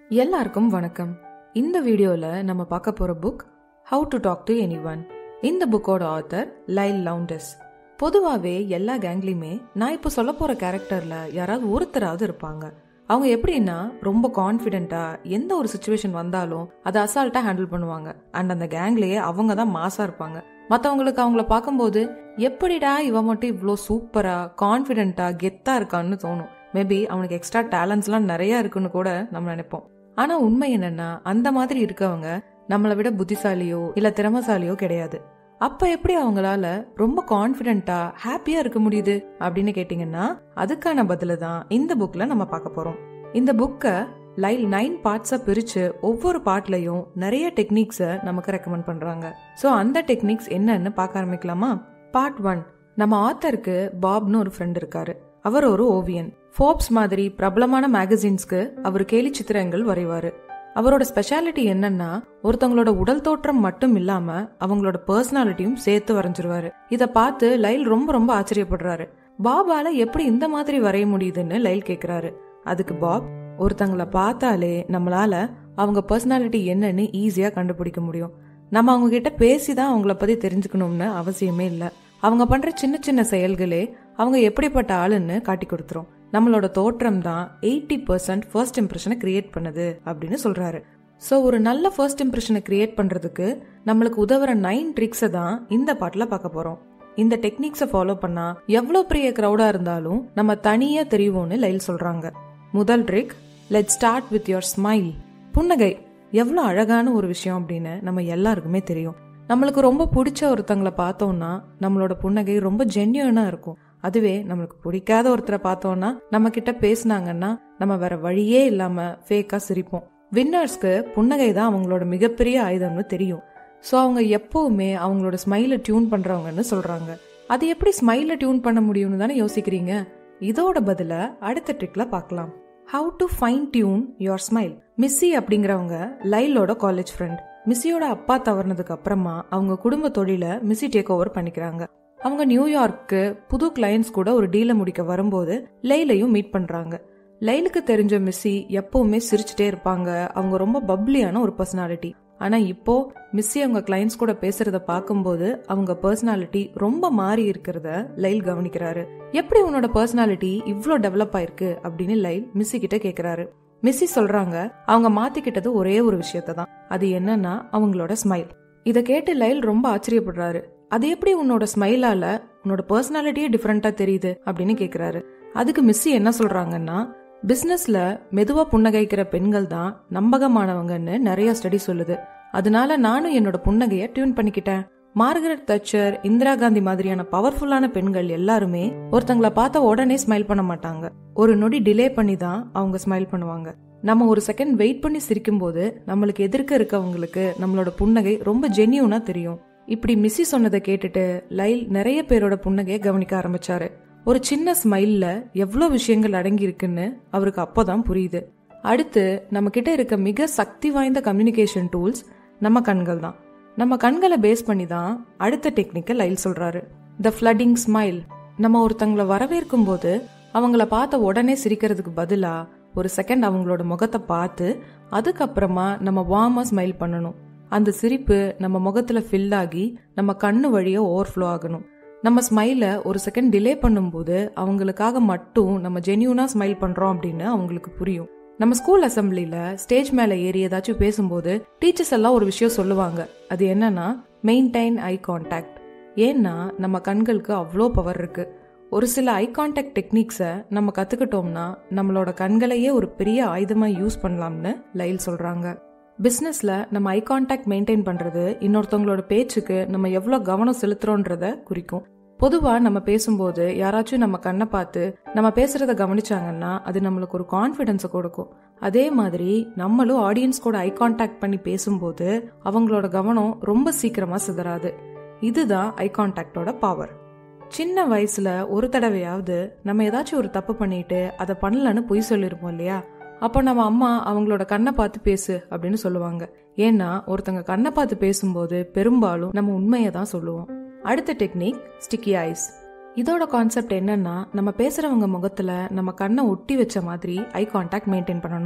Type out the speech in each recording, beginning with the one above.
எல்லாருக்கும் வணக்கம் இந்த வீடியோல நம்ம பார்க்க போற book how to talk to anyone இந்த புக்கோட ஆத்தர் லைல் லவுண்டஸ் பொதுவாகவே எல்லா கேங்லேயுமே நான் இப்போ சொல்ல போற கேரக்டர்ல யாராவது ஒருத்தராவது இருப்பாங்க அவங்க எப்படின்னா ரொம்ப கான்ஃபிடென்ட்டா எந்த ஒரு சுச்சுவேஷன் வந்தாலும் அதை அசால்ட்டா ஹேண்டில் பண்ணுவாங்க அண்ட் அந்த கேங்லயே அவங்க தான் மாசா இருப்பாங்க மற்றவங்களுக்கு அவங்கள பார்க்கும்போது எப்படிடா இவன் மட்டும் இவ்வளோ சூப்பரா கான்ஃபிடென்ட்டா கெத்தா இருக்கான்னு தோணும் மேபி அவனுக்கு எக்ஸ்ட்ரா டேலண்ட்ஸ்லாம் நிறைய இருக்குன்னு கூட நம்ம நினைப்போம் ஆனா உண்மை என்னன்னா அந்த மாதிரி இருக்கவங்க நம்மளை விட புத்திசாலியோ இல்ல திறமசாலியோ கிடையாது அப்ப எப்படி அவங்களால ரொம்ப கான்பிடென்ட்டா ஹாப்பியா இருக்க முடியுது அப்படின்னு கேட்டீங்கன்னா அதுக்கான பதில தான் இந்த புக்ல நம்ம பார்க்க போறோம் இந்த புக்கை லைல் நைன் பார்ட்ஸா பிரிச்சு ஒவ்வொரு பார்ட்லயும் நிறைய டெக்னிக்ஸை நமக்கு ரெக்கமெண்ட் பண்றாங்க சோ அந்த டெக்னிக்ஸ் என்னன்னு பார்க்க ஆரம்பிக்கலாமா பார்ட் ஒன் நம்ம ஆத்தருக்கு பாப்னு ஒரு ஃப்ரெண்ட் இருக்காரு அவர் ஒரு ஓவியன் ஃபோர்ப்ஸ் மாதிரி பிரபலமான மேகசின்ஸ்க்கு அவர் கேலி சித்திரங்கள் வரைவாரு அவரோட ஸ்பெஷாலிட்டி என்னன்னா ஒருத்தவங்களோட உடல் தோற்றம் மட்டும் இல்லாம அவங்களோட பர்சனாலிட்டியும் சேர்த்து வரைஞ்சிருவாரு இத பார்த்து லைல் ரொம்ப ரொம்ப ஆச்சரியப்படுறாரு பாபால எப்படி இந்த மாதிரி வரைய முடியுதுன்னு லைல் கேக்குறாரு அதுக்கு பாப் ஒருத்தங்கள பார்த்தாலே நம்மளால அவங்க பர்சனாலிட்டி என்னன்னு ஈஸியா கண்டுபிடிக்க முடியும் நம்ம அவங்க கிட்ட பேசி தான் அவங்கள பத்தி தெரிஞ்சுக்கணும்னு அவசியமே இல்லை அவங்க பண்ற சின்ன சின்ன செயல்களே அவங்க எப்படிப்பட்ட ஆளுன்னு காட்டி கொடுத்துரும் நம்மளோட தோற்றம் தான் எயிட்டி பர்சன்ட் ஃபர்ஸ்ட் இம்ப்ரெஷனை கிரியேட் பண்ணுது அப்படின்னு சொல்றாரு ஸோ ஒரு நல்ல ஃபர்ஸ்ட் இம்ப்ரெஷனை கிரியேட் பண்றதுக்கு நம்மளுக்கு உதவுற நைன் ட்ரிக்ஸை தான் இந்த பாட்டில் பார்க்க போறோம் இந்த டெக்னிக்ஸை ஃபாலோ பண்ணா எவ்வளோ பெரிய க்ரௌடா இருந்தாலும் நம்ம தனியா தெரியுவோம்னு லைல் சொல்றாங்க முதல் trick let start with your smile புன்னகை எவ்வளோ அழகான ஒரு விஷயம் அப்படின்னு நம்ம எல்லாருக்குமே தெரியும் நம்மளுக்கு ரொம்ப பிடிச்ச ஒருத்தங்களை பார்த்தோம்னா நம்மளோட புன்னகை ரொம்ப ஜென்யூனா இருக்கும் அதுவே நம்மளுக்கு பிடிக்காத ஒருத்தரை பார்த்தோம்னா நம்ம கிட்ட பேசினாங்கன்னா நம்ம வேற வழியே இல்லாம ஃபேக்கா சிரிப்போம் வின்னர்ஸ்க்கு புன்னகை தான் அவங்களோட மிகப்பெரிய ஆயுதம்னு தெரியும் ஸோ அவங்க எப்பவுமே அவங்களோட ஸ்மைலை டியூன் பண்றவங்கன்னு சொல்றாங்க அது எப்படி ஸ்மைலை டியூன் பண்ண முடியும்னு தானே யோசிக்கிறீங்க இதோட பதில அடுத்த ட்ரிக்ல பார்க்கலாம் how to fine tune your smile Missy அப்படிங்கிறவங்க லைலோட காலேஜ் ஃப்ரெண்ட் மிஸ்ஸியோட அப்பா தவறினதுக்கு அப்புறமா அவங்க குடும்ப தொழில மிஸ்ஸி டேக் ஓவர் பண்ணிக்கிறாங்க அவங்க நியூயார்க்கு புது கிளையன்ஸ் கூட ஒரு டீலை முடிக்க வரும்போது லைலையும் மீட் பண்றாங்க லைலுக்கு தெரிஞ்ச மிஸ்ஸி எப்பவுமே சிரிச்சுட்டே இருப்பாங்க அவங்க ரொம்ப பப்ளியான ஒரு பர்சனாலிட்டி ஆனா இப்போ மிஸ்ஸி அவங்க கிளைண்ட்ஸ் கூட பேசுறத பார்க்கும்போது அவங்க பர்சனாலிட்டி ரொம்ப மாறி இருக்கிறத லைல் கவனிக்கிறாரு எப்படி உன்னோட பர்சனாலிட்டி இவ்ளோ டெவலப் ஆயிருக்கு அப்படின்னு லைல் மிஸ்ஸி கிட்ட கேக்குறாரு மிஸ்ஸி சொல்றாங்க அவங்க மாத்திக்கிட்டது ஒரே ஒரு விஷயத்த தான் அது என்னன்னா அவங்களோட ஸ்மைல் இத கேட்டு லைல் ரொம்ப ஆச்சரியப்படுறாரு அது எப்படி உன்னோட ஸ்மைலால உன்னோட பர்சனாலிட்டியே டிஃப்ரெண்டா தெரியுது அப்படின்னு கேக்குறாரு அதுக்கு மிஸ்ஸி என்ன சொல்றாங்கன்னா பிசினஸ்ல மெதுவா புன்னகைக்கிற பெண்கள் தான் நம்பகமானவங்கன்னு நிறைய ஸ்டடி சொல்லுது அதனால நானும் என்னோட புன்னகைய டியூன் பண்ணிக்கிட்டேன் மார்கரெட் தச்சர் இந்திரா காந்தி மாதிரியான பவர்ஃபுல்லான பெண்கள் எல்லாருமே ஒருத்தங்களை பார்த்த உடனே ஸ்மைல் பண்ண மாட்டாங்க ஒரு நொடி டிலே பண்ணி தான் அவங்க ஸ்மைல் பண்ணுவாங்க நம்ம ஒரு செகண்ட் வெயிட் பண்ணி சிரிக்கும் போது நம்மளுக்கு எதிர்க்க இருக்கவங்களுக்கு நம்மளோட புன்னகை ரொம்ப ஜென்யூனா தெரியும் இப்படி மிஸ்ஸி சொன்னதை கேட்டுட்டு லைல் நிறைய பேரோட புன்னகையை கவனிக்க ஆரம்பிச்சாரு ஒரு சின்ன ஸ்மைல்ல எவ்வளோ விஷயங்கள் அடங்கி இருக்குன்னு அவருக்கு அப்போதான் புரியுது அடுத்து நம்ம கிட்ட இருக்க மிக சக்தி வாய்ந்த கம்யூனிகேஷன் டூல்ஸ் நம்ம கண்கள் தான் நம்ம கண்களை பேஸ் பண்ணி தான் அடுத்த டெக்னிக்கை லைல் சொல்றாரு த ஃப்ளட்டிங் ஸ்மைல் நம்ம ஒருத்தங்களை வரவேற்கும் போது அவங்கள பார்த்த உடனே சிரிக்கிறதுக்கு பதிலா ஒரு செகண்ட் அவங்களோட முகத்தை பார்த்து அதுக்கப்புறமா நம்ம வார்மா ஸ்மைல் பண்ணணும் அந்த சிரிப்பு நம்ம முகத்துல ஃபில் ஆகி நம்ம கண்ணு வழியா ஓவர்ஃப்ளோ ஆகணும் நம்ம ஸ்மைல ஒரு செகண்ட் டிலே பண்ணும்போது அவங்களுக்காக மட்டும் நம்ம ஜென்யூனா ஸ்மைல் பண்றோம் அப்படின்னு அவங்களுக்கு புரியும் நம்ம ஸ்கூல் அசம்பிளில ஸ்டேஜ் மேல ஏறி ஏதாச்சும் பேசும்போது டீச்சர்ஸ் எல்லாம் ஒரு விஷயம் சொல்லுவாங்க அது என்னன்னா மெயின்டைன் ஐ கான்டாக்ட் ஏன்னா நம்ம கண்களுக்கு அவ்வளோ பவர் இருக்கு ஒரு சில ஐ கான்டாக்ட் டெக்னிக்ஸை நம்ம கத்துக்கிட்டோம்னா நம்மளோட கண்களையே ஒரு பெரிய ஆயுதமா யூஸ் பண்ணலாம்னு லைல் சொல்றாங்க பிஸ்னஸ்ல நம்ம ஐ கான்டாக்ட் மெயின்டைன் பண்றது இன்னொருத்தவங்களோட பேச்சுக்கு நம்ம எவ்வளோ கவனம் செலுத்துறோன்றத குறிக்கும் பொதுவா நம்ம பேசும்போது யாராச்சும் நம்ம கண்ணை பார்த்து நம்ம பேசுறத கவனிச்சாங்கன்னா அது நம்மளுக்கு ஒரு கான்ஃபிடென்ஸை கொடுக்கும் அதே மாதிரி நம்மளும் ஆடியன்ஸ் கூட ஐ கான்டாக்ட் பண்ணி பேசும்போது அவங்களோட கவனம் ரொம்ப சீக்கிரமா சிதறாது இதுதான் ஐ கான்டாக்டோட பவர் சின்ன வயசுல ஒரு தடவையாவது நம்ம ஏதாச்சும் ஒரு தப்பு பண்ணிட்டு அதை பண்ணலன்னு பொய் சொல்லிருப்போம் இல்லையா அப்போ நம்ம அம்மா அவங்களோட கண்ணை பார்த்து பேசு அப்படின்னு சொல்லுவாங்க ஏன்னா ஒருத்தங்க கண்ணை பார்த்து பேசும்போது பெரும்பாலும் நம்ம உண்மையை தான் சொல்லுவோம் அடுத்த டெக்னிக் ஸ்டிக்கி ஐஸ் இதோட கான்செப்ட் என்னன்னா நம்ம பேசுறவங்க முகத்துல நம்ம கண்ணை ஒட்டி வச்ச மாதிரி ஐ கான்டாக்ட் மெயின்டைன் பண்ணணும்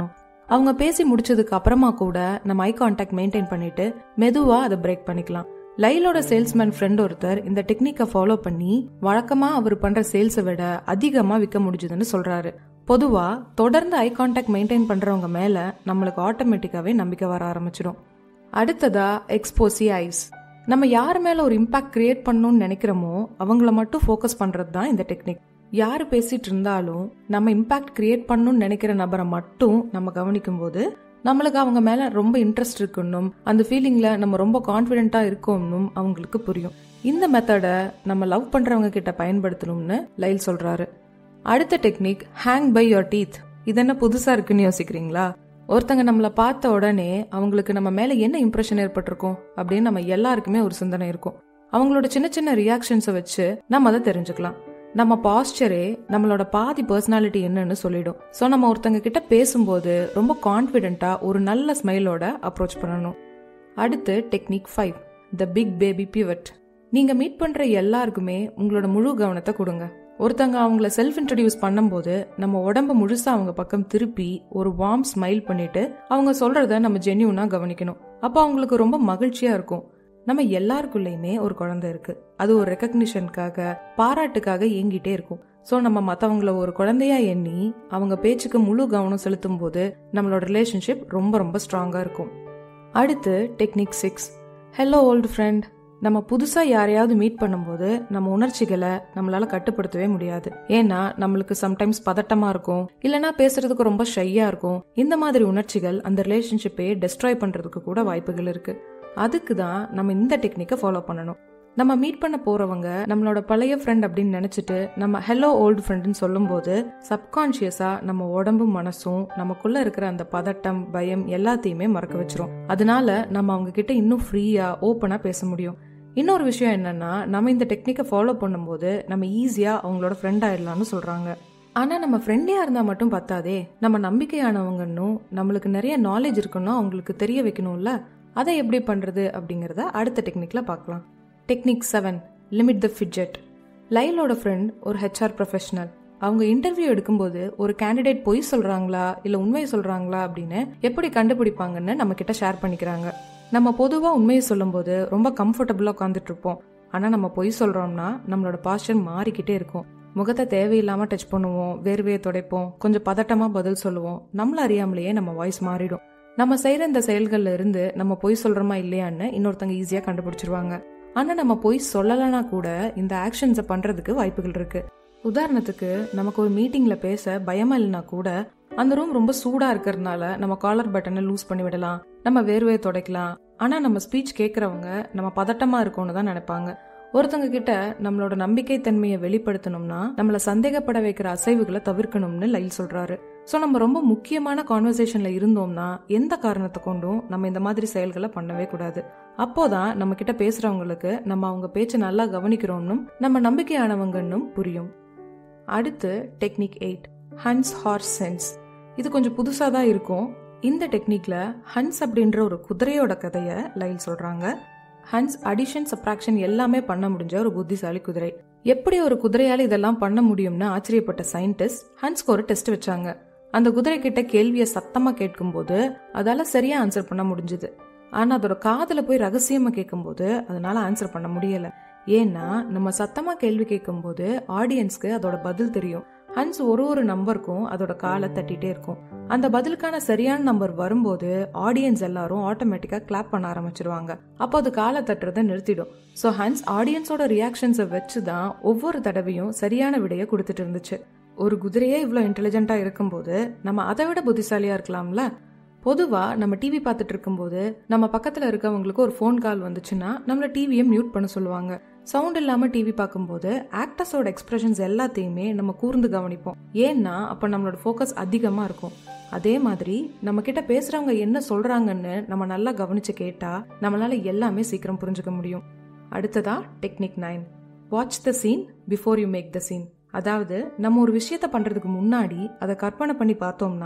அவங்க பேசி முடிச்சதுக்கு அப்புறமா கூட நம்ம ஐ கான்டாக்ட் மெயின்டைன் பண்ணிட்டு மெதுவா அதை பிரேக் பண்ணிக்கலாம் லைலோட சேல்ஸ்மேன் ஃப்ரெண்ட் ஒருத்தர் இந்த டெக்னிக்கை ஃபாலோ பண்ணி வழக்கமா அவர் பண்ற சேல்ஸை விட அதிகமா விற்க முடிஞ்சதுன்னு சொல்றாரு பொதுவா தொடர்ந்து ஐ கான்டாக்ட் மெயின்டைன் பண்றவங்க மேல நம்மளுக்கு ஆட்டோமேட்டிக்காவே நம்பிக்கை வர ஆரம்பிச்சிடும் அடுத்ததா எக்ஸ்போசி ஐஸ் நம்ம யார் மேல ஒரு இம்பாக்ட் கிரியேட் பண்ணணும்னு நினைக்கிறோமோ அவங்கள மட்டும் ஃபோக்கஸ் பண்றது தான் இந்த டெக்னிக் யார் பேசிட்டு இருந்தாலும் நம்ம இம்பாக்ட் கிரியேட் பண்ணணும்னு நினைக்கிற நபரை மட்டும் நம்ம கவனிக்கும் போது நம்மளுக்கு அவங்க மேல ரொம்ப இன்ட்ரெஸ்ட் இருக்குன்னும் அந்த ஃபீலிங்ல நம்ம ரொம்ப கான்ஃபிடென்ட்டா இருக்கோம்னும் அவங்களுக்கு புரியும் இந்த மெத்தடை நம்ம லவ் பண்றவங்க கிட்ட பயன்படுத்தணும்னு லைல் சொல்றாரு அடுத்த technique hang by your teeth இது என்ன புதுசா இருக்குன்னு யோசிக்கிறீங்களா ஒருத்தங்க நம்மளை பார்த்த உடனே அவங்களுக்கு நம்ம மேல என்ன இம்ப்ரெஷன் ஏற்பட்டிருக்கும் அப்படின்னு நம்ம எல்லாருக்குமே ஒரு சிந்தனை இருக்கும் அவங்களோட சின்ன சின்ன ரியாக்ஷன்ஸை வச்சு நம்ம அதை தெரிஞ்சுக்கலாம் நம்ம பாஸ்டரே நம்மளோட பாதி பர்சனாலிட்டி என்னன்னு சொல்லிடும் ஸோ நம்ம ஒருத்தங்க கிட்ட பேசும்போது ரொம்ப கான்ஃபிடென்ட்டா ஒரு நல்ல ஸ்மைலோட அப்ரோச் பண்ணணும் அடுத்து technique five the big baby pivot நீங்க மீட் பண்ற எல்லாருக்குமே உங்களோட முழு கவனத்தை கொடுங்க ஒருத்தங்க அவங்கள செல்ஃப் இன்ட்ரடியூஸ் பண்ணும்போது நம்ம உடம்ப முழுசா அவங்க பக்கம் திருப்பி ஒரு வார்ம் ஸ்மைல் பண்ணிட்டு அவங்க சொல்றத நம்ம ஜென்யூனா கவனிக்கணும் அப்போ அவங்களுக்கு ரொம்ப மகிழ்ச்சியா இருக்கும் நம்ம எல்லாருக்குள்ளயுமே ஒரு குழந்தை இருக்கு அது ஒரு ரெக்கக்னிஷனுக்காக பாராட்டுக்காக ஏங்கிட்டே இருக்கும் ஸோ நம்ம மற்றவங்கள ஒரு குழந்தையா எண்ணி அவங்க பேச்சுக்கு முழு கவனம் செலுத்தும் போது நம்மளோட ரிலேஷன்ஷிப் ரொம்ப ரொம்ப ஸ்ட்ராங்கா இருக்கும் அடுத்து technique six hello old friend நம்ம புதுசா யாரையாவது மீட் பண்ணும்போது நம்ம உணர்ச்சிகளை நம்மளால கட்டுப்படுத்தவே முடியாது ஏன்னா நம்மளுக்கு சம்டைம்ஸ் பதட்டமா இருக்கும் இல்லனா பேசுறதுக்கு ரொம்ப ஷையா இருக்கும் இந்த மாதிரி உணர்ச்சிகள் அந்த ரிலேஷன்ஷிப்பையே டெஸ்ட்ராய் பண்றதுக்கு கூட வாய்ப்புகள் இருக்கு அதுக்கு தான் நம்ம இந்த டெக்னிக்கை ஃபாலோ பண்ணணும் நம்ம மீட் பண்ண போறவங்க நம்மளோட பழைய ஃப்ரெண்ட் அப்படின்னு நினைச்சிட்டு நம்ம ஹலோ ஓல்டு ஃப்ரெண்ட்னு சொல்லும்போது சப்கான்ஷியஸா நம்ம உடம்பும் மனசும் நமக்குள்ள இருக்கிற அந்த பதட்டம் பயம் எல்லாத்தையுமே மறக்க வச்சிரும் அதனால நம்ம அவங்க கிட்ட இன்னும் ஃப்ரீயா ஓப்பனா பேச முடியும் இன்னொரு விஷயம் என்னன்னா நம்ம இந்த டெக்னிக்கை ஃபாலோ பண்ணும்போது நம்ம ஈஸியா அவங்களோட ஃப்ரெண்ட் ஆயிடலாம்னு சொல்றாங்க ஆனா நம்ம ஃப்ரெண்டே இருந்தா மட்டும் பத்தாதே நம்ம நம்பிக்கையானவங்கன்னும் நம்மளுக்கு நிறைய நாலேஜ் இருக்குன்னு அவங்களுக்கு தெரிய வைக்கணும்ல அதை எப்படி பண்றது அப்படிங்கறத அடுத்த டெக்னிக்ல பார்க்கலாம் technique seven limit the fidget லைலோட ஃப்ரெண்ட் ஒரு ஹெச்ஆர் ப்ரொஃபஷனல் அவங்க இன்டர்வியூ எடுக்கும்போது ஒரு கேண்டிடேட் பொய் சொல்றாங்களா இல்ல உண்மையை சொல்றாங்களா அப்படின்னு எப்படி கண்டுபிடிப்பாங்கன்னு நம்ம கிட்ட ஷேர் பண்ணிக்கிறாங்க நம்ம பொதுவா உண்மையை சொல்லும்போது ரொம்ப கம்ஃபர்டபுளா உட்காந்துட்டு இருப்போம் ஆனா நம்ம பொய் சொல்றோம்னா நம்மளோட பாஸ்டர் மாறிக்கிட்டே இருக்கும் முகத்தை தேவையில்லாம டச் பண்ணுவோம் வேர்வையை துடைப்போம் கொஞ்சம் பதட்டமா பதில் சொல்லுவோம் நம்மள அறியாமலேயே நம்ம வாய்ஸ் மாறிடும் நம்ம செய்யற இந்த செயல்கள்ல இருந்து நம்ம பொய் சொல்றோமா இல்லையான்னு இன்னொருத்தங்க ஈஸியா கண்டுபிடிச்சிருவாங்க ஆனா நம்ம பொய் சொல்லலைன்னா கூட இந்த ஆக்ஷன்ஸை பண்றதுக்கு வாய்ப்புகள் இருக்கு உதாரணத்துக்கு நமக்கு ஒரு மீட்டிங்ல பேச பயமா இல்லைனா கூட அந்த ரூம் ரொம்ப சூடா இருக்கிறதுனால நம்ம காலர் பட்டனை லூஸ் பண்ணி விடலாம் நம்ம வேர்வையை துடைக்கலாம் ஆனா நம்ம ஸ்பீச் கேட்கறவங்க நம்ம பதட்டமா இருக்கோம்னு தான் நினைப்பாங்க ஒருத்தங்க கிட்ட நம்மளோட நம்பிக்கை தன்மையை வெளிப்படுத்தணும்னா நம்மள சந்தேகப்பட வைக்கிற அசைவுகளை தவிர்க்கணும்னு லைல் சொல்றாரு ஸோ நம்ம ரொம்ப முக்கியமான கான்வர்சேஷன்ல இருந்தோம்னா எந்த காரணத்தை கொண்டும் நம்ம இந்த மாதிரி செயல்களை பண்ணவே கூடாது அப்போதான் நம்ம கிட்ட பேசுறவங்களுக்கு நம்ம அவங்க பேச்சை நல்லா கவனிக்கிறோம்னும் நம்ம நம்பிக்கையானவங்கன்னும் புரியும் அடுத்து technique eight hunch horse sense இது கொஞ்சம் புதுசாக தான் இருக்கும் இந்த டெக்னிக்ல ஹன்ஸ் அப்படின்ற ஒரு குதிரையோட கதையை லைல் சொல்றாங்க ஹன்ஸ் அடிஷன் சப்ராக்ஷன் எல்லாமே பண்ண முடிஞ்ச ஒரு புத்திசாலி குதிரை எப்படி ஒரு குதிரையால இதெல்லாம் பண்ண முடியும்னு ஆச்சரியப்பட்ட சயின்டிஸ்ட் ஹன்ஸ்க்கு ஒரு டெஸ்ட் வச்சாங்க அந்த குதிரை கிட்ட கேள்வியை சத்தமா கேட்கும்போது அதால சரியா ஆன்சர் பண்ண முடிஞ்சது ஆனா அதோட காதுல போய் ரகசியமா கேட்கும்போது அதனால ஆன்சர் பண்ண முடியல ஏன்னா நம்ம சத்தமா கேள்வி கேட்கும்போது ஆடியன்ஸ்க்கு அதோட பதில் தெரியும் ஹன்ஸ் ஒரு ஒரு நம்பருக்கும் அதோட காலை தட்டிட்டே இருக்கும் அந்த பதிலுக்கான சரியான நம்பர் வரும்போது ஆடியன்ஸ் எல்லாரும் ஆட்டோமேட்டிக்கா கிளாப் பண்ண ஆரம்பிச்சிருவாங்க அப்போ அது காலை தட்டுறதை நிறுத்திடும் ஸோ ஹன்ஸ் ஆடியன்ஸோட ரியாக்ஷன்ஸை வச்சு தான் ஒவ்வொரு தடவையும் சரியான விடையை கொடுத்துட்டு இருந்துச்சு ஒரு குதிரையே இவ்வளோ இன்டெலிஜென்ட்டா இருக்கும்போது நம்ம அதை விட புத்திசாலியா இருக்கலாம்ல பொதுவா நம்ம டிவி பார்த்துட்டு இருக்கும்போது நம்ம பக்கத்துல இருக்கவங்களுக்கு ஒரு ஃபோன் கால் வந்துச்சுன்னா நம்மள டிவியை மியூட் பண்ண சொல்லுவாங்க சவுண்ட் இல்லாம டிவி பார்க்கும்போது ஆக்டர்ஸோட எக்ஸ்பிரஷன்ஸ் எல்லாத்தையுமே நம்ம கூர்ந்து கவனிப்போம் ஏன்னா அப்ப நம்மளோட ஃபோக்கஸ் அதிகமா இருக்கும் அதே மாதிரி நம்ம கிட்ட பேசுறவங்க என்ன சொல்றாங்கன்னு நம்ம நல்லா கவனிச்சு கேட்டா நம்மளால எல்லாமே சீக்கிரம் புரிஞ்சுக்க முடியும் அடுத்ததா technique nine watch the scene before you make the scene அதாவது நம்ம ஒரு விஷயத்த பண்றதுக்கு முன்னாடி அதை கற்பனை பண்ணி பார்த்தோம்னா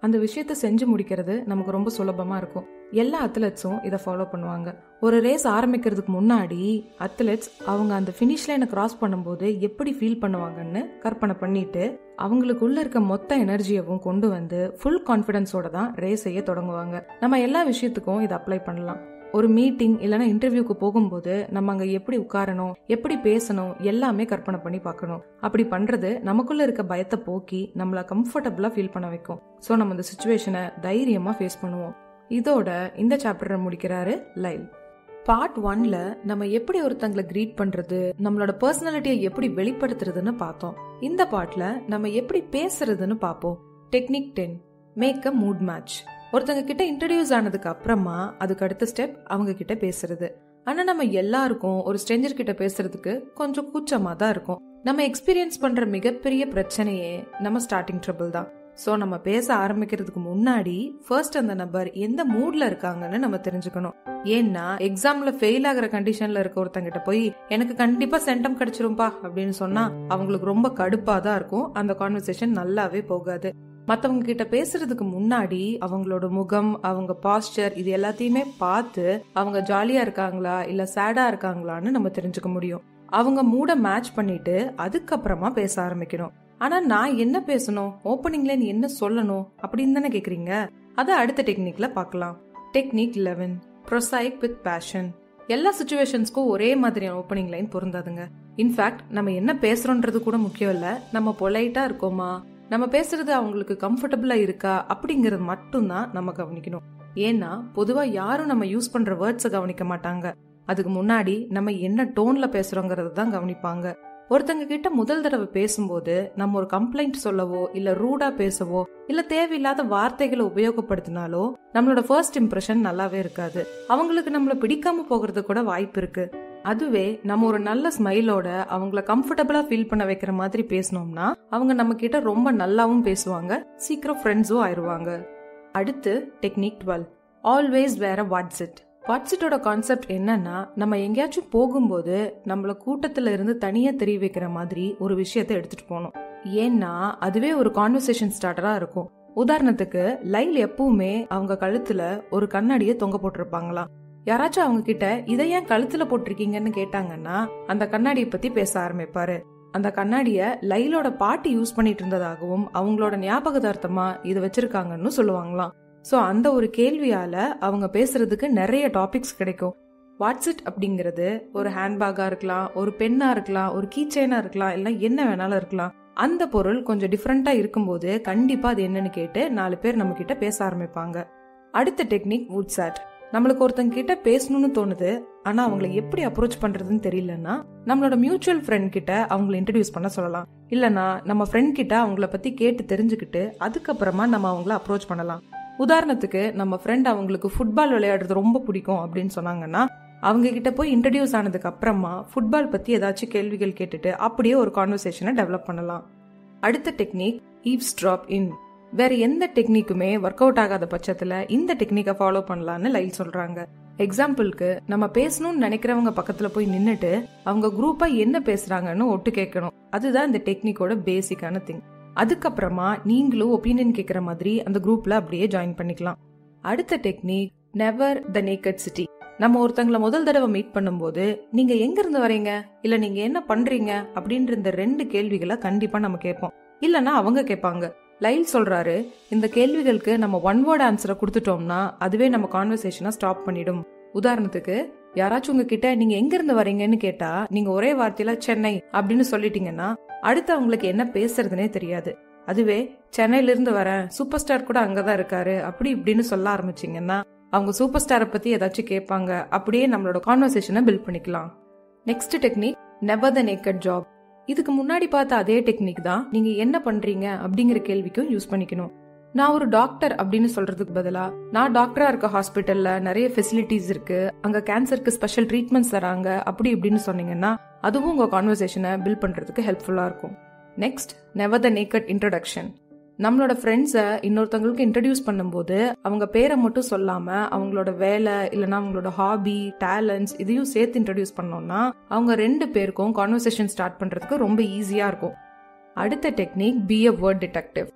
அந்த விஷயத்த செஞ்சு முடிக்கிறது நமக்கு ரொம்ப சுலபமா இருக்கும் எல்லா அத்லெட்ஸும் இதை ஃபாலோ பண்ணுவாங்க ஒரு ரேஸ் ஆரம்பிக்கிறதுக்கு முன்னாடி அத்லெட்ஸ் அவங்க அந்த ஃபினிஷ் லைனை கிராஸ் பண்ணும்போது எப்படி ஃபீல் பண்ணுவாங்கன்னு கற்பனை பண்ணிட்டு அவங்களுக்குள்ள இருக்க மொத்த எனர்ஜியவும் கொண்டு வந்து ஃபுல் கான்ஃபிடன்ஸோட தான் ரேஸ் செய்ய தொடங்குவாங்க நம்ம எல்லா விஷயத்துக்கும் இதை அப்ளை பண்ணலாம் ஒரு மீட்டிங் இல்லைன்னா இன்டர்வியூக்கு போகும்போது நம்ம அங்க எப்படி உட்காரணும் எப்படி பேசணும் எல்லாமே கற்பனை பண்ணி பார்க்கணும் அப்படி பண்றது நமக்குள்ள இருக்க பயத்தை போக்கி நம்மள கம்ஃபர்டபுளா ஃபீல் பண்ண வைக்கும் ஸோ நம்ம இந்த சுச்சுவேஷனை தைரியமா ஃபேஸ் பண்ணுவோம் இதோட இந்த சாப்டரை முடிக்கிறாரு லைல் பார்ட் ஒன்ல நம்ம எப்படி ஒருத்தங்களை கிரீட் பண்றது நம்மளோட பர்சனாலிட்டியை எப்படி வெளிப்படுத்துறதுன்னு பார்த்தோம் இந்த பார்ட்ல நம்ம எப்படி பேசுறதுன்னு பார்ப்போம் technique ten make a mood match ஒருத்தங்க கிட்ட இன்ட்ரடியூஸ் ஆனதுக்கு அப்புறமா அதுக்கு அடுத்த ஸ்டெப் அவங்க கிட்ட பேசுறது ஆனா நம்ம எல்லாருக்கும் ஒரு ஸ்ட்ரேஞ்சர் கிட்ட பேசுறதுக்கு கொஞ்சம் கூச்சமா தான் இருக்கும் நம்ம எக்ஸ்பீரியன்ஸ் பண்ற மிகப்பெரிய பிரச்சனையே நம்ம ஸ்டார்டிங் ட்ரபிள் தான் ஸோ நம்ம பேச ஆரம்பிக்கிறதுக்கு முன்னாடி ஃபர்ஸ்ட் அந்த நபர் எந்த மூட்ல இருக்காங்கன்னு நம்ம தெரிஞ்சுக்கணும் ஏன்னா எக்ஸாம்ல ஃபெயில் ஆகிற கண்டிஷன்ல இருக்க ஒருத்தங்கிட்ட போய் எனக்கு கண்டிப்பா சென்டம் கிடைச்சிரும்பா அப்படின்னு சொன்னா அவங்களுக்கு ரொம்ப கடுப்பா தான் இருக்கும் அந்த கான்வர்சேஷன் நல்லாவே போகாது மத்தவங்க கிட்ட பேசுறதுக்கு முன்னாடி அவங்களோட முகம் அவங்க பாஸ்டர் இது எல்லாத்தையுமே பார்த்து அவங்க ஜாலியா இருக்காங்களா இல்ல சேடா இருக்காங்களான்னு நம்ம தெரிஞ்சுக்க முடியும் அவங்க மூட மேட்ச் பண்ணிட்டு அதுக்கப்புறமா பேச ஆரம்பிக்கணும் ஆனா நான் என்ன பேசணும் ஓப்பனிங்ல நீ என்ன சொல்லணும் அப்படின்னு தானே கேக்குறீங்க அதை அடுத்த டெக்னிக்ல பார்க்கலாம் technique eleven prosaic with passion எல்லா சுச்சுவேஷன்ஸ்க்கும் ஒரே மாதிரியான ஓப்பனிங் லைன் பொருந்தாதுங்க இன்ஃபேக்ட் நம்ம என்ன பேசுறோன்றது கூட முக்கியம் இல்ல நம்ம பொலைட்டா இருக்கோமா நம்ம பேசுறது அவங்களுக்கு கம்ஃபர்டபுளா இருக்கா அப்படிங்கறது மட்டும்தான் நம்ம கவனிக்கணும் ஏன்னா பொதுவா யாரும் நம்ம யூஸ் பண்ற வேர்ட்ஸை கவனிக்க மாட்டாங்க அதுக்கு முன்னாடி நம்ம என்ன டோன்ல பேசுறோங்கிறது தான் கவனிப்பாங்க ஒருத்தங்க கிட்ட முதல் தடவை பேசும்போது நம்ம ஒரு கம்ப்ளைண்ட் சொல்லவோ இல்ல ரூடா பேசவோ இல்ல தேவையில்லாத வார்த்தைகளை உபயோகப்படுத்தினாலோ நம்மளோட ஃபர்ஸ்ட் இம்ப்ரெஷன் நல்லாவே இருக்காது அவங்களுக்கு நம்மள பிடிக்காம போகிறது கூட வாய்ப்பு இருக்கு அதுவே நம்ம ஒரு நல்ல ஸ்மைலோட அவங்கள கம்ஃபர்டபுளா ஃபீல் பண்ண வைக்கிற மாதிரி பேசினோம்னா அவங்க நம்ம கிட்ட ரொம்ப நல்லாவும் பேசுவாங்க சீக்கிரம் ஃப்ரெண்ட்ஸும் ஆயிடுவாங்க அடுத்து technique twelve always wear whatsit வாட்ஸ்இட்டோட கான்செப்ட் என்னன்னா நம்ம எங்கேயாச்சும் போகும்போது நம்மள கூட்டத்துல இருந்து தனியா தெரிய வைக்கிற மாதிரி ஒரு விஷயத்த எடுத்துட்டு போகணும் ஏன்னா அதுவே ஒரு கான்வர்சேஷன் ஸ்டார்டரா இருக்கும் உதாரணத்துக்கு லைல் எப்பவுமே அவங்க கழுத்துல ஒரு கண்ணாடியை தொங்க போட்டிருப்பாங்களாம் யாராச்சும் அவங்க கிட்ட இதை ஏன் கழுத்துல போட்டிருக்கீங்கன்னு கேட்டாங்கன்னா அந்த கண்ணாடியை பத்தி பேச ஆரம்பிப்பாரு அந்த கண்ணாடிய லைலோட பாட்டி யூஸ் பண்ணிட்டு இருந்ததாகவும் அவங்களோட ஞாபகதார்த்தமா இதை வச்சிருக்காங்கன்னு சொல்லுவாங்களாம் ஸோ அந்த ஒரு கேள்வியால அவங்க பேசுறதுக்கு நிறைய டாபிக்ஸ் கிடைக்கும் வாட்ஸ்இட் அப்படிங்கிறது ஒரு ஹேண்ட்பேக்கா இருக்கலாம் ஒரு பெண்ணா இருக்கலாம் ஒரு கீ செயினா இருக்கலாம் இல்லை என்ன வேணாலும் இருக்கலாம் அந்த பொருள் கொஞ்சம் டிஃப்ரெண்டா இருக்கும்போது கண்டிப்பா அது என்னன்னு கேட்டு நாலு பேர் நம்ம கிட்ட பேச ஆரம்பிப்பாங்க அடுத்த டெக்னிக் வுட்சாட் நம்மளுக்கு ஒருத்தங்க கிட்ட பேசணும்னு தோணுது ஆனா அவங்கள எப்படி அப்ரோச் பண்றதுன்னு தெரியலன்னா நம்மளோட மியூச்சுவல் ஃப்ரெண்ட் கிட்ட அவங்கள இன்ட்ரடியூஸ் பண்ண சொல்லலாம் இல்லனா நம்ம ஃப்ரெண்ட் கிட்ட அவங்கள பத்தி கேட்டு தெரிஞ்சுக்கிட்டு அதுக்கப்புறமா நம்ம அவங்கள அப்ரோச் பண்ணலாம் உதாரணத்துக்கு நம்ம ஃப்ரெண்ட் அவங்களுக்கு ஃபுட்பால் விளையாடுறது ரொம்ப பிடிக்கும் அப்படின்னு சொன்னாங்கன்னா அவங்க கிட்ட போய் இன்ட்ரடியூஸ் ஆனதுக்கு அப்புறமா ஃபுட்பால் பத்தி ஏதாச்சும் கேள்விகள் கேட்டுட்டு அப்படியே ஒரு கான்வர்சேஷனை டெவலப் பண்ணலாம் அடுத்த டெக்னிக் ஈவ்ஸ் ட்ராப் இன் வேற எந்த டெக்னிக்குமே ஒர்க் அவுட் ஆகாத பட்சத்துல இந்த டெக்னிக்கை ஃபாலோ பண்ணலாம்னு லைல் சொல்றாங்க எக்ஸாம்பிளுக்கு நம்ம பேசணும்னு நினைக்கிறவங்க பக்கத்துல போய் நின்னுட்டு அவங்க குரூப்பா என்ன பேசுறாங்கன்னு ஒட்டு கேட்கணும் அதுதான் இந்த டெக்னிக்கோட பேசிக்கான திங் அதுக்கப்புறமா நீங்களும் ஒப்பீனியன் கேட்குற மாதிரி அந்த குரூப்ல அப்படியே ஜாயின் பண்ணிக்கலாம் அடுத்த technique never the naked city நம்ம ஒருத்தங்களை முதல் தடவை மீட் பண்ணும்போது நீங்க எங்க இருந்து வரீங்க இல்ல நீங்க என்ன பண்றீங்க அப்படின்ற இந்த ரெண்டு கேள்விகளை கண்டிப்பா நம்ம கேட்போம் இல்லனா அவங்க கேட்பாங்க லைல் சொல்றாரு இந்த கேள்விகளுக்கு நம்ம ஒன் வேர்ட் ஆன்சரை கொடுத்துட்டோம்னா அதுவே நம்ம கான்வர்சேஷனை ஸ்டாப் பண்ணிடும் உதாரணத்துக்கு யாராச்சும் உங்ககிட்ட நீங்க எங்க இருந்து வரீங்கன்னு கேட்டா நீங்க ஒரே வார்த்தையில சென்னை அப்படின்னு சொல்லிட்டீங்கன்னா அடுத்து அவங்களுக்கு என்ன பேசுறதுனே தெரியாது அதுவே சென்னையில இருந்து வரேன் சூப்பர் ஸ்டார் கூட அங்கதான் இருக்காரு அப்படி இப்படின்னு சொல்ல ஆரம்பிச்சீங்கன்னா அவங்க சூப்பர் ஸ்டாரை பத்தி ஏதாச்சும் கேட்பாங்க அப்படியே நம்மளோட கான்வர்சேஷனை பில்ட் பண்ணிக்கலாம் next technique never the naked job இதுக்கு முன்னாடி பார்த்த அதே டெக்னிக் தான் நீங்க என்ன பண்றீங்க அப்படிங்கிற கேள்விக்கும் யூஸ் பண்ணிக்கணும் நான் ஒரு டாக்டர் அப்படின்னு சொல்றதுக்கு பதிலா நான் டாக்டரா இருக்க ஹாஸ்பிட்டல்ல நிறைய ஃபெசிலிட்டிஸ் இருக்கு அங்க கேன்சருக்கு ஸ்பெஷல் ட்ரீட்மெண்ட்ஸ் தராங்க அப்படி இப்படின்னு சொன்னீங்கன்னா அதுவும் உங்க கான்வர்சேஷனை பில்ட் பண்றதுக்கு ஹெல்ப்ஃபுல்லா இருக்கும் next never the naked introduction நம்மளோட ஃப்ரெண்ட்ஸை இன்னொருத்தவங்களுக்கு இன்ட்ரடியூஸ் பண்ணும்போது அவங்க பேரை மட்டும் சொல்லாம அவங்களோட வேலை இல்லைன்னா அவங்களோட ஹாபி டேலண்ட்ஸ் இதையும் சேர்த்து இன்ட்ரடியூஸ் பண்ணோம்னா அவங்க ரெண்டு பேருக்கும் கான்வர்சேஷன் ஸ்டார்ட் பண்றதுக்கு ரொம்ப ஈஸியா இருக்கும் அடுத்த technique be a word detective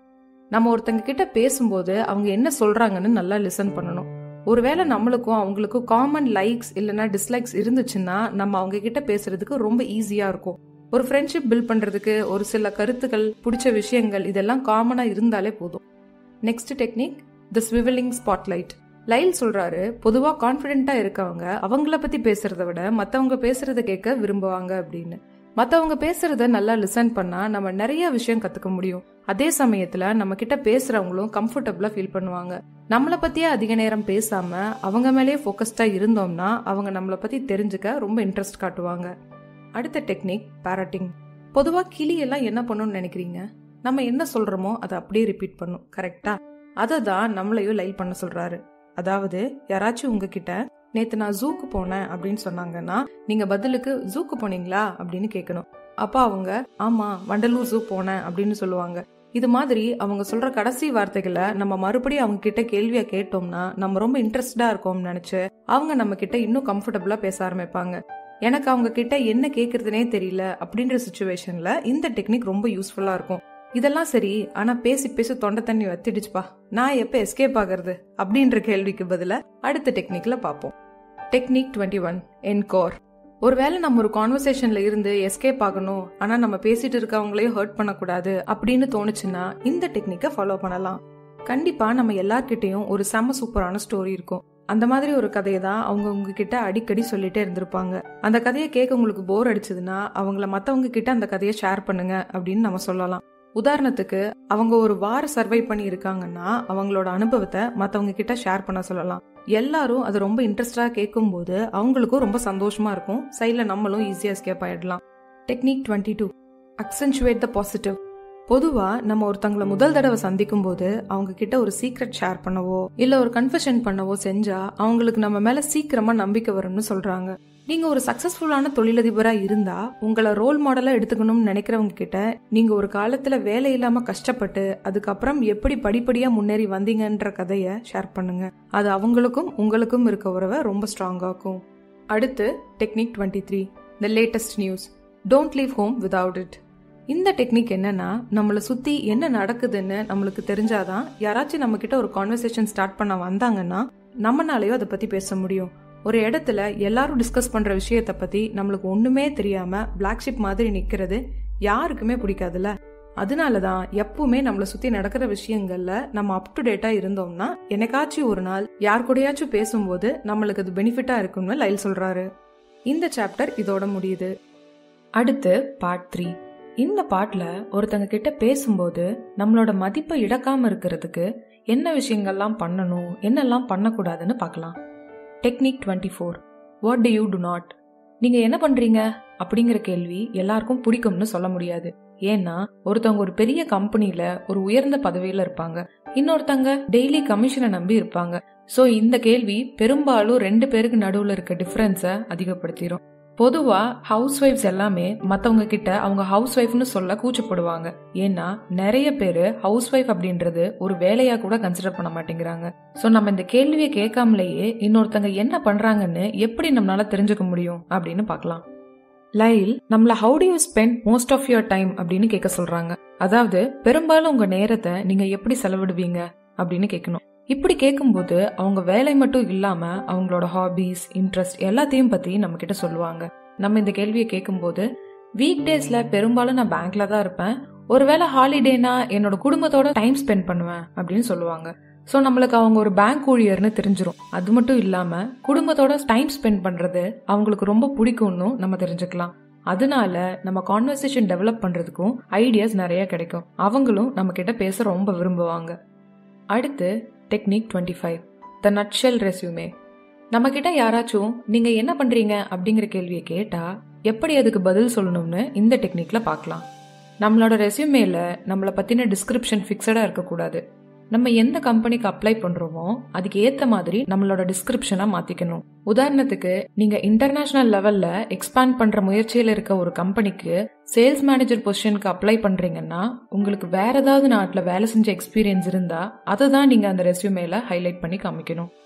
நம்ம ஒருத்தங்க கிட்ட பேசும்போது அவங்க என்ன சொல்றாங்கன்னு நல்லா லிசன் பண்ணணும் ஒருவேளை நம்மளுக்கும் அவங்களுக்கும் காமன் லைக்ஸ் இல்லைன்னா டிஸ்லைக்ஸ் இருந்துச்சுன்னா நம்ம அவங்க கிட்ட பேசுறதுக்கு ரொம்ப ஈஸியா இருக்கும் ஒரு ஃப்ரெண்ட்ஷிப் பில்ட் பண்றதுக்கு ஒரு சில கருத்துக்கள் பிடிச்ச விஷயங்கள் இதெல்லாம் காமனா இருந்தாலே போதும் next technique the swiveling spotlight Leil சொல்றாரு பொதுவா கான்பிடென்ட்டா இருக்கவங்க அவங்கள பத்தி பேசுறத விட மத்தவங்க பேசுறத கேட்க விரும்புவாங்க அப்படின்னு மத்தவங்க பேசுறத நல்லா லிசன் பண்ணா நம்ம நிறைய விஷயம் கத்துக்க முடியும் அதே சமயத்துல நம்ம கிட்ட பேசுறவங்களும் கம்ஃபர்டபுளா ஃபீல் பண்ணுவாங்க நம்மளை பத்தியே அதிக நேரம் பேசாம அவங்க மேலேயே ஃபோக்கஸ்டா இருந்தோம்னா அவங்க நம்மளை பத்தி தெரிஞ்சுக்க ரொம்ப இன்ட்ரெஸ்ட் காட்டுவாங்க அடுத்த டெக்னிக் பேரட்டிங் பொதுவா கிளி எல்லாம் என்ன பண்ணும்னு நினைக்கிறீங்க நம்ம என்ன சொல்றோமோ அதை அப்படியே ரிப்பீட் பண்ணும் கரெக்டா அதை தான் நம்மளையும் லைல் பண்ண சொல்றாரு அதாவது யாராச்சும் உங்ககிட்ட நேத்து நான் ஜூக்கு போனேன் அப்படின்னு சொன்னாங்கன்னா நீங்க பதிலுக்கு ஜூக்கு போனீங்களா அப்படின்னு கேட்கணும் அப்ப அவங்க ஆமா வண்டலூர் ஜூ போனேன் அப்படின்னு சொல்லுவாங்க இது மாதிரி அவங்க சொல்ற கடைசி வார்த்தைகளை நம்ம மறுபடியும் அவங்க கிட்ட கேள்வியா கேட்டோம்னா நம்ம ரொம்ப இன்ட்ரெஸ்டா இருக்கோம்னு நினைச்சு அவங்க நம்ம கிட்ட இன்னும் கம்ஃபர்டபுளா பேச ஆரம்பிப்பாங்க எனக்கு அவங்க கிட்ட என்ன கேக்குறதுனே தெரியல அப்படின்ற சுச்சுவேஷன்ல இந்த டெக்னிக் ரொம்ப யூஸ்ஃபுல்லா இருக்கும் இதெல்லாம் சரி ஆனா பேசி பேசி தொண்டை தண்ணி வத்திடுச்சுப்பா நான் எப்ப எஸ்கேப் ஆகிறது அப்படின்ற கேள்விக்கு பதிலா அடுத்த டெக்னிக்ல பார்ப்போம் டெக்னிக் டுவெண்ட்டி ஒன் என்கோர் ஒருவேளை நம்ம ஒரு கான்வர்சேஷன்ல இருந்து எஸ்கேப் ஆகணும் ஆனா நம்ம பேசிட்டு இருக்கவங்களையும் ஹர்ட் பண்ணக்கூடாது அப்படின்னு தோணுச்சுன்னா இந்த டெக்னிக்கை ஃபாலோ பண்ணலாம் கண்டிப்பா நம்ம எல்லார்கிட்டயும் ஒரு செம சூப்பரான ஸ்டோரி இருக்கும் அந்த மாதிரி ஒரு கதையை தான் அவங்க உங்ககிட்ட அடிக்கடி சொல்லிட்டே இருந்திருப்பாங்க அந்த கதையை கேட்க உங்களுக்கு போர் அடிச்சதுன்னா அவங்கள மத்தவங்க கிட்ட அந்த கதையை ஷேர் பண்ணுங்க அப்படின்னு நம்ம சொல்லலாம் உதாரணத்துக்கு அவங்க ஒரு வார சர்வை பண்ணி இருக்காங்கன்னா அவங்களோட அனுபவத்தை மத்தவங்க கிட்ட ஷேர் பண்ண சொல்லலாம் எல்லாரும் அது ரொம்ப இன்ட்ரெஸ்டா கேட்கும் போது அவங்களுக்கும் ரொம்ப சந்தோஷமா இருக்கும் சைட்ல நம்மளும் ஈஸியா எஸ்கேப் ஆயிடலாம் technique twenty two accentuate the positive பொதுவா நம்ம ஒருத்தங்கள முதல் தடவை சந்திக்கும் போது அவங்க கிட்ட ஒரு சீக்ரெட் ஷேர் பண்ணவோ இல்ல ஒரு கன்ஃபெஷன் பண்ணவோ செஞ்சா அவங்களுக்கு நம்ம மேல சீக்கிரமா நம்பிக்கை வரும்னு சொல்றாங்க நீங்க ஒரு சக்சஸ்ஃபுல்லான தொழிலதிபரா இருந்தா உங்களை ரோல் மாடலா எடுத்துக்கணும்னு நினைக்கிறவங்க கிட்ட நீங்க ஒரு காலத்துல வேலை இல்லாம கஷ்டப்பட்டு அதுக்கப்புறம் எப்படி படிப்படியா முன்னேறி வந்தீங்கன்ற கதைய ஷேர் பண்ணுங்க அது அவங்களுக்கும் உங்களுக்கும் இருக்க உறவை ரொம்ப ஸ்ட்ராங்காக்கும் அடுத்து technique twenty three the latest news don't leave home without it இந்த டெக்னிக் என்னன்னா நம்மளை சுத்தி என்ன நடக்குதுன்னு நம்மளுக்கு தெரிஞ்சாதான் யாராச்சும் நம்ம கிட்ட ஒரு கான்வர்சேஷன் ஸ்டார்ட் பண்ண வந்தாங்கன்னா நம்மனாலேயோ அதை பத்தி பேச முடியும் ஒரு இடத்துல எல்லாரும் டிஸ்கஸ் பண்ற விஷயத்த பத்தி நம்மளுக்கு ஒண்ணுமே தெரியாம பிளாக் ஷிப் மாதிரி நிக்கிறது யாருக்குமே பிடிக்காதுல்ல அதனாலதான் எப்பவுமே நம்மளை சுத்தி நடக்கிற விஷயங்கள்ல நம்ம அப் டு டேட்டா இருந்தோம்னா என்னைக்காச்சும் ஒரு நாள் யார் கூடயாச்சும் பேசும்போது நம்மளுக்கு அது பெனிஃபிட்டா இருக்கும்னு லைல் சொல்றாரு இந்த சாப்டர் இதோட முடியுது அடுத்து பார்ட் த்ரீ இந்த பாட்டில் ஒருத்தங்க கிட்ட பேசும்போது நம்மளோட மதிப்பை இழக்காம இருக்கிறதுக்கு என்ன விஷயங்கள்லாம் பண்ணணும் என்னெல்லாம் பண்ணக்கூடாதுன்னு பார்க்கலாம் technique twenty four what do you do not நீங்கள் என்ன பண்ணுறீங்க அப்படிங்கிற கேள்வி எல்லாருக்கும் பிடிக்கும்னு சொல்ல முடியாது ஏன்னா ஒருத்தவங்க ஒரு பெரிய கம்பெனியில ஒரு உயர்ந்த பதவியில இருப்பாங்க இன்னொருத்தங்க டெய்லி கமிஷனை நம்பி இருப்பாங்க ஸோ இந்த கேள்வி பெரும்பாலும் ரெண்டு பேருக்கு நடுவில் இருக்க டிஃபரன்ஸை அதிகப்படுத்திடும் பொதுவா ஹவுஸ் ஒய்ஃப்ஸ் எல்லாமே மத்தவங்க கிட்ட அவங்க ஹவுஸ் ஒய்ஃப்னு சொல்ல கூச்சப்படுவாங்க ஏன்னா நிறைய பேரு ஹவுஸ் ஒய்ஃப் அப்படின்றது ஒரு வேலையா கூட கன்சிடர் பண்ண மாட்டேங்கிறாங்க சோ நம்ம இந்த கேள்வியை கேட்காமலேயே இன்னொருத்தங்க என்ன பண்றாங்கன்னு எப்படி நம்மளால தெரிஞ்சுக்க முடியும் அப்படின்னு பார்க்கலாம் லைல் நம்மள how do you spend most of your time அப்படின்னு கேட்க சொல்றாங்க அதாவது பெரும்பாலும் உங்க நேரத்தை நீங்க எப்படி செலவிடுவீங்க அப்படின்னு கேட்கணும் இப்படி கேட்கும்போது அவங்க வேலை மட்டும் இல்லாம அவங்களோட ஹாபீஸ் இன்ட்ரெஸ்ட் எல்லாத்தையும் பத்தி நம்ம கிட்ட சொல்லுவாங்க நம்ம இந்த கேள்வியை கேட்கும்போது வீக் டேஸ்ல பெரும்பாலும் நான் பேங்க்ல தான் இருப்பேன் ஒருவேளை ஹாலிடேனா என்னோட குடும்பத்தோட டைம் ஸ்பெண்ட் பண்ணுவேன் அப்படின்னு சொல்லுவாங்க ஸோ நம்மளுக்கு அவங்க ஒரு பேங்க் ஊழியர்னு தெரிஞ்சிரும் அது மட்டும் இல்லாம குடும்பத்தோட டைம் ஸ்பெண்ட் பண்றது அவங்களுக்கு ரொம்ப பிடிக்கும்னு நம்ம தெரிஞ்சுக்கலாம் அதனால நம்ம கான்வர்சேஷன் டெவலப் பண்றதுக்கும் ஐடியாஸ் நிறைய கிடைக்கும் அவங்களும் நம்ம கிட்ட பேச ரொம்ப விரும்புவாங்க அடுத்து technique twenty five the nutshell resume நம்ம கிட்ட யாராச்சும் நீங்க என்ன பண்றீங்க அப்படிங்கிற கேள்வியை கேட்டா எப்படி அதுக்கு பதில் சொல்லணும்னு இந்த டெக்னிக்ல பார்க்கலாம் நம்மளோட ரெஸ்யூமேல நம்மளை பத்தின டிஸ்கிரிப்ஷன் ஃபிக்ஸடா இருக்கக்கூடாது நம்ம எந்த கம்பெனிக்கு அப்ளை பண்றோமோ அதுக்கு ஏத்த மாதிரி நம்மளோட டிஸ்கிரிப்ஷனை மாத்திக்கணும் உதாரணத்துக்கு நீங்க இன்டர்நேஷனல் லெவல்ல எக்ஸ்பேண்ட் பண்ற முயற்சியில இருக்க ஒரு கம்பெனிக்கு சேல்ஸ் மேனேஜர் பொசிஷனுக்கு அப்ளை பண்றீங்கன்னா உங்களுக்கு வேற ஏதாவது நாட்டில் வேலை செஞ்ச எக்ஸ்பீரியன்ஸ் இருந்தா அதை தான் நீங்க அந்த ரெஸ்யூமேல ஹைலைட் பண்ணி காமிக்கணும்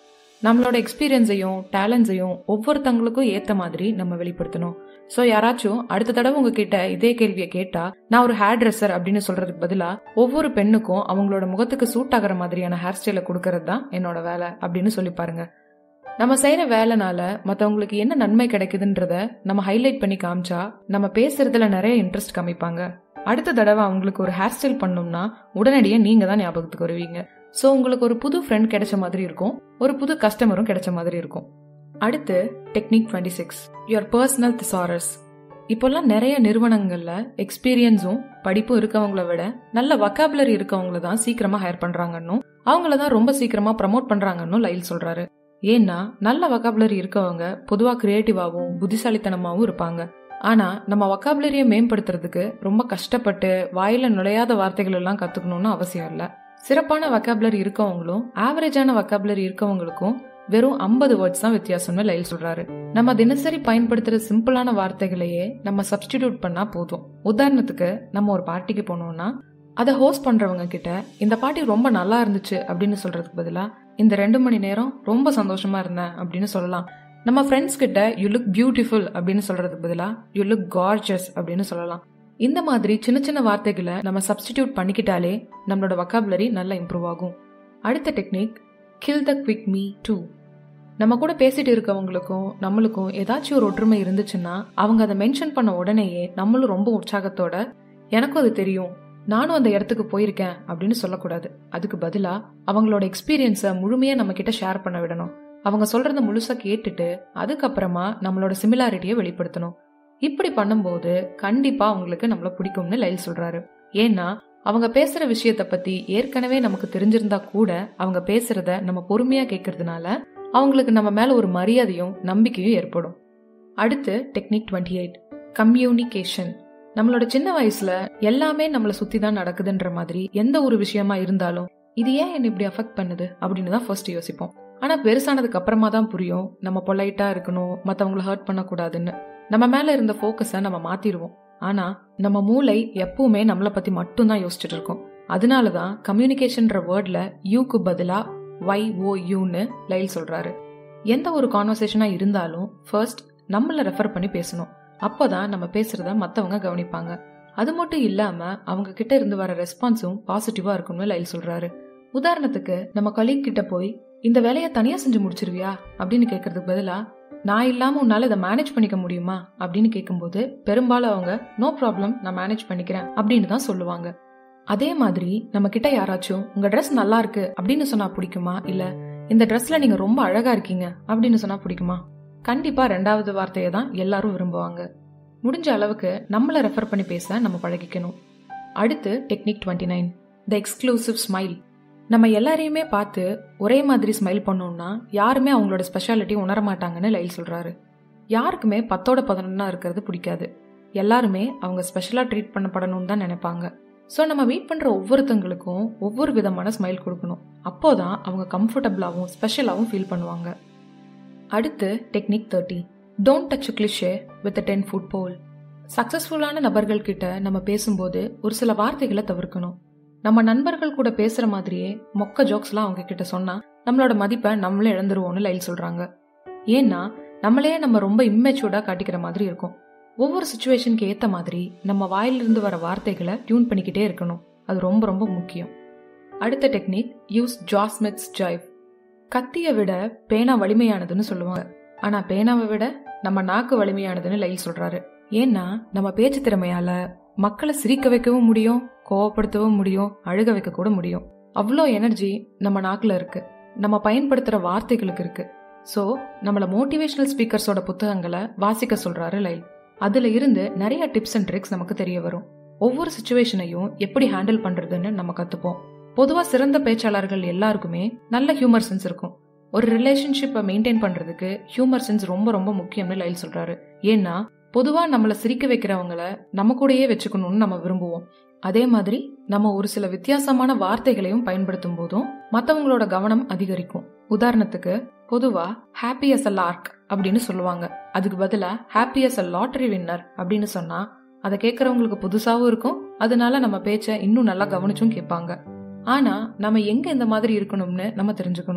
நம்மளோட எக்ஸ்பீரியன்ஸையும் டேலண்ட்ஸையும் ஒவ்வொருத்தங்களுக்கும் ஏத்த மாதிரி நம்ம வெளிப்படுத்தணும் ஸோ யாராச்சும் அடுத்த தடவை உங்ககிட்ட இதே கேள்வியை கேட்டா நான் ஒரு ஹேர் ட்ரெஸ்ஸர் அப்படின்னு சொல்றதுக்கு பதிலா ஒவ்வொரு பெண்ணுக்கும் அவங்களோட முகத்துக்கு சூட் ஆகிற மாதிரியான ஹேர் ஸ்டைலை கொடுக்கறது தான் என்னோட வேலை அப்படின்னு சொல்லி பாருங்க நம்ம செய்யற வேலைனால மத்தவங்களுக்கு என்ன நன்மை கிடைக்குதுன்றத நம்ம ஹைலைட் பண்ணி காமிச்சா நம்ம பேசுறதுல நிறைய இன்ட்ரெஸ்ட் காமிப்பாங்க அடுத்த தடவை அவங்களுக்கு ஒரு ஹேர் ஸ்டைல் பண்ணோம்னா உடனடியே நீங்க தான் ஞாபகத்துக்கு வருவீங்க ஸோ உங்களுக்கு ஒரு புது ஃப்ரெண்ட் கிடைச்ச மாதிரி இருக்கும் ஒரு புது கஸ்டமரும் கிடைச்ச மாதிரி இருக்கும் அடுத்து technique twenty six your personal thesaurus இப்போல்லாம் நிறைய நிறுவனங்கள்ல எக்ஸ்பீரியன்ஸும் படிப்பும் இருக்கவங்கள விட நல்ல வக்காபுலரி இருக்கவங்கள தான் சீக்கிரமா ஹையர் பண்றாங்கன்னும் அவங்கள தான் ரொம்ப சீக்கிரமா ப்ரமோட் பண்றாங்கன்னு லைல் சொல்றாரு ஏன்னா நல்ல வக்காபுலரி இருக்கவங்க பொதுவா கிரியேட்டிவாவும் புத்திசாலித்தனமாவும் இருப்பாங்க ஆனா நம்ம வக்காபுலரியை மேம்படுத்துறதுக்கு ரொம்ப கஷ்டப்பட்டு வாயில நுழையாத வார்த்தைகள் எல்லாம் கத்துக்கணும்னு அவசியம் இல்ல சிறப்பான வக்காபுலரி இருக்கவங்களும் ஆவரேஜான வக்காபுலரி இருக்கவங்களுக்கும் வெறும் ஐம்பது வேர்ட்ஸ் தான் வித்தியாசம்னு லைல் சொல்றாரு நம்ம தினசரி பயன்படுத்துற சிம்பிளான வார்த்தைகளையே நம்ம சப்ஸ்டிடியூட் பண்ணா போதும் உதாரணத்துக்கு நம்ம ஒரு பார்ட்டிக்கு போனோம்னா அதை ஹோஸ்ட் பண்றவங்க கிட்ட இந்த பார்ட்டி ரொம்ப நல்லா இருந்துச்சு அப்படின்னு சொல்றதுக்கு பதிலா இந்த ரெண்டு மணி நேரம் ரொம்ப சந்தோஷமா இருந்தேன் அப்படின்னு சொல்லலாம் நம்ம ஃப்ரெண்ட்ஸ் கிட்ட யூ லுக் பியூட்டிஃபுல் அப்படின்னு சொல்றதுக்கு பதிலா யூ லுக் கார்ஜஸ் அப்படின்னு சொல்லலாம் இந்த மாதிரி சின்ன சின்ன வார்த்தைகளை நம்ம சப்ஸ்டிடியூட் பண்ணிக்கிட்டாலே நம்மளோட வக்காபுலரி நல்லா இம்ப்ரூவ் ஆகும் அடுத்த technique kill the quick me too நம்ம கூட பேசிட்டு இருக்கவங்களுக்கும் நம்மளுக்கும் ஏதாச்சும் ஒரு ஒற்றுமை இருந்துச்சுன்னா அவங்க அதை மென்ஷன் பண்ண உடனேயே நம்மளும் ரொம்ப உற்சாகத்தோட எனக்கும் அது தெரியும் நானும் அந்த இடத்துக்கு போயிருக்கேன் அப்படின்னு சொல்லக்கூடாது அதுக்கு பதிலா அவங்களோட எக்ஸ்பீரியன்ஸை முழுமையா நம்ம கிட்ட ஷேர் பண்ண விடணும் அவங்க சொல்றத முழுசா கேட்டுட்டு அதுக்கப்புறமா நம்மளோட சிமிலாரிட்டியை வெளிப்படுத்தணும் இப்படி பண்ணும்போது கண்டிப்பா அவங்களுக்கு நம்மள பிடிக்கும்னு லைல் சொல்றாரு ஏன்னா அவங்க பேசுற விஷயத்த பத்தி ஏற்கனவே நமக்கு தெரிஞ்சிருந்தா கூட அவங்க பேசுறத நம்ம பொறுமையா கேட்கறதுனால அவங்களுக்கு நம்ம மேல ஒரு மரியாதையும் நம்பிக்கையும் ஏற்படும் அடுத்து டெக்னிக் டுவெண்ட்டி எயிட் கம்யூனிகேஷன் நம்மளோட சின்ன வயசுல எல்லாமே நம்மளை சுத்தி தான் நடக்குதுன்ற மாதிரி எந்த ஒரு விஷயமா இருந்தாலும் இது ஏன் என்ன இப்படி அஃபெக்ட் பண்ணுது அப்படின்னு தான் ஃபர்ஸ்ட் யோசிப்போம் ஆனா பெருசானதுக்கு அப்புறமா தான் புரியும் நம்ம பொலைட்டா இருக்கணும் மத்தவங்களை ஹர்ட் பண்ணக்கூடாதுன்னு நம்ம மேல இருந்த ஃபோக்கஸை நம்ம மாத்திடுவோம் ஆனா நம்ம மூளை எப்பவுமே நம்மளை பத்தி மட்டும்தான் யோசிச்சுட்டு இருக்கோம் அதனாலதான் கம்யூனிகேஷன்ற வேர்ட்ல யூக்கு பதிலா ஒய் ஓ யூன்னு லைல் சொல்றாரு எந்த ஒரு கான்வர்சேஷனா இருந்தாலும் ஃபர்ஸ்ட் நம்மள ரெஃபர் பண்ணி பேசணும் அப்போதான் நம்ம பேசுறத மத்தவங்க கவனிப்பாங்க அது மட்டும் இல்லாம அவங்க கிட்ட இருந்து வர ரெஸ்பான்ஸும் பாசிட்டிவா இருக்கும்னு லைல் சொல்றாரு உதாரணத்துக்கு நம்ம கலீக் கிட்ட போய் இந்த வேலையை தனியா செஞ்சு முடிச்சிருவியா அப்படின்னு கேட்கறதுக்கு பதிலா நான் இல்லாம உன்னால இதை மேனேஜ் பண்ணிக்க முடியுமா அப்படின்னு கேட்கும்போது பெரும்பாலும் அவங்க நோ ப்ராப்ளம் நான் மேனேஜ் பண்ணிக்கிறேன் அப்படின்னு தான் சொல்லுவாங்க அதே மாதிரி நம்ம கிட்ட யாராச்சும் உங்க ட்ரெஸ் நல்லா இருக்கு அப்படின்னு சொன்னா பிடிக்குமா இல்ல இந்த ட்ரெஸ்ல நீங்க ரொம்ப அழகா இருக்கீங்க அப்படின்னு சொன்னா பிடிக்குமா கண்டிப்பா ரெண்டாவது வார்த்தையை தான் எல்லாரும் விரும்புவாங்க முடிஞ்ச அளவுக்கு நம்மளை ரெஃபர் பண்ணி பேச நம்ம பழகிக்கணும் அடுத்து technique twenty nine the exclusive smile நம்ம எல்லாரையுமே பார்த்து ஒரே மாதிரி ஸ்மைல் பண்ணோம்னா யாருமே அவங்களோட ஸ்பெஷாலிட்டி உணர மாட்டாங்கன்னு லைல் சொல்றாரு யாருக்குமே பத்தோட பதினொன்னா இருக்கிறது பிடிக்காது எல்லாருமே அவங்க ஸ்பெஷலா ட்ரீட் பண்ணப்படணும்னு தான் நினைப்பாங்க ஸோ நம்ம மீட் பண்ற ஒவ்வொருத்தங்களுக்கும் ஒவ்வொரு விதமான ஸ்மைல் கொடுக்கணும் அப்போதான் அவங்க கம்ஃபர்டபுளாகவும் ஸ்பெஷலாகவும் ஃபீல் பண்ணுவாங்க அடுத்து technique thirty don't touch cliché with ten foot pole சக்சஸ்ஃபுல்லான நபர்கள் கிட்ட நம்ம பேசும்போது ஒரு சில வார்த்தைகளை தவிர்க்கணும் நம்ம நண்பர்கள் கூட பேசுற மாதிரியே மொக்க ஜோக்ஸ்லாம் அவங்க கிட்ட சொன்னா நம்மளோட மதிப்பை நம்மளே இழந்துருவோம்னு லைல் சொல்றாங்க ஏன்னா நம்மளே நம்ம ரொம்ப இம்மெச்சூர்டா காட்டிக்கிற மாதிரி இருக்கும் ஒவ்வொரு சுச்சுவேஷனுக்கு ஏத்த மாதிரி நம்ம வாயிலிருந்து வர வார்த்தைகளை டியூன் பண்ணிக்கிட்டே இருக்கணும் அது ரொம்ப ரொம்ப முக்கியம் அடுத்த டெக்னிக் யூஸ் ஜாஸ்மிட்ஸ் ஜைவ் கத்தியை விட பேனா வலிமையானதுன்னு சொல்லுவாங்க ஆனா பேனாவை விட நம்ம நாக்கு வலிமையானதுன்னு லைல் சொல்றாரு ஏன்னா நம்ம பேச்சு திறமையால மக்களை சிரிக்க வைக்கவும் முடியும் கோவப்படுத்தவும் முடியும் அழுக வைக்க கூட முடியும் அவ்வளோ எனர்ஜி நம்ம நாக்குல இருக்கு நம்ம பயன்படுத்துற வார்த்தைகளுக்கு இருக்கு ஸோ நம்மள மோட்டிவேஷனல் ஸ்பீக்கர்ஸோட புத்தகங்களை வாசிக்க சொல்றாரு லைல் அதுல இருந்து நிறைய டிப்ஸ் அண்ட் ட்ரிக்ஸ் நமக்கு தெரிய வரும் ஒவ்வொரு சுச்சுவேஷனையும் எப்படி ஹேண்டில் பண்றதுன்னு நம்ம கத்துப்போம் பொதுவா சிறந்த பேச்சாளர்கள் எல்லாருக்குமே நல்ல ஹியூமர் சென்ஸ் இருக்கும் ஒரு ரிலேஷன்ஷிப்பை மெயின்டைன் பண்றதுக்கு ஹியூமர் சென்ஸ் ரொம்ப ரொம்ப முக்கியம்னு லைல் சொல்றாரு ஏன்னா பொதுவா நம்மள சிரிக்க வைக்கிறவங்கள நம்ம கூடயே வச்சுக்கணும்னு நம்ம விரும்புவோம் அதே மாதிரி நம்ம ஒரு சில வித்தியாசமான வார்த்தைகளையும் பயன்படுத்தும் போதும் மத்தவங்களோட கவனம் அதிகரிக்கும் உதாரணத்துக்கு பொதுவா ஹாப்பி அஸ் அ லார்க் அப்படின்னு சொல்லுவாங்க அதுக்கு பதிலா happy as a lottery winner அப்படின்னு சொன்னா அதை கேட்கறவங்களுக்கு புதுசாவும் இருக்கும் அதனால நம்ம பேச்ச இன்னும் நல்லா கவனிச்சும் கேட்பாங்க ஆனா நம்ம எங்க இந்த மாதிரி இருக்கணும்னு நம்ம தெரிஞ்சுக்கணும்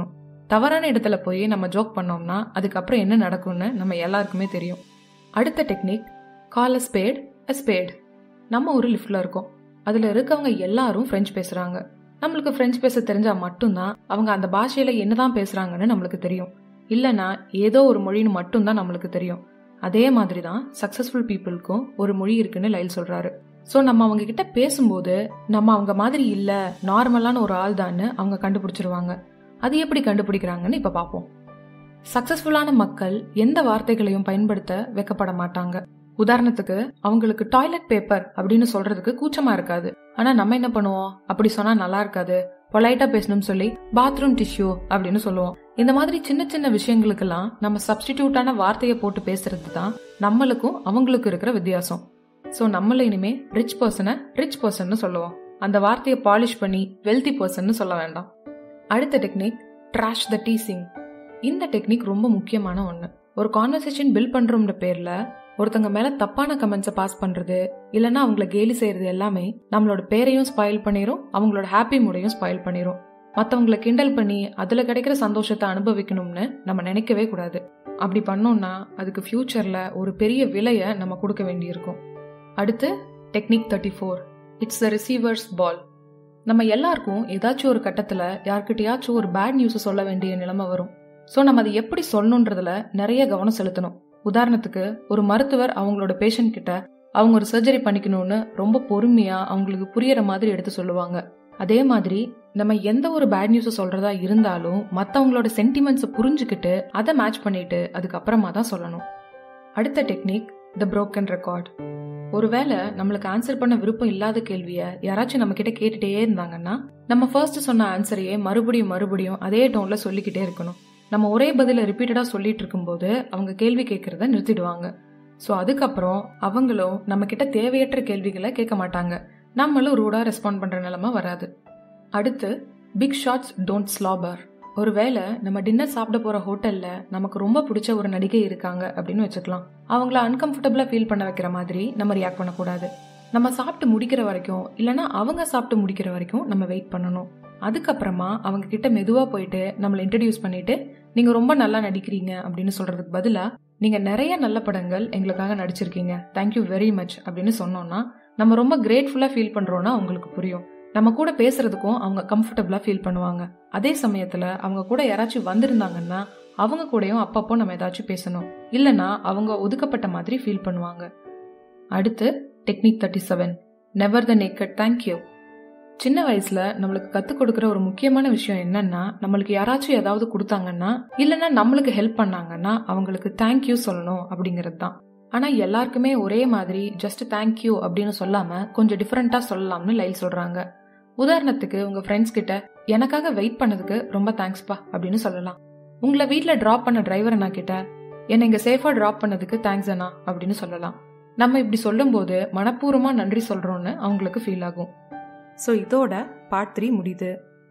தவறான இடத்துல போய் நம்ம ஜோக் பண்ணோம்னா அதுக்கப்புறம் என்ன நடக்கும்னு நம்ம எல்லாருக்குமே தெரியும் அடுத்த technique call a spade a spade நம்ம ஒரு லிஃப்ட்ல இருக்கோம் அதுல இருக்கவங்க எல்லாரும் பிரெஞ்சு பேசுறாங்க நம்மளுக்கு பிரெஞ்சு பேச தெரிஞ்சா மட்டும்தான் அவங்க அந்த பாஷையில என்னதான் பேசுறாங்கன்னு நம்மளுக்கு தெரியும் இல்லனா ஏதோ ஒரு மொழின்னு மட்டும்தான் நம்மளுக்கு தெரியும் அதே மாதிரி தான் சக்சஸ்ஃபுல் பீப்புளுக்கும் ஒரு மொழி இருக்குன்னு லைல் சொல்றாரு ஸோ நம்ம அவங்க கிட்ட பேசும்போது நம்ம அவங்க மாதிரி இல்ல நார்மலான ஒரு ஆள் தான்னு அவங்க கண்டுபிடிச்சிருவாங்க அது எப்படி கண்டுபிடிக்கிறாங்கன்னு இப்ப பார்ப்போம் சக்சஸ்ஃபுல்லான மக்கள் எந்த வார்த்தைகளையும் பயன்படுத்த வைக்கப்பட மாட்டாங்க உதாரணத்துக்கு அவங்களுக்கு டாய்லெட் பேப்பர் அப்படின்னு சொல்றதுக்கு கூச்சமா இருக்காது ஆனா நம்ம என்ன பண்ணுவோம் அப்படி சொன்னா நல்லா இருக்காது பொலைட்டா பேசணும்னு சொல்லி பாத்ரூம் டிஷ்யூ அப்படின்னு சொல்லுவோம் இந்த மாதிரி சின்ன சின்ன விஷயங்களுக்கெல்லாம் நம்ம சப்ஸ்டிடியூட்டான வார்த்தையை போட்டு பேசுறது தான் நம்மளுக்கும் அவங்களுக்கும் இருக்கிற வித்தியாசம் ஸோ நம்மள இனிமே ரிச் பர்சனை ரிச் பர்சன் சொல்லுவோம் அந்த வார்த்தையை பாலிஷ் பண்ணி வெல்தி பர்சன் சொல்ல வேண்டாம் அடுத்த டெக்னிக் ட்ராஷ் த டீசிங் இந்த டெக்னிக் ரொம்ப முக்கியமான ஒன்று ஒரு கான்வர்சேஷன் பில்ட் பண்றோம்ன்ற பேர்ல ஒருத்தங்க மேல தப்பான கமெண்ட்ஸை பாஸ் பண்றது இல்லைன்னா அவங்கள கேலி செய்யறது எல்லாமே நம்மளோட பேரையும் ஸ்பாயில் பண்ணிரும் அவங்களோட ஹாப்பி மூடையும் ஸ்பாயில் பண்ணிரும் மற்றவங்களை கிண்டல் பண்ணி அதுல கிடைக்கிற சந்தோஷத்தை அனுபவிக்கணும்னு நம்ம நினைக்கவே கூடாது அப்படி பண்ணோம்னா அதுக்கு ஃபியூச்சர்ல ஒரு பெரிய விலையை நம்ம கொடுக்க வேண்டியிருக்கும் அடுத்து technique thirty four it's the receiver's ball நம்ம எல்லாருக்கும் ஏதாச்சும் ஒரு கட்டத்துல யார்கிட்டயாச்சும் ஒரு பேட் நியூஸ் சொல்ல வேண்டிய நிலைமை வரும் ஸோ நம்ம அதை எப்படி சொல்லணுன்றதுல நிறைய கவனம் செலுத்தணும் உதாரணத்துக்கு ஒரு மருத்துவர் அவங்களோட பேஷண்ட் கிட்ட அவங்க ஒரு சர்ஜரி பண்ணிக்கணும்னு ரொம்ப பொறுமையா அவங்களுக்கு புரியற மாதிரி எடுத்து சொல்லுவாங்க அதே மாதிரி நம்ம எந்த ஒரு பேட் நியூஸ் சொல்றதா இருந்தாலும் மற்றவங்களோட சென்டிமெண்ட்ஸை புரிஞ்சுக்கிட்டு அதை மேட்ச் பண்ணிட்டு அதுக்கப்புறமா தான் சொல்லணும் அடுத்த டெக்னிக் த broken ரெக்கார்ட் ஒருவேளை நம்மளுக்கு ஆன்சர் பண்ண விருப்பம் இல்லாத கேள்வியை யாராச்சும் நம்ம கிட்ட கேட்டுட்டே இருந்தாங்கன்னா நம்ம ஃபர்ஸ்ட் சொன்ன ஆன்சரையே மறுபடியும் மறுபடியும் அதே டோன்ல சொல்லிக்கிட்டே இருக்கணும் நம்ம ஒரே பதில ரிப்பீட்டடா சொல்லிட்டு இருக்கும்போது அவங்க கேள்வி கேட்கறத நிறுத்திடுவாங்க ஸோ அதுக்கப்புறம் அவங்களும் நம்ம கிட்ட தேவையற்ற கேள்விகளை கேட்க மாட்டாங்க நம்மளும் ரூடா ரெஸ்பாண்ட் பண்ற நிலைமை வராது அடுத்து பிக் ஷாட்ஸ் டோன்ட் ஸ்லாபர் ஒருவேளை நம்ம டின்னர் சாப்பிட போற ஹோட்டல்ல நமக்கு ரொம்ப பிடிச்ச ஒரு நடிகை இருக்காங்க அப்படின்னு வச்சுக்கலாம் அவங்கள அன்கம்ஃபர்டபுளா ஃபீல் பண்ண வைக்கிற மாதிரி நம்ம ரியாக்ட் பண்ணக்கூடாது நம்ம சாப்பிட்டு முடிக்கிற வரைக்கும் இல்லைன்னா அவங்க சாப்பிட்டு முடிக்கிற வரைக்கும் நம்ம வெயிட் பண்ணணும் அதுக்கப்புறமா அவங்க கிட்ட மெதுவா போயிட்டு நம்மளை இன்ட்ரடியூஸ் பண்ணிட்டு நீங்க ரொம்ப நல்லா நடிக்கிறீங்க அப்படின்னு சொல்றதுக்கு பதிலா நீங்க நிறைய நல்ல படங்கள் எங்களுக்காக நடிச்சிருக்கீங்க தேங்க்யூ வெரி மச் அப்படின்னு சொன்னோம்னா நம்ம ரொம்ப கிரேட்ஃபுல்லா ஃபீல் பண்றோம்னா அவங்களுக்கு புரியும் நம்ம கூட பேசுறதுக்கும் அவங்க கம்ஃபர்டபுளா ஃபீல் பண்ணுவாங்க அதே சமயத்துல அவங்க கூட யாராச்சும் வந்திருந்தாங்கன்னா அவங்க கூடயும் அப்பப்போ நம்ம ஏதாச்சும் பேசணும் இல்லைன்னா அவங்க ஒதுக்கப்பட்ட மாதிரி ஃபீல் பண்ணுவாங்க அடுத்து technique thirty seven never the naked thank you சின்ன வயசுல நம்மளுக்கு கத்துக் கொடுக்குற ஒரு முக்கியமான விஷயம் என்னன்னா நம்மளுக்கு யாராச்சும் ஏதாவது கொடுத்தாங்கன்னா இல்லைன்னா நம்மளுக்கு ஹெல்ப் பண்ணாங்கன்னா அவங்களுக்கு தேங்க்யூ சொல்லணும் அப்படிங்கிறது தான் ஆனா எல்லாருக்குமே ஒரே மாதிரி ஜஸ்ட் தேங்க்யூ அப்படின்னு சொல்லாம கொஞ்சம் டிஃபரெண்டா சொல்லலாம்னு லைல் சொல்றாங்க உதாரணத்துக்கு உங்க ஃப்ரெண்ட்ஸ் கிட்ட எனக்காக வெயிட் பண்ணதுக்கு ரொம்ப தேங்க்ஸ்பா அப்படின்னு சொல்லலாம் உங்களை வீட்ல டிராப் பண்ண டிரைவர் அண்ணா கிட்ட என்னை இங்க சேஃபா டிராப் பண்ணதுக்கு தேங்க்ஸ் அண்ணா அப்படின்னு சொல்லலாம் நம்ம இப்படி சொல்லும்போது மனப்பூர்வமா நன்றி சொல்றோம்னு அவங்களுக்கு ஃபீல் ஆகும் ஸோ இதோட பார்ட் த்ரீ முடியுது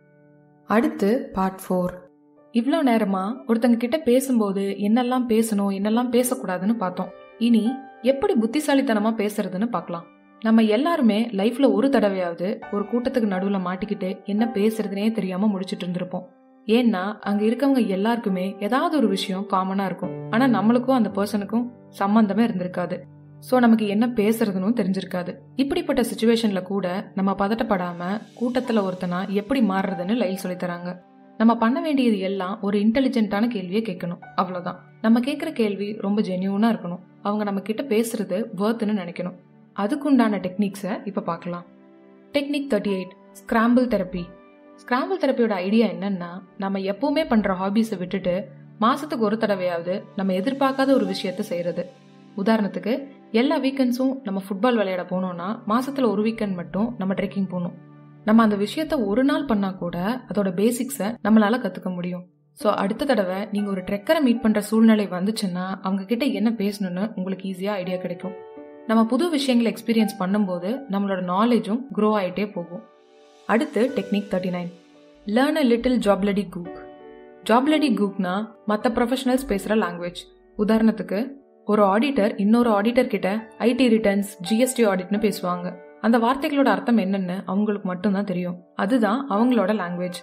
அடுத்து பார்ட் ஃபோர் இவ்வளோ நேரமா ஒருத்தங்க கிட்ட பேசும்போது என்னெல்லாம் பேசணும் என்னெல்லாம் பேசக்கூடாதுன்னு பார்த்தோம் இனி எப்படி புத்திசாலித்தனமா பேசுறதுன்னு பார்க்கலாம் நம்ம எல்லாருமே லைஃப்ல ஒரு தடவையாவது ஒரு கூட்டத்துக்கு நடுவுல மாட்டிக்கிட்டு என்ன பேசுறதுனே தெரியாம முடிச்சிட்டு இருந்திருப்போம் ஏன்னா அங்க இருக்கவங்க எல்லாருக்குமே ஏதாவது ஒரு விஷயம் காமனா இருக்கும் ஆனா நம்மளுக்கும் அந்த பர்சனுக்கும் சம்பந்தமே இருந்திருக்காது ஸோ நமக்கு என்ன பேசுறதுன்னு தெரிஞ்சிருக்காது இப்படிப்பட்ட சுச்சுவேஷன்ல கூட நம்ம பதட்டப்படாம கூட்டத்துல ஒருத்தனா எப்படி மாறுறதுன்னு லைல் சொல்லி தராங்க நம்ம பண்ண வேண்டியது எல்லாம் ஒரு இன்டெலிஜென்ட்டான கேள்வியை கேட்கணும் அவ்வளவுதான் நம்ம கேட்குற கேள்வி ரொம்ப ஜென்யூனா இருக்கணும் அவங்க நம்ம கிட்ட பேசுறது வேர்த்துன்னு நினைக்கணும் அதுக்குண்டான டெக்னிக்ஸை இப்போ பார்க்கலாம் technique thirty eight scramble therapy scramble தெரப்பியோட ஐடியா என்னன்னா நம்ம எப்பவுமே பண்ற ஹாபிஸை விட்டுட்டு மாசத்துக்கு ஒரு தடவையாவது நம்ம எதிர்பார்க்காத ஒரு விஷயத்த செய்யறது உதாரணத்துக்கு எல்லா வீக்கெண்ட்ஸும் நம்ம ஃபுட்பால் விளையாட போனோம்னா மாசத்துல ஒரு வீக்கெண்ட் மட்டும் நம்ம ட்ரெக்கிங் போகணும் நம்ம அந்த விஷயத்த ஒரு நாள் பண்ணா கூட அதோட பேசிக்ஸை நம்மளால கத்துக்க முடியும் ஸோ அடுத்த தடவை நீங்க ஒரு ட்ரெக்கரை மீட் பண்ற சூழ்நிலை வந்துச்சுன்னா அவங்க கிட்ட என்ன பேசணும்னு உங்களுக்கு ஈஸியா ஐடியா கிடைக்கும் நம்ம புது விஷயங்களை எக்ஸ்பீரியன்ஸ் பண்ணும்போது நம்மளோட நாலேஜும் க்ரோ ஆயிட்டே போகும் அடுத்து technique thirty nine learn a little jobbledygook ஜாப்லடி கூக்னா மற்ற ப்ரொஃபஷனல்ஸ் பேசுகிற லாங்குவேஜ் உதாரணத்துக்கு ஒரு ஆடிட்டர் இன்னொரு ஆடிட்டர் கிட்ட ஐடி ரிட்டர்ன்ஸ் ஜிஎஸ்டி ஆடிட்னு பேசுவாங்க அந்த வார்த்தைகளோட அர்த்தம் என்னன்னு அவங்களுக்கு மட்டும்தான் தெரியும் அதுதான் அவங்களோட லாங்குவேஜ்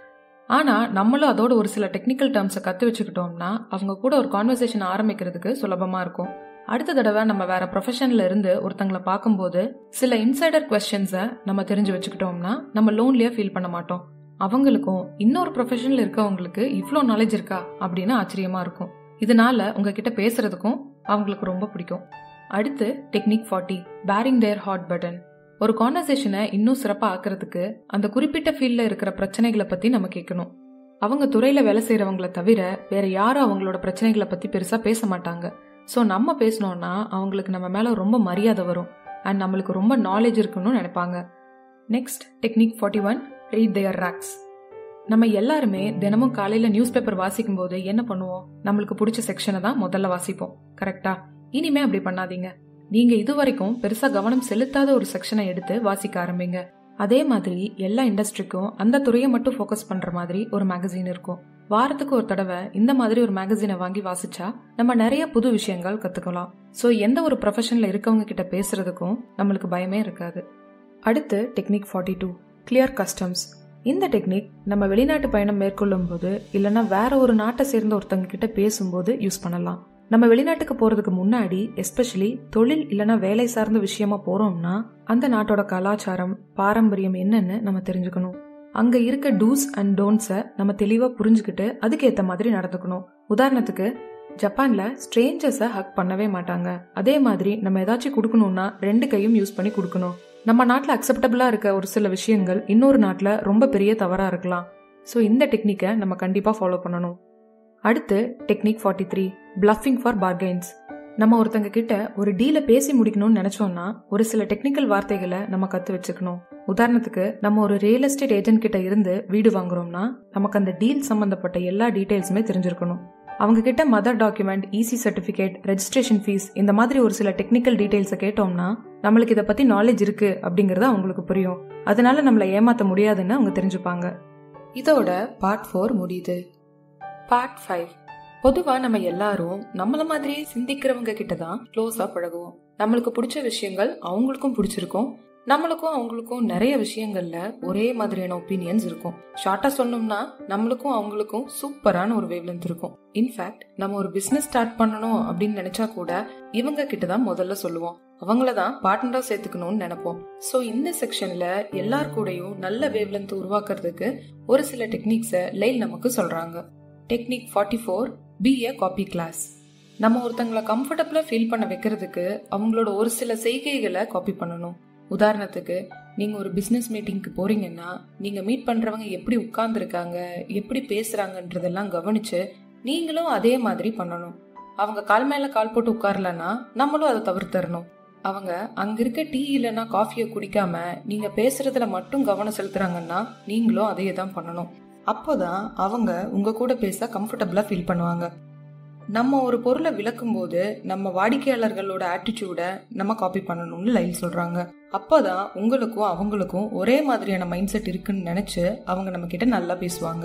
ஆனால் நம்மளும் அதோட ஒரு சில டெக்னிக்கல் டேர்ம்ஸை கற்று வச்சுக்கிட்டோம்னா அவங்க கூட ஒரு கான்வர்சேஷன் ஆரம்பிக்கிறதுக்கு சுலபமாக இருக்கும் அடுத்த தடவை நம்ம வேற ப்ரொஃபஷன்ல இருந்து ஒருத்தங்களை பார்க்கும்போது சில இன்சைடர் கொஸ்டின்ஸை நம்ம தெரிஞ்சு வச்சுக்கிட்டோம்னா நம்ம லோன்லியாக ஃபீல் பண்ண மாட்டோம் அவங்களுக்கும் இன்னொரு ப்ரொஃபஷனில் இருக்கவங்களுக்கு இவ்வளோ நாலேஜ் இருக்கா அப்படின்னு ஆச்சரியமா இருக்கும் இதனால உங்ககிட்ட பேசுறதுக்கும் அவங்களுக்கு ரொம்ப பிடிக்கும் அடுத்து technique forty bearing their hot button ஒரு கான்வர்சேஷனை இன்னும் சிறப்பாக ஆக்கிறதுக்கு அந்த குறிப்பிட்ட ஃபீல்டில் இருக்கிற பிரச்சனைகளை பற்றி நம்ம கேட்கணும் அவங்க துறையில் வேலை செய்கிறவங்கள தவிர வேற யாரும் அவங்களோட பிரச்சனைகளை பற்றி பெருசாக பேச மாட்டாங்க ஸோ நம்ம பேசினோன்னா அவங்களுக்கு நம்ம மேலே ரொம்ப மரியாதை வரும் அண்ட் நம்மளுக்கு ரொம்ப நாலேஜ் இருக்குன்னு நினைப்பாங்க next technique forty one read their rags நம்ம எல்லாருமே தினமும் காலையில் நியூஸ் பேப்பர் வாசிக்கும் போது என்ன பண்ணுவோம் நம்மளுக்கு பிடிச்ச செக்ஷனை தான் முதல்ல வாசிப்போம் கரெக்டா இனிமே அப்படி பண்ணாதீங்க நீங்க இதுவரைக்கும் பெருசா கவனம் செலுத்தாத ஒரு செக்ஷனை எடுத்து வாசிக்க ஆரம்பிங்க அதே மாதிரி எல்லா இண்டஸ்ட்ரிக்கும் அந்த துறையை மட்டும் ஃபோக்கஸ் பண்ற மாதிரி ஒரு மேகசின் இருக்கும் வாரத்துக்கு ஒரு தடவை இந்த மாதிரி ஒரு மேகசினை வாங்கி வாசிச்சா நம்ம நிறைய புது விஷயங்கள் கத்துக்கலாம் ஸோ எந்த ஒரு ப்ரொஃபஷன்ல இருக்கவங்க கிட்ட பேசுறதுக்கும் நம்மளுக்கு பயமே இருக்காது அடுத்து technique forty two clear customs இந்த டெக்னிக் நம்ம வெளிநாட்டு பயணம் மேற்கொள்ளும் போது இல்லைன்னா வேற ஒரு நாட்டை சேர்ந்த ஒருத்தங்க கிட்ட பேசும்போது யூஸ் பண்ணலாம் நம்ம வெளிநாட்டுக்கு போறதுக்கு முன்னாடி எஸ்பெஷலி தொழில் இல்லைன்னா வேலை சார்ந்த விஷயமா போறோம்னா அந்த நாட்டோட கலாச்சாரம் பாரம்பரியம் என்னன்னு நம்ம தெரிஞ்சுக்கணும் அங்க இருக்க டூஸ் அண்ட் டோன்ட்ஸை நம்ம தெளிவா புரிஞ்சுக்கிட்டு அதுக்கேத்த மாதிரி நடந்துக்கணும் உதாரணத்துக்கு ஜப்பான்ல ஸ்ட்ரேஞ்சர்ஸை ஹக் பண்ணவே மாட்டாங்க அதே மாதிரி நம்ம ஏதாச்சும் கொடுக்கணும்னா ரெண்டு கையும் யூஸ் பண்ணி கொடுக்கணும் நம்ம நாட்டில் அக்செப்டபிளா இருக்க ஒரு சில விஷயங்கள் இன்னொரு நாட்டில் ரொம்ப பெரிய தவறா இருக்கலாம் ஸோ இந்த டெக்னிக்கை நம்ம கண்டிப்பாக ஃபாலோ பண்ணணும் அடுத்து technique forty three bluffing for bargains நம்ம ஒருத்தங்க கிட்ட ஒரு டீலை பேசி முடிக்கணும்னு நினைச்சோம்னா ஒரு சில டெக்னிக்கல் வார்த்தைகளை நம்ம கத்து வச்சுக்கணும் உதாரணத்துக்கு நம்ம ஒரு ரியல் எஸ்டேட் ஏஜென்ட் கிட்ட இருந்து வீடு வாங்குறோம்னா நமக்கு அந்த டீல் சம்பந்தப்பட்ட எல்லா டீடைல்ஸுமே தெரிஞ்சிருக்கணும் அவங்க கிட்ட mother document EC certificate registration fees இந்த மாதிரி ஒரு சில டெக்னிக்கல் டீடைல்ஸை கேட்டோம்னா நம்மளுக்கு இதை பத்தி நாலேஜ் இருக்கு அப்படிங்கறது அவங்களுக்கு புரியும் அதனால நம்மளை ஏமாத்த முடியாதுன்னு அவங்க தெரிஞ்சுப்பாங்க இதோட பார்ட் ஃபோர் முடியுது பார்ட் ஃபைவ் பொதுவா நம்ம எல்லாரும் நம்மள மாதிரியே சிந்திக்கிறவங்க கிட்ட தான் க்ளோஸா பழகுவோம் நம்மளுக்கு பிடிச்ச விஷயங்கள் அவங்களுக்கும் பிடிச்சிருக்கும் நம்மளுக்கும் அவங்களுக்கும் நிறைய விஷயங்கள்ல ஒரே மாதிரியான ஒப்பீனியன்ஸ் இருக்கும் ஷார்ட்டா சொன்னோம்னா நம்மளுக்கும் அவங்களுக்கும் சூப்பரான ஒரு வேவ்லென்த் இருக்கும் இன்ஃபேக்ட் நம்ம ஒரு பிசினஸ் ஸ்டார்ட் பண்ணணும் அப்படின்னு நினைச்சா கூட இவங்க கிட்ட தான் முதல்ல சொல்லுவோம் அவங்கள தான் பார்ட்னரா சேர்த்துக்கணும்னு நினைப்போம் ஸோ இந்த செக்ஷன்ல எல்லார் கூடயும் நல்ல வேவ்லென்த் உருவாக்குறதுக்கு ஒரு சில டெக்னிக்ஸை லைல் நமக்கு சொல்றாங்க technique forty four be a copy class நம்ம ஒருத்தங்களை கம்ஃபர்டபுளா ஃபீல் பண்ண வைக்கிறதுக்கு அவங்களோட ஒரு சில செய்கைகளை காப்பி பண்ணணும் உதாரணத்துக்கு நீங்க ஒரு பிசினஸ் மீட்டிங்க்கு போறீங்கன்னா நீங்க மீட் பண்றவங்க எப்படி உட்கார்ந்துருக்காங்க எப்படி பேசுறாங்கன்றதெல்லாம் கவனிச்சு நீங்களும் அதே மாதிரி பண்ணணும் அவங்க கால் மேல கால் போட்டு உட்காரலன்னா நம்மளும் அதை தவிர்த்தரணும் அவங்க அங்க இருக்க டீ இல்லைன்னா காஃபியை குடிக்காம நீங்க பேசுறதுல மட்டும் கவனம் செலுத்துறாங்கன்னா நீங்களும் அதையே தான் பண்ணணும் அப்போதான் அவங்க உங்க கூட பேச கம்ஃபர்டபுளா ஃபீல் பண்ணுவாங்க நம்ம ஒரு பொருளை விளக்கும் போது நம்ம வாடிக்கையாளர்களோட ஆட்டிடியூட நம்ம காப்பி பண்ணணும்னு லைல் சொல்றாங்க அப்போதான் உங்களுக்கும் அவங்களுக்கும் ஒரே மாதிரியான மைண்ட் செட் இருக்குன்னு நினைச்சு அவங்க நம்ம கிட்ட நல்லா பேசுவாங்க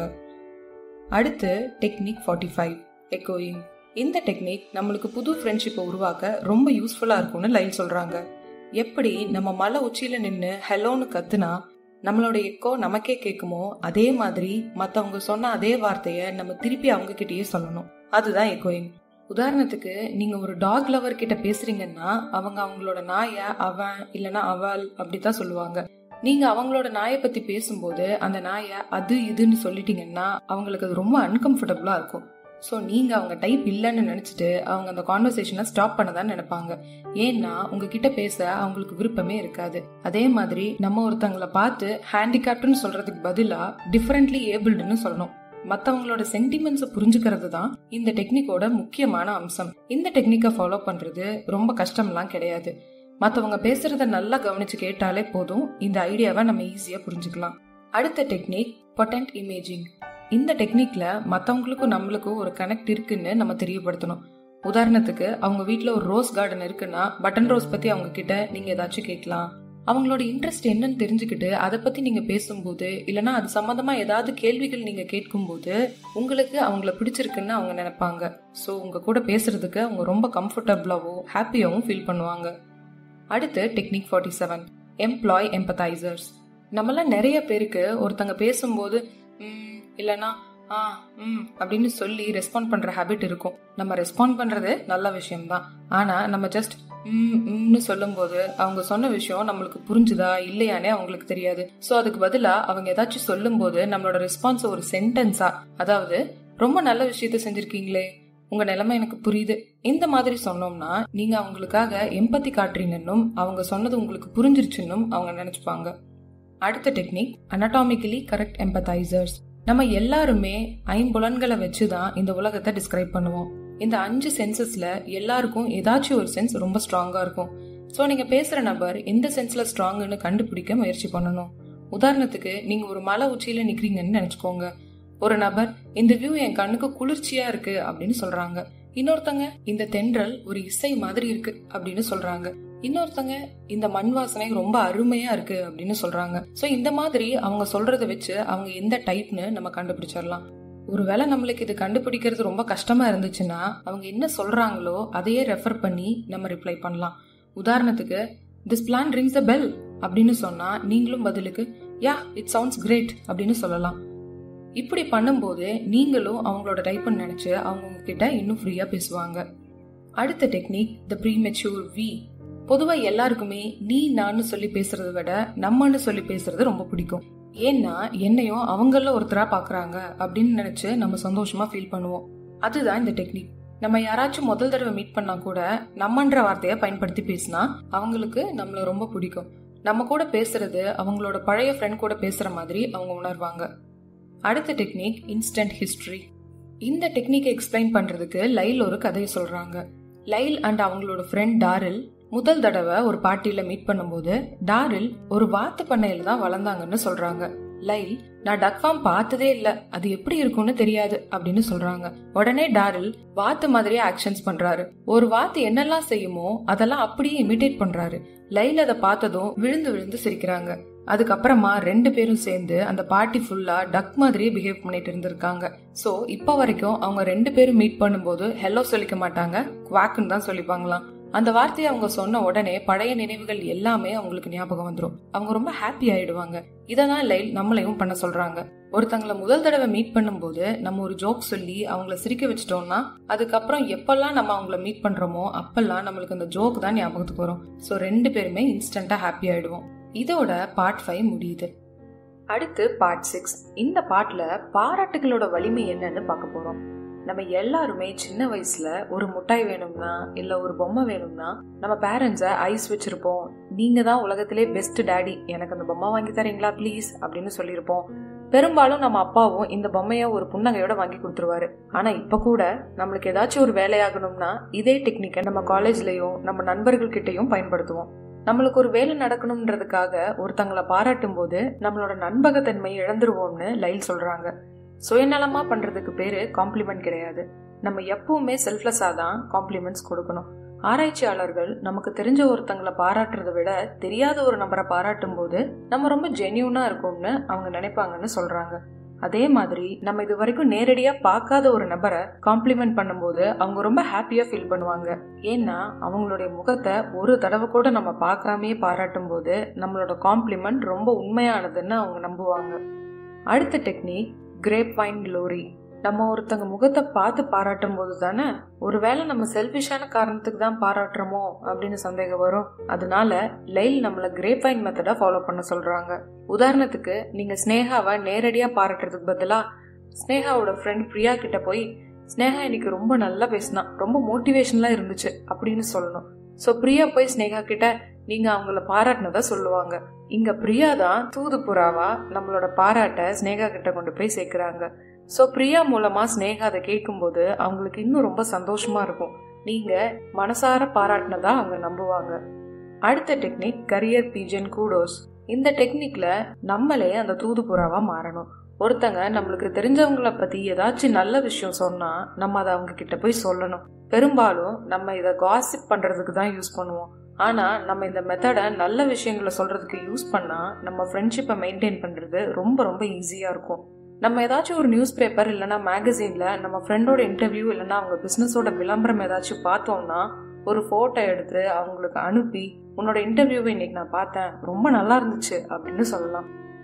அடுத்து டெக்னிக் ஃபார்ட்டி ஃபைவ் எக்கோயிங் இந்த டெக்னிக் நம்மளுக்கு புது ஃப்ரெண்ட்ஷிப்பை உருவாக்க ரொம்ப யூஸ்ஃபுல்லா இருக்கும்னு லைல் சொல்றாங்க எப்படி நம்ம மலை உச்சியில நின்று ஹெலோன்னு கத்துனா நம்மளோட எக்கோ நமக்கே கேட்குமோ அதே மாதிரி மற்றவங்க சொன்ன அதே வார்த்தையை நம்ம திருப்பி அவங்க கிட்டயே சொல்லணும் அதுதான் எக்கோயிங் உதாரணத்துக்கு நீங்க ஒரு டாக் லவர் கிட்ட பேசுறீங்கன்னா அவங்க அவங்களோட நாய அவன் இல்லனா அவள் அப்படித்தான் சொல்லுவாங்க நீங்க அவங்களோட நாயை பத்தி பேசும்போது அந்த நாயை அது இதுன்னு சொல்லிட்டீங்கன்னா அவங்களுக்கு அது ரொம்ப அன்கம்ஃபர்டபுளா இருக்கும் ஸோ நீங்க அவங்க டைப் இல்லைன்னு நினைச்சிட்டு அவங்க அந்த கான்வர்சேஷனை ஸ்டாப் பண்ணதான் நினைப்பாங்க ஏன்னா உங்ககிட்ட பேச அவங்களுக்கு விருப்பமே இருக்காது அதே மாதிரி நம்ம ஒருத்தங்களை பார்த்து ஹேண்டிகேப்டுன்னு சொல்றதுக்கு பதிலா டிஃபரெண்ட்லி ஏபிள்டுன்னு சொல்லணும் மற்றவங்களோட சென்டிமெண்ட்ஸை புரிஞ்சுக்கிறது தான் இந்த டெக்னிக்கோட முக்கியமான அம்சம் இந்த டெக்னிக்கை ஃபாலோ பண்றது ரொம்ப கஷ்டம்லாம் கிடையாது மற்றவங்க பேசுறத நல்லா கவனிச்சு கேட்டாலே போதும் இந்த ஐடியாவை நம்ம ஈஸியா புரிஞ்சுக்கலாம் அடுத்த டெக்னிக் பொட்டன்ட் இமேஜிங் இந்த டெக்னிக்ல மற்றவங்களுக்கும் நம்மளுக்கும் ஒரு கனெக்ட் இருக்குன்னு நம்ம தெரியப்படுத்தணும் உதாரணத்துக்கு அவங்க வீட்டில் ஒரு ரோஸ் கார்டன் இருக்குன்னா பட்டன் ரோஸ் பத்தி அவங்க கிட்ட நீங்க ஏதாச்சும் கேட்கலாம் அவங்களோட இன்ட்ரெஸ்ட் என்னன்னு தெரிஞ்சுக்கிட்டு அதை பத்தி நீங்க பேசும்போது இல்லனா அது சம்பந்தமா ஏதாவது கேள்விகள் நீங்க கேட்கும்போது உங்களுக்கு அவங்கள பிடிச்சிருக்குன்னு அவங்க நினைப்பாங்க ஸோ உங்க கூட பேசுறதுக்கு அவங்க ரொம்ப கம்ஃபர்டபுளாகவும் ஹாப்பியாகவும் ஃபீல் பண்ணுவாங்க அடுத்து technique forty seven employ empathizers நம்மளாம் நிறைய பேருக்கு ஒருத்தங்க பேசும்போது இல்லைன்னா ஆ ம் அப்படின்னு சொல்லி ரெஸ்பாண்ட் பண்ற ஹேபிட் இருக்கும் நம்ம ரெஸ்பாண்ட் பண்றது நல்ல விஷயம்தான் ஆனா நம்ம ஜஸ்ட் ம் ம்னு சொல்லும்போது அவங்க சொன்ன விஷயம் நம்மளுக்கு புரிஞ்சுதா இல்லையானே அவங்களுக்கு தெரியாது ஸோ அதுக்கு பதிலா அவங்க ஏதாச்சும் சொல்லும்போது நம்மளோட ரெஸ்பான்ஸ் ஒரு சென்டென்ஸா அதாவது ரொம்ப நல்ல விஷயத்த செஞ்சிருக்கீங்களே உங்க நிலைமை எனக்கு புரியுது இந்த மாதிரி சொன்னோம்னா நீங்க அவங்களுக்காக எம்பத்தி காட்டுறீங்கன்னும் அவங்க சொன்னது உங்களுக்கு புரிஞ்சிருச்சுன்னும் அவங்க நினைச்சுப்பாங்க அடுத்த டெக்னிக் அனட்டாமிக்கலி கரெக்ட் எம்பத்தைசர்ஸ் நம்ம எல்லாருமே ஐம்புலன்களை வச்சு தான் இந்த உலகத்தை டிஸ்கிரைப் பண்ணுவோம் இந்த அஞ்சு சென்சஸ்ல எல்லாருக்கும் ஏதாச்சும் ஒரு சென்ஸ் ரொம்ப ஸ்ட்ராங்கா இருக்கும் ஸோ நீங்க பேசுற நபர் எந்த சென்ஸ்ல ஸ்ட்ராங்குன்னு கண்டுபிடிக்க முயற்சி பண்ணணும் உதாரணத்துக்கு நீங்க ஒரு மலை உச்சியில நிக்கிறீங்கன்னு நினைச்சுக்கோங்க ஒரு நபர் இந்த வியூ என் கண்ணுக்கு குளிர்ச்சியா இருக்கு அப்படின்னு சொல்றாங்க இன்னொருத்தங்க இந்த தென்றல் ஒரு இசை மாதிரி இருக்கு அப்படின்னு சொல்றாங்க இன்னொருத்தங்க இந்த மண் வாசனை ரொம்ப அருமையா இருக்கு அப்படின்னு சொல்றாங்க சோ இந்த மாதிரி அவங்க சொல்றத வச்சு அவங்க எந்த டைப்னு நம்ம கண்டுபிடிச்சிடலாம் ஒருவேளை நம்மளுக்கு இது கண்டுபிடிக்கிறது ரொம்ப கஷ்டமா இருந்துச்சுன்னா அவங்க என்ன சொல்றாங்களோ அதையே ரெஃபர் பண்ணி நம்ம ரிப்ளை பண்ணலாம் உதாரணத்துக்கு this plan rings the bell அப்படின்னு சொன்னா நீங்களும் பதிலுக்கு யா இட் சவுண்ட்ஸ் கிரேட் அப்படின்னு சொல்லலாம் இப்படி பண்ணும்போது நீங்களும் அவங்களோட டைப்னு நினைச்சு அவங்க உங்ககிட்ட இன்னும் ஃப்ரீயா பேசுவாங்க அடுத்த டெக்னிக் த ப்ரீமெச்சூர் வி பொதுவா எல்லாருக்குமே நீ நான் சொல்லி பேசுறத விட நம்மன்னு சொல்லி பேசுறது ரொம்ப பிடிக்கும் ஏன்னா என்னையும் அவங்கள ஒருத்தரா பாக்குறாங்க அப்படின்னு நினைச்சு நம்ம சந்தோஷமா ஃபீல் பண்ணுவோம் அதுதான் இந்த டெக்னிக் நம்ம யாராச்சும் முதல் தடவை மீட் பண்ணா கூட நம்மன்ற வார்த்தையை பயன்படுத்தி பேசினா அவங்களுக்கு நம்மள ரொம்ப பிடிக்கும் நம்ம கூட பேசுறது அவங்களோட பழைய ஃப்ரெண்ட் கூட பேசுற மாதிரி அவங்க உணர்வாங்க அடுத்த டெக்னிக் இன்ஸ்டன்ட் ஹிஸ்டரி இந்த டெக்னிக்கை எக்ஸ்பிளைன் பண்றதுக்கு லைல் ஒரு கதையை சொல்றாங்க லைல் அண்ட் அவங்களோட ஃப்ரெண்ட் டாரில் முதல் தடவை ஒரு பார்ட்டியில மீட் பண்ணும்போது டாரில் ஒரு வாத்து பண்ணையில தான் வளர்ந்தாங்கன்னு சொல்றாங்க லைல் நான் டக் ஃபார்ம் பார்த்ததே இல்ல அது எப்படி இருக்கும்னு தெரியாது அப்படின்னு சொல்றாங்க உடனே டாரில் வாத்து மாதிரியே ஆக்ஷன்ஸ் பண்றாரு ஒரு வாத்து என்னெல்லாம் செய்யுமோ அதெல்லாம் அப்படியே இமிடேட் பண்றாரு லைல் அதை பார்த்ததும் விழுந்து விழுந்து சிரிக்கிறாங்க அதுக்கப்புறமா ரெண்டு பேரும் சேர்ந்து அந்த பார்ட்டி ஃபுல்லா டக் மாதிரியே பிஹேவ் பண்ணிட்டு இருந்திருக்காங்க சோ இப்ப வரைக்கும் அவங்க ரெண்டு பேரும் மீட் பண்ணும்போது ஹெல்லோ சொல்லிக்க மாட்டாங்க குவாக்குன்னு தான் சொல்லிப்பாங்களாம் அந்த வார்த்தையை அவங்க சொன்ன உடனே பழைய நினைவுகள் எல்லாமே அவங்களுக்கு ஞாபகம் வந்துடும் அவங்க ரொம்ப ஹாப்பி ஆயிடுவாங்க இததான் லைல் நம்மளையும் பண்ண சொல்றாங்க ஒருத்தங்களை முதல் தடவை மீட் பண்ணும்போது நம்ம ஒரு ஜோக் சொல்லி அவங்கள சிரிக்க வச்சிட்டோம்னா அதுக்கப்புறம் எப்பெல்லாம் நம்ம அவங்கள மீட் பண்றோமோ அப்பெல்லாம் நம்மளுக்கு அந்த ஜோக் தான் ஞாபகத்துக்கு வரும் ஸோ ரெண்டு பேருமே இன்ஸ்டன்டா ஹாப்பி ஆயிடுவோம் இதோட பார்ட் ஃபைவ் முடியுது அடுத்து பார்ட் சிக்ஸ் இந்த பார்ட்ல பாராட்டுகளோட வலிமை என்னன்னு பார்க்க போறோம் நம்ம எல்லாருமே சின்ன வயசுல ஒரு முட்டாய் வேணும்னா இல்ல ஒரு பொம்மை வேணும்னா நம்ம பேரண்ட்ஸ ஐஸ் வச்சிருப்போம் நீங்க தான் உலகத்திலே பெஸ்ட் டேடி எனக்கு அந்த பொம்மை வாங்கி தரீங்களா ப்ளீஸ் அப்படின்னு சொல்லியிருப்போம் பெரும்பாலும் நம்ம அப்பாவும் இந்த பொம்மைய ஒரு புன்னகையோட வாங்கி கொடுத்துருவாரு ஆனா இப்ப கூட நம்மளுக்கு ஏதாச்சும் ஒரு வேலையாகணும்னா இதே டெக்னிக்கை நம்ம காலேஜ்லயும் நம்ம நண்பர்கள் கிட்டயும் பயன்படுத்துவோம் நம்மளுக்கு ஒரு வேலை நடக்கணும்ன்றதுக்காக ஒருத்தங்களை பாராட்டும் போது நம்மளோட நண்பகத்தன்மை இழந்துருவோம்னு லைல் சொல்றாங்க சுயநலமா பண்றதுக்கு பேரு காம்ப்ளிமெண்ட் கிடையாது நம்ம எப்பவுமே செல்ஃப்லெஸ்ஸா தான் காம்ப்ளிமெண்ட்ஸ் கொடுக்கணும் ஆராய்ச்சியாளர்கள் நமக்கு தெரிஞ்ச ஒருத்தங்களை பாராட்டுறதை விட தெரியாத ஒரு நபரை பாராட்டும் போது நம்ம ரொம்ப ஜென்யூனா இருக்கும்னு அவங்க நினைப்பாங்கன்னு சொல்றாங்க அதே மாதிரி நம்ம இது வரைக்கும் நேரடியா பார்க்காத ஒரு நபரை காம்ப்ளிமெண்ட் பண்ணும்போது அவங்க ரொம்ப ஹாப்பியா ஃபீல் பண்ணுவாங்க ஏன்னா அவங்களுடைய முகத்தை ஒரு தடவை கூட நம்ம பார்க்காமே பாராட்டும் போது நம்மளோட காம்ப்ளிமெண்ட் ரொம்ப உண்மையானதுன்னு அவங்க நம்புவாங்க அடுத்த டெக்னிக் கிரேப் வைன் க்ளோரி நம்ம ஒருத்தங்க முகத்தை பார்த்து பாராட்டும் போது தானே ஒருவேளை நம்ம செல்ஃபிஷான காரணத்துக்கு தான் பாராட்டுறோமோ அப்படின்னு சந்தேகம் வரும் அதனால லைல் நம்மள கிரேப் வைன் மெத்தடா ஃபாலோ பண்ண சொல்றாங்க உதாரணத்துக்கு நீங்க ஸ்னேகாவை நேரடியா பாராட்டுறதுக்கு பதிலா ஸ்னேகாவோட ஃப்ரெண்ட் பிரியா கிட்ட போய் ஸ்னேகா இன்னைக்கு ரொம்ப நல்லா பேசினா ரொம்ப மோட்டிவேஷனலா இருந்துச்சு அப்படின்னு சொல்லணும் ஸோ பிரியா போய் ஸ்னேகா கிட்ட நீங்க அவங்கள பாராட்டினதா சொல்லுவாங்க இங்க பிரியா தான் தூது புறாவா நம்மளோட பாராட்ட ஸ்னேகா கிட்ட கொண்டு போய் சேர்க்கிறாங்க ஸோ பிரியா மூலமா ஸ்னேகா அதை கேட்கும்போது அவங்களுக்கு இன்னும் ரொம்ப சந்தோஷமா இருக்கும் நீங்க மனசார பாராட்டினதா அவங்க நம்புவாங்க அடுத்த டெக்னிக் கரியர் பீஜன் கூடோஸ் இந்த டெக்னிக்ல நம்மளே அந்த தூது புறாவா மாறணும் ஒருத்தங்க நம்மளுக்கு தெரிஞ்சவங்கள பத்தி ஏதாச்சும் நல்ல விஷயம் சொன்னா நம்ம அதை அவங்க கிட்ட போய் சொல்லணும் பெரும்பாலும் நம்ம இதை காசிப் பண்றதுக்கு தான் யூஸ் பண்ணுவோம் ஆனா நம்ம இந்த மெத்தடை நல்ல விஷயங்களை சொல்றதுக்கு யூஸ் பண்ணா நம்ம ஃப்ரெண்ட்ஷிப்பை மெயின்டைன் பண்றது ரொம்ப ரொம்ப ஈஸியா இருக்கும் நம்ம ஏதாச்சும் ஒரு நியூஸ் பேப்பர் இல்லைன்னா மேகசீன்ல நம்ம ஃப்ரெண்டோட இன்டர்வியூ இல்லைன்னா அவங்க பிசினஸோட விளம்பரம் ஏதாச்சும் பார்த்தோம்னா ஒரு போட்டோ எடுத்து அவங்களுக்கு அனுப்பி உன்னோட இன்டர்வியூவை இன்னைக்கு நான் பார்த்தேன் ரொம்ப நல்லா இருந்துச்சு அப்படின்னு சொல்லலாம்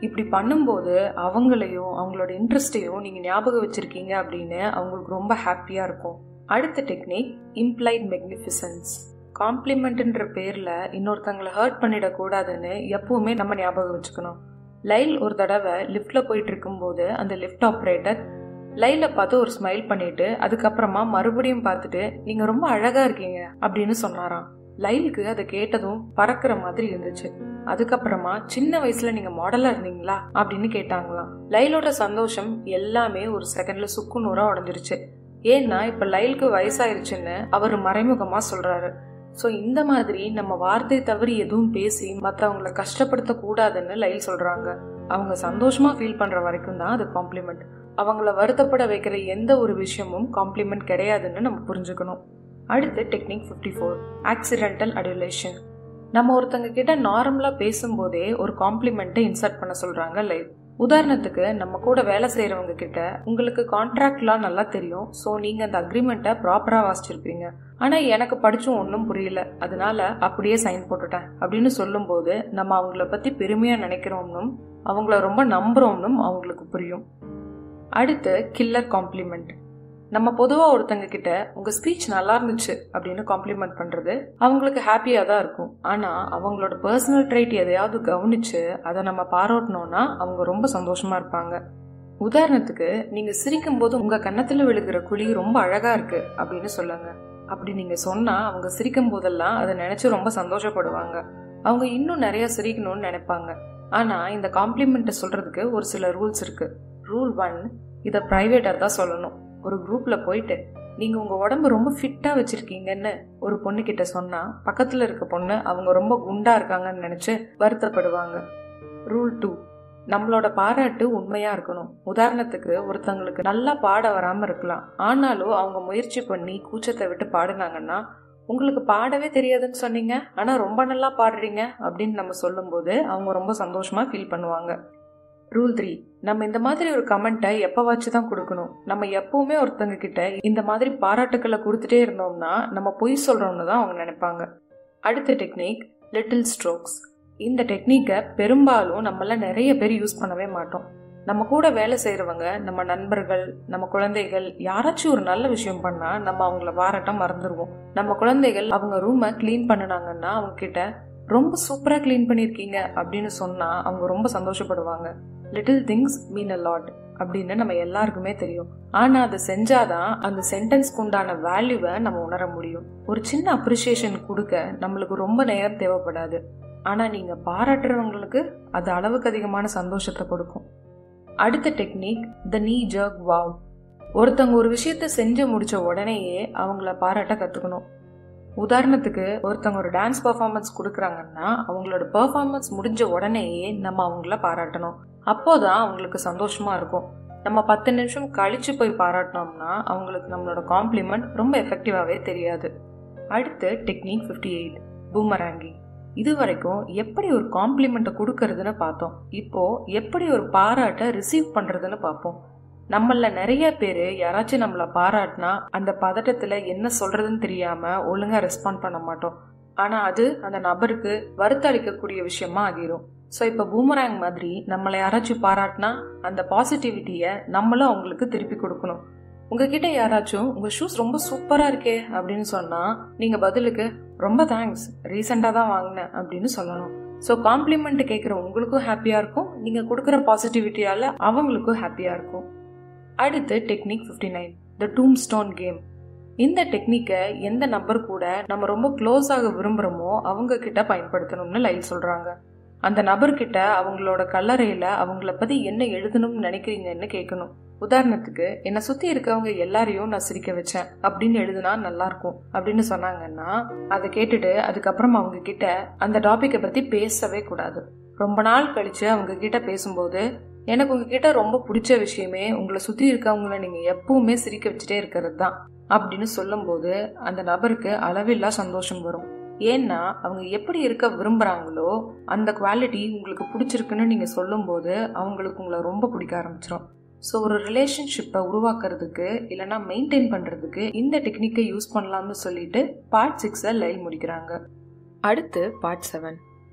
இப்படி பண்ணும்போது அவங்களையும் அவங்களோட இன்ட்ரெஸ்டையும் நீங்கள் ஞாபகம் வச்சுருக்கீங்க அப்படின்னு அவங்களுக்கு ரொம்ப ஹாப்பியாக இருக்கும் அடுத்த டெக்னிக் இம்ப்ளைட் மெக்னிஃபிசன்ஸ் காம்ப்ளிமெண்ட்ன்ற பேரில் இன்னொருத்தங்களை ஹர்ட் பண்ணிடக்கூடாதுன்னு எப்பவுமே நம்ம ஞாபகம் வச்சுக்கணும் லைல் ஒரு தடவை லிஃப்டில் போயிட்டு இருக்கும்போது அந்த லிஃப்ட் ஆப்ரேட்டர் லைல பார்த்து ஒரு ஸ்மைல் பண்ணிட்டு அதுக்கப்புறமா மறுபடியும் பார்த்துட்டு நீங்கள் ரொம்ப அழகாக இருக்கீங்க அப்படின்னு சொன்னாராம் லைலுக்கு அதை கேட்டதும் பறக்கிற மாதிரி இருந்துச்சு அதுக்கப்புறமா சின்ன வயசுல நீங்க மாடலா இருந்தீங்களா அப்படின்னு கேட்டாங்களாம் லைலோட சந்தோஷம் எல்லாமே ஒரு செகண்ட்ல சுக்கு நூறா உடஞ்சிருச்சு ஏன்னா இப்ப லைலுக்கு வயசாயிருச்சுன்னு அவர் மறைமுகமா சொல்றாரு ஸோ இந்த மாதிரி நம்ம வார்த்தை தவறி எதுவும் பேசி மற்றவங்கள கஷ்டப்படுத்த கூடாதுன்னு லைல் சொல்றாங்க அவங்க சந்தோஷமா ஃபீல் பண்ற வரைக்கும் தான் அது காம்ப்ளிமெண்ட் அவங்கள வருத்தப்பட வைக்கிற எந்த ஒரு விஷயமும் காம்ப்ளிமெண்ட் கிடையாதுன்னு நம்ம புரிஞ்சுக்கணும் அடுத்து technique fifty four accidental adulation நம்ம ஒருத்தங்க கிட்ட நார்மலாக பேசும்போதே ஒரு காம்ப்ளிமெண்ட்டை இன்சர்ட் பண்ண சொல்கிறாங்க லைவ் உதாரணத்துக்கு நம்ம கூட வேலை செய்கிறவங்க கிட்ட உங்களுக்கு கான்ட்ராக்ட்லாம் நல்லா தெரியும் ஸோ நீங்கள் அந்த அக்ரிமெண்ட்டை ப்ராப்பராக வாசிச்சிருப்பீங்க ஆனால் எனக்கு படிச்சும் ஒன்றும் புரியல அதனால அப்படியே சைன் போட்டுட்டேன் அப்படின்னு சொல்லும்போது நம்ம அவங்கள பற்றி பெருமையாக நினைக்கிறோம்னும் அவங்கள ரொம்ப நம்புகிறோம்னும் அவங்களுக்கு புரியும் அடுத்து கில்லர் காம்ப்ளிமெண்ட் நம்ம பொதுவாக ஒருத்தங்க கிட்ட உங்கள் ஸ்பீச் நல்லா இருந்துச்சு அப்படின்னு காம்ப்ளிமெண்ட் பண்ணுறது அவங்களுக்கு ஹாப்பியாக தான் இருக்கும் ஆனால் அவங்களோட பர்சனல் ட்ரைட் எதையாவது கவனிச்சு அதை நம்ம பாராட்டினோன்னா அவங்க ரொம்ப சந்தோஷமாக இருப்பாங்க உதாரணத்துக்கு நீங்கள் சிரிக்கும் போது உங்கள் கன்னத்தில் விழுகிற குழி ரொம்ப அழகாக இருக்கு அப்படின்னு சொல்லுங்க அப்படி நீங்கள் சொன்னால் அவங்க சிரிக்கும் போதெல்லாம் அதை நினச்சி ரொம்ப சந்தோஷப்படுவாங்க அவங்க இன்னும் நிறைய சிரிக்கணும்னு நினைப்பாங்க ஆனால் இந்த காம்ப்ளிமெண்ட்டை சொல்கிறதுக்கு ஒரு சில ரூல்ஸ் இருக்குது ரூல் ஒன் இதை ப்ரைவேட்டாக தான் சொல்லணும் ஒரு குரூப்பில் போயிட்டு நீங்கள் உங்கள் உடம்பு ரொம்ப ஃபிட்டாக வச்சுருக்கீங்கன்னு ஒரு பொண்ணு கிட்ட சொன்னால் பக்கத்தில் இருக்க பொண்ணு அவங்க ரொம்ப குண்டாக இருக்காங்கன்னு நினச்சி வருத்தப்படுவாங்க ரூல் டூ நம்மளோட பாராட்டு உண்மையாக இருக்கணும் உதாரணத்துக்கு ஒருத்தங்களுக்கு நல்லா பாட வராமல் இருக்கலாம் ஆனாலும் அவங்க முயற்சி பண்ணி கூச்சத்தை விட்டு பாடினாங்கன்னா உங்களுக்கு பாடவே தெரியாதுன்னு சொன்னீங்க ஆனால் ரொம்ப நல்லா பாடுறீங்க அப்படின்னு நம்ம சொல்லும்போது அவங்க ரொம்ப சந்தோஷமாக ஃபீல் பண்ணுவாங்க ரூல் த்ரீ நம்ம இந்த மாதிரி ஒரு கமெண்ட்டை எப்போவாச்சும் தான் கொடுக்கணும் நம்ம எப்பவுமே ஒருத்தங்க கிட்ட இந்த மாதிரி பாராட்டுக்களை கொடுத்துட்டே இருந்தோம்னா நம்ம பொய் சொல்கிறோம்னு தான் அவங்க நினைப்பாங்க அடுத்த டெக்னிக் லிட்டில் ஸ்ட்ரோக்ஸ் இந்த டெக்னிக்கை பெரும்பாலும் நம்மள நிறைய பேர் யூஸ் பண்ணவே மாட்டோம் நம்ம கூட வேலை செய்கிறவங்க நம்ம நண்பர்கள் நம்ம குழந்தைகள் யாராச்சும் ஒரு நல்ல விஷயம் பண்ணால் நம்ம அவங்கள பாராட்ட மறந்துடுவோம் நம்ம குழந்தைகள் அவங்க ரூமை க்ளீன் பண்ணினாங்கன்னா அவங்க கிட்ட ரொம்ப சூப்பராக க்ளீன் பண்ணியிருக்கீங்க அப்படின்னு சொன்னால் அவங்க ரொம்ப சந்தோஷப்படுவாங்க little things mean a lot அப்படின்னு நம்ம எல்லாருக்குமே தெரியும் ஆனால் அதை செஞ்சாதான் அந்த சென்டென்ஸ்க்கு உண்டான வேல்யூவை நம்ம உணர முடியும் ஒரு சின்ன அப்ரிசியேஷன் கொடுக்க நம்மளுக்கு ரொம்ப நேரம் தேவைப்படாது ஆனால் நீங்கள் பாராட்டுறவங்களுக்கு அது அளவுக்கு அதிகமான சந்தோஷத்தை கொடுக்கும் அடுத்த டெக்னிக் த நீ ஜர்க் வாவ் ஒருத்தவங்க ஒரு விஷயத்த செஞ்சு முடிச்ச உடனேயே அவங்கள பாராட்ட கற்றுக்கணும் உதாரணத்துக்கு ஒருத்தவங்க ஒரு டான்ஸ் பர்ஃபார்மன்ஸ் கொடுக்குறாங்கன்னா அவங்களோட பர்ஃபார்மன்ஸ் முடிஞ்ச உடனேயே நம்ம அவங்கள பாராட்டணும் அப்போதான் அவங்களுக்கு சந்தோஷமா இருக்கும் நம்ம பத்து நிமிஷம் கழிச்சு போய் பாராட்டினோம்னா அவங்களுக்கு நம்மளோட காம்ப்ளிமெண்ட் ரொம்ப எஃபெக்டிவாகவே தெரியாது அடுத்து டெக்னிக் ஃபிஃப்டி எயிட் பூமராங்கி இது வரைக்கும் எப்படி ஒரு காம்ப்ளிமெண்ட்டை கொடுக்கறதுன்னு பார்த்தோம் இப்போ எப்படி ஒரு பாராட்டை ரிசீவ் பண்ணுறதுன்னு பார்ப்போம் நம்மள நிறைய பேர் யாராச்சும் நம்மளை பாராட்டினா அந்த பதட்டத்தில் என்ன சொல்றதுன்னு தெரியாம ஒழுங்கா ரெஸ்பாண்ட் பண்ண மாட்டோம் ஆனால் அது அந்த நபருக்கு வருத்த அளிக்கக்கூடிய விஷயமா ஆகிரும் ஸோ இப்போ பூமராங் மாதிரி நம்மளை யாராச்சும் பாராட்டினா அந்த பாசிட்டிவிட்டியை நம்மளும் அவங்களுக்கு திருப்பி கொடுக்கணும் உங்ககிட்ட யாராச்சும் உங்க ஷூஸ் ரொம்ப சூப்பரா இருக்கே அப்படின்னு சொன்னா நீங்க பதிலுக்கு ரொம்ப தேங்க்ஸ் ரீசெண்டாக தான் வாங்கினேன் அப்படின்னு சொல்லணும் ஸோ காம்ப்ளிமெண்ட் கேட்குற உங்களுக்கும் ஹாப்பியா இருக்கும் நீங்க கொடுக்குற பாசிட்டிவிட்டியால அவங்களுக்கும் ஹாப்பியா இருக்கும் அடுத்து technique fifty nine the tombstone game இந்த டெக்னிக்கை எந்த நபர் கூட நம்ம ரொம்ப க்ளோஸ் ஆக விரும்புகிறோமோ அவங்க கிட்ட பயன்படுத்தணும்னு லைல் சொல்றாங்க அந்த நபர்கிட்ட அவங்களோட கல்லறையில அவங்கள பத்தி என்ன எழுதணும்னு நினைக்கிறீங்கன்னு கேட்கணும் உதாரணத்துக்கு என்னை சுத்தி இருக்கவங்க எல்லாரையும் நான் சிரிக்க வச்சேன் அப்படின்னு எழுதுனா நல்லா இருக்கும் அப்படின்னு சொன்னாங்கன்னா அதை கேட்டுட்டு அதுக்கப்புறம் அவங்க கிட்ட அந்த டாபிக்கை பத்தி பேசவே கூடாது ரொம்ப நாள் கழிச்சு அவங்க கிட்ட பேசும்போது எனக்கு உங்ககிட்ட ரொம்ப பிடிச்ச விஷயமே உங்களை சுத்தி இருக்கவங்கள நீங்க எப்பவுமே சிரிக்க வச்சுட்டே இருக்கிறது தான் அப்படின்னு சொல்லும்போது அந்த நபருக்கு அளவில்லா சந்தோஷம் வரும் ஏன்னா அவங்க எப்படி இருக்க விரும்புகிறாங்களோ அந்த குவாலிட்டி உங்களுக்கு பிடிச்சிருக்குன்னு நீங்கள் சொல்லும்போது அவங்களுக்கு உங்களை ரொம்ப பிடிக்க ஆரம்பிச்சிடும் ஸோ ஒரு ரிலேஷன்ஷிப்பை உருவாக்குறதுக்கு இல்லைனா மெயின்டைன் பண்ணுறதுக்கு இந்த டெக்னிக்கை யூஸ் பண்ணலாம்னு சொல்லிட்டு பார்ட் சிக்ஸை லைவ் முடிக்கிறாங்க அடுத்து பார்ட் செவன்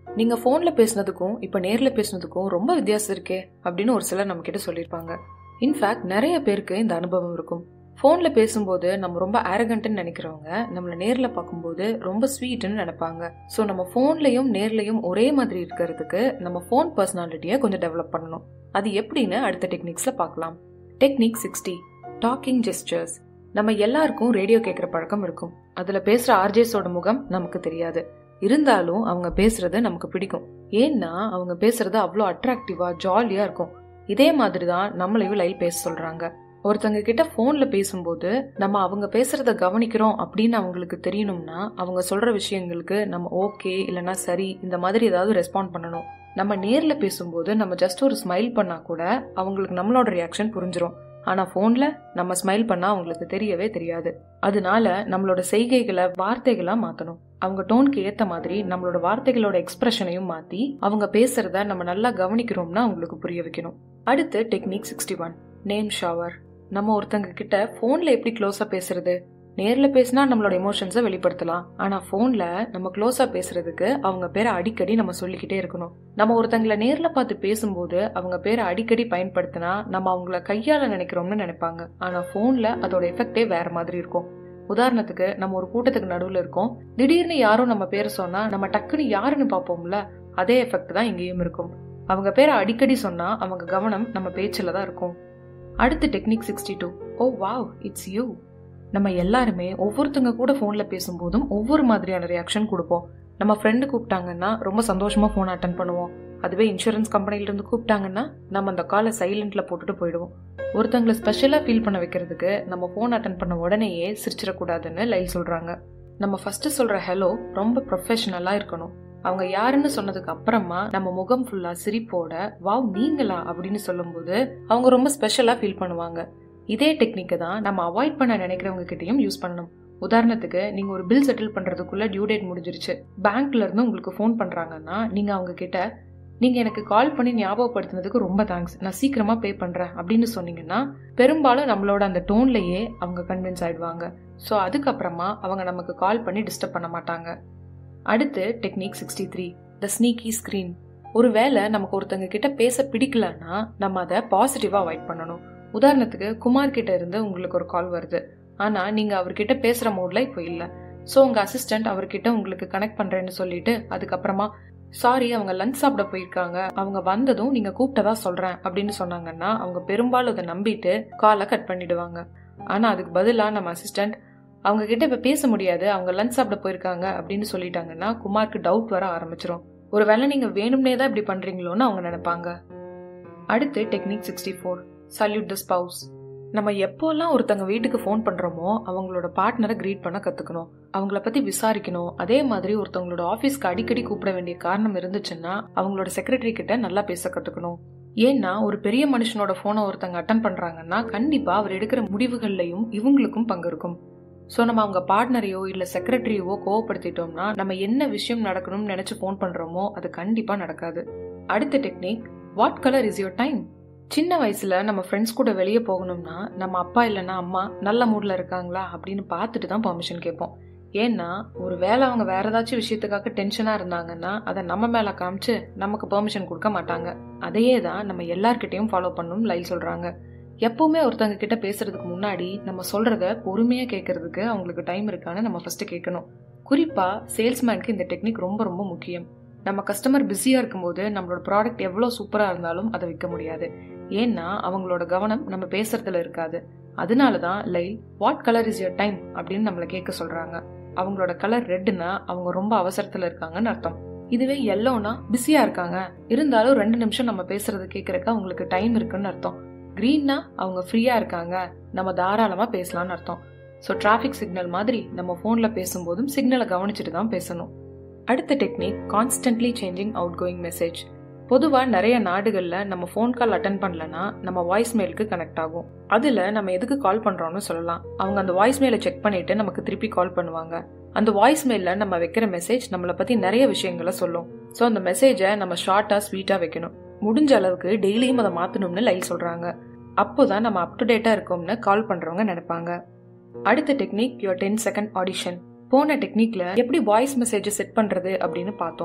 நீங்க போன்ல பேசுனதுக்கும் இப்ப நேர்ல பேசுனதுக்கும் ரொம்ப வித்தியாசம் இருக்கே அப்படின்னு ஒரு சிலர் நம்ம கிட்ட சொல்லியிருப்பாங்க இன்ஃபேக்ட் நிறைய பேருக்கு இந்த அனுபவம் இருக்கும் ஃபோன்ல பேசும்போது நம்ம ரொம்ப அரகண்ட்னு நினைக்கிறவங்க நம்மள நேர்ல பார்க்கும்போது ரொம்ப ஸ்வீட்னு நினைப்பாங்க ஸோ நம்ம ஃபோன்லயும் நேர்லயும் ஒரே மாதிரி இருக்கிறதுக்கு நம்ம ஃபோன் பர்சனாலிட்டியை கொஞ்சம் டெவலப் பண்ணணும் அது எப்படின்னு அடுத்த டெக்னிக்ஸ்ல பார்க்கலாம் டெக்னிக் சிக்ஸ்டி டாக்கிங் ஜெஸ்டர்ஸ் நம்ம எல்லாருக்கும் ரேடியோ கேட்குற பழக்கம் இருக்கும் அதுல பேசுற ஆர்ஜேஸோட முகம் நமக்கு தெரியாது இருந்தாலும் அவங்க பேசுறது நமக்கு பிடிக்கும் ஏன்னா அவங்க பேசுறது அவ்வளோ அட்ராக்டிவா ஜாலியா இருக்கும் இதே மாதிரி தான் நம்மளையும் லைவ் பேச சொல்றாங்க ஒருத்தங்க கிட்ட போன்ல பேசும்போது நம்ம அவங்க பேசுறத கவனிக்கிறோம் அப்படின்னு அவங்களுக்கு தெரியணும்னா அவங்க சொல்ற விஷயங்களுக்கு நம்ம ஓகே இல்லைன்னா சரி இந்த மாதிரி ஏதாவது ரெஸ்பாண்ட் பண்ணணும் நம்ம நேர்ல பேசும்போது நம்ம ஜஸ்ட் ஒரு ஸ்மைல் பண்ணா கூட அவங்களுக்கு நம்மளோட ரியாக்ஷன் புரிஞ்சிரும் ஆனா போன்ல நம்ம ஸ்மைல் பண்ணா அவங்களுக்கு தெரியவே தெரியாது அதனால நம்மளோட செய்கைகளை வார்த்தைகளா மாத்தணும் அவங்க டோனுக்கு ஏத்த மாதிரி நம்மளோட வார்த்தைகளோட எக்ஸ்பிரஷனையும் மாத்தி அவங்க பேசுறத நம்ம நல்லா கவனிக்கிறோம்னா அவங்களுக்கு புரிய வைக்கணும் அடுத்து technique sixty one name shower நம்ம ஒருத்தங்க கிட்ட போன்ல எப்படி க்ளோஸா பேசுறது நேர்ல பேசினா நம்மளோட எமோஷன்ஸை வெளிப்படுத்தலாம் ஆனா போன்ல நம்ம க்ளோஸா பேசுறதுக்கு அவங்க பேரை அடிக்கடி நம்ம சொல்லிக்கிட்டே இருக்கணும் நம்ம ஒருத்தங்கள நேர்ல பார்த்து பேசும்போது அவங்க பேரை அடிக்கடி பயன்படுத்தினா நம்ம அவங்கள கையால நினைக்கிறோம்னு நினைப்பாங்க ஆனா போன்ல அதோட எஃபெக்டே வேற மாதிரி இருக்கும் உதாரணத்துக்கு நம்ம ஒரு கூட்டத்துக்கு நடுவுல இருக்கோம் திடீர்னு யாரும் நம்ம பேரை சொன்னா நம்ம டக்குன்னு யாருன்னு பார்ப்போம்ல அதே எஃபெக்ட் தான் இங்கேயும் இருக்கும் அவங்க பேரை அடிக்கடி சொன்னா அவங்க கவனம் நம்ம பேச்சுல தான் இருக்கும் அடுத்து technique sixty two oh wow it's you நம்ம எல்லாருமே ஒவ்வொருத்தங்க கூட ஃபோன்ல பேசும்போதும் ஒவ்வொரு மாதிரியான ரியாக்ஷன் கொடுப்போம் நம்ம ஃப்ரெண்டு கூப்பிட்டாங்கன்னா ரொம்ப சந்தோஷமா ஃபோன் அட்டன் பண்ணுவோம் அதுவே இன்சூரன்ஸ் கம்பெனில இருந்து கூப்பிட்டாங்கன்னா நம்ம அந்த காலை சைலண்ட்ல போட்டுட்டு போயிடுவோம் ஒருத்தங்களை ஸ்பெஷலா ஃபீல் பண்ண வைக்கிறதுக்கு நம்ம ஃபோன் அட்டன் பண்ண உடனேயே சிரிச்சிடக்கூடாதுன்னு லைல் சொல்றாங்க நம்ம ஃபர்ஸ்ட் சொல்ற ஹலோ ரொம்ப ப்ரொஃபஷனலா இருக்கணும் அவங்க யாருன்னு சொன்னதுக்கு அப்புறமா நம்ம முகம் ஃபுல்லா சிரிப்போட வாவ் நீங்களா அப்படின்னு சொல்லும்போது அவங்க ரொம்ப ஸ்பெஷலா ஃபீல் பண்ணுவாங்க இதே டெக்னிக்கை தான் நம்ம அவாய்ட் பண்ண நினைக்கிறவங்க கிட்டயும் யூஸ் பண்ணணும் உதாரணத்துக்கு நீங்க ஒரு பில் செட்டில் பண்றதுக்குள்ள டியூ டேட் முடிஞ்சிருச்சு பேங்க்ல இருந்து உங்களுக்கு ஃபோன் பண்றாங்கன்னா நீங்க அவங்க கிட்ட நீங்க எனக்கு கால் பண்ணி ஞாபகப்படுத்தினதுக்கு ரொம்ப தேங்க்ஸ் நான் சீக்கிரமா பே பண்றேன் அப்படின்னு சொன்னீங்கன்னா பெரும்பாலும் நம்மளோட அந்த டோன்லயே அவங்க கன்வின்ஸ் ஆயிடுவாங்க ஸோ அதுக்கப்புறமா அவங்க நமக்கு கால் பண்ணி டிஸ்டர்ப் பண்ண மாட்டாங்க அடுத்து technique sixty three the sneaky screen ஒருவேளை நமக்கு ஒருத்தங்க கிட்ட பேச பிடிக்கலன்னா நம்ம அதை பாசிட்டிவா அவாய்ட் பண்ணணும் உதாரணத்துக்கு குமார் கிட்ட இருந்து உங்களுக்கு ஒரு கால் வருது ஆனா நீங்க அவர்கிட்ட பேசுற மூட்ல இப்போ இல்ல ஸோ உங்க அசிஸ்டன்ட் அவர்கிட்ட உங்களுக்கு கனெக்ட் பண்றேன்னு சொல்லிட்டு அதுக்கப்புறமா சாரி அவங்க லஞ்ச் சாப்பிட போயிருக்காங்க அவங்க வந்ததும் நீங்க கூப்பிட்டதா சொல்றேன் அப்படின்னு சொன்னாங்கன்னா அவங்க பெரும்பாலும் அதை நம்பிட்டு காலை கட் பண்ணிடுவாங்க ஆனா அதுக்கு பதிலா நம்ம அசிஸ்டன்ட் அவங்க கிட்ட இப்ப பேச முடியாது அவங்க லஞ்ச் சாப்பிட போயிருக்காங்க அப்படின்னு சொல்லிட்டாங்கன்னா குமாருக்கு டவுட் வர ஆரம்பிச்சிரும் ஒருவேளை நீங்க வேணும்னே தான் இப்படி பண்றீங்களோன்னு அவங்க நினைப்பாங்க அடுத்து technique sixty four salute the spouse நம்ம எப்போல்லாம் ஒருத்தங்க வீட்டுக்கு ஃபோன் பண்றோமோ அவங்களோட பார்ட்னரை கிரீட் பண்ண கத்துக்கணும் அவங்கள பத்தி விசாரிக்கணும் அதே மாதிரி ஒருத்தவங்களோட ஆபீஸ்க்கு அடிக்கடி கூப்பிட வேண்டிய காரணம் இருந்துச்சுன்னா அவங்களோட செக்ரட்டரி கிட்ட நல்லா பேச கத்துக்கணும் ஏன்னா ஒரு பெரிய மனுஷனோட போனை ஒருத்தங்க அட்டன் பண்றாங்கன்னா கண்டிப்பா அவர் எடுக்கிற முடிவுகள்லையும் இவங்களுக்கும் பங்கு இருக்கும் ஸோ நம்ம அவங்க பார்ட்னரையோ இல்லை செக்ரட்டரியோ கோவப்படுத்திட்டோம்னா நம்ம என்ன விஷயம் நடக்கணும்னு நினைச்சு ஃபோன் பண்றோமோ அது கண்டிப்பா நடக்காது அடுத்த technique what colour is your time சின்ன வயசுல நம்ம ஃப்ரெண்ட்ஸ் கூட வெளியே போகணும்னா நம்ம அப்பா இல்லைன்னா அம்மா நல்ல மூட்ல இருக்காங்களா அப்படின்னு பார்த்துட்டு தான் பர்மிஷன் கேட்போம் ஏன்னா ஒரு வேளை அவங்க வேற ஏதாச்சும் விஷயத்துக்காக டென்ஷனா இருந்தாங்கன்னா அதை நம்ம மேல காமிச்சு நமக்கு பெர்மிஷன் கொடுக்க மாட்டாங்க அதையே தான் நம்ம எல்லார்கிட்டையும் ஃபாலோ பண்ணணும் லைல் சொல்றாங்க எப்பவுமே ஒருத்தவங்க கிட்ட பேசுறதுக்கு முன்னாடி நம்ம சொல்றத பொறுமையா கேட்கறதுக்கு அவங்களுக்கு டைம் இருக்கான்னு நம்ம ஃபர்ஸ்ட் கேட்கணும் குறிப்பா சேல்ஸ்மேனுக்கு இந்த டெக்னிக் ரொம்ப ரொம்ப முக்கியம் நம்ம கஸ்டமர் பிஸியா இருக்கும்போது நம்மளோட ப்ராடக்ட் எவ்வளவு சூப்பரா இருந்தாலும் அதை விற்க முடியாது ஏன்னா அவங்களோட கவனம் நம்ம பேசுறதுல இருக்காது அதனாலதான் Leil what colour is your time அப்படின்னு நம்மள கேட்க சொல்றாங்க அவங்களோட கலர் ரெட்னா அவங்க ரொம்ப அவசரத்துல இருக்காங்கன்னு அர்த்தம் இதுவே எல்லோனா பிஸியா இருக்காங்க இருந்தாலும் ரெண்டு நிமிஷம் நம்ம பேசுறது கேட்கறக்கு அவங்களுக்கு டைம் இருக்குன்னு அர்த்தம் கிரீன்னா அவங்க ஃப்ரீயா இருக்காங்க நம்ம தாராளமா பேசலாம்னு அர்த்தம் ஸோ டிராஃபிக் சிக்னல் மாதிரி நம்ம ஃபோன்ல பேசும்போதும் சிக்னலை கவனிச்சுட்டு தான் பேசணும் அடுத்த technique constantly changing outgoing message பொதுவாக நிறைய நாடுகளில் நம்ம ஃபோன் கால் அட்டன் பண்ணலனா நம்ம வாய்ஸ் மெயிலுக்கு கனெக்ட் ஆகும் அதில் நம்ம எதுக்கு கால் பண்ணுறோம்னு சொல்லலாம் அவங்க அந்த வாய்ஸ் மெயிலை செக் பண்ணிட்டு நமக்கு திருப்பி கால் பண்ணுவாங்க அந்த வாய்ஸ் மெயிலில் நம்ம வைக்கிற மெசேஜ் நம்மளை பற்றி நிறைய விஷயங்களை சொல்லும் ஸோ அந்த மெசேஜை நம்ம ஷார்ட்டாக ஸ்வீட்டாக வைக்கணும் முடிஞ்ச அளவுக்கு டெய்லியும் அதை மாற்றணும்னு லைல் சொல்கிறாங்க அப்போதான் நம்ம அப் டு டேட்டாக இருக்கோம்னு கால் பண்ணுறவங்க நினைப்பாங்க அடுத்த technique your ten second audition போன டெக்னிக்ல எப்படி வாய்ஸ் மெசேஜை செட் பண்றது அப்படின்னு பார்த்தோம்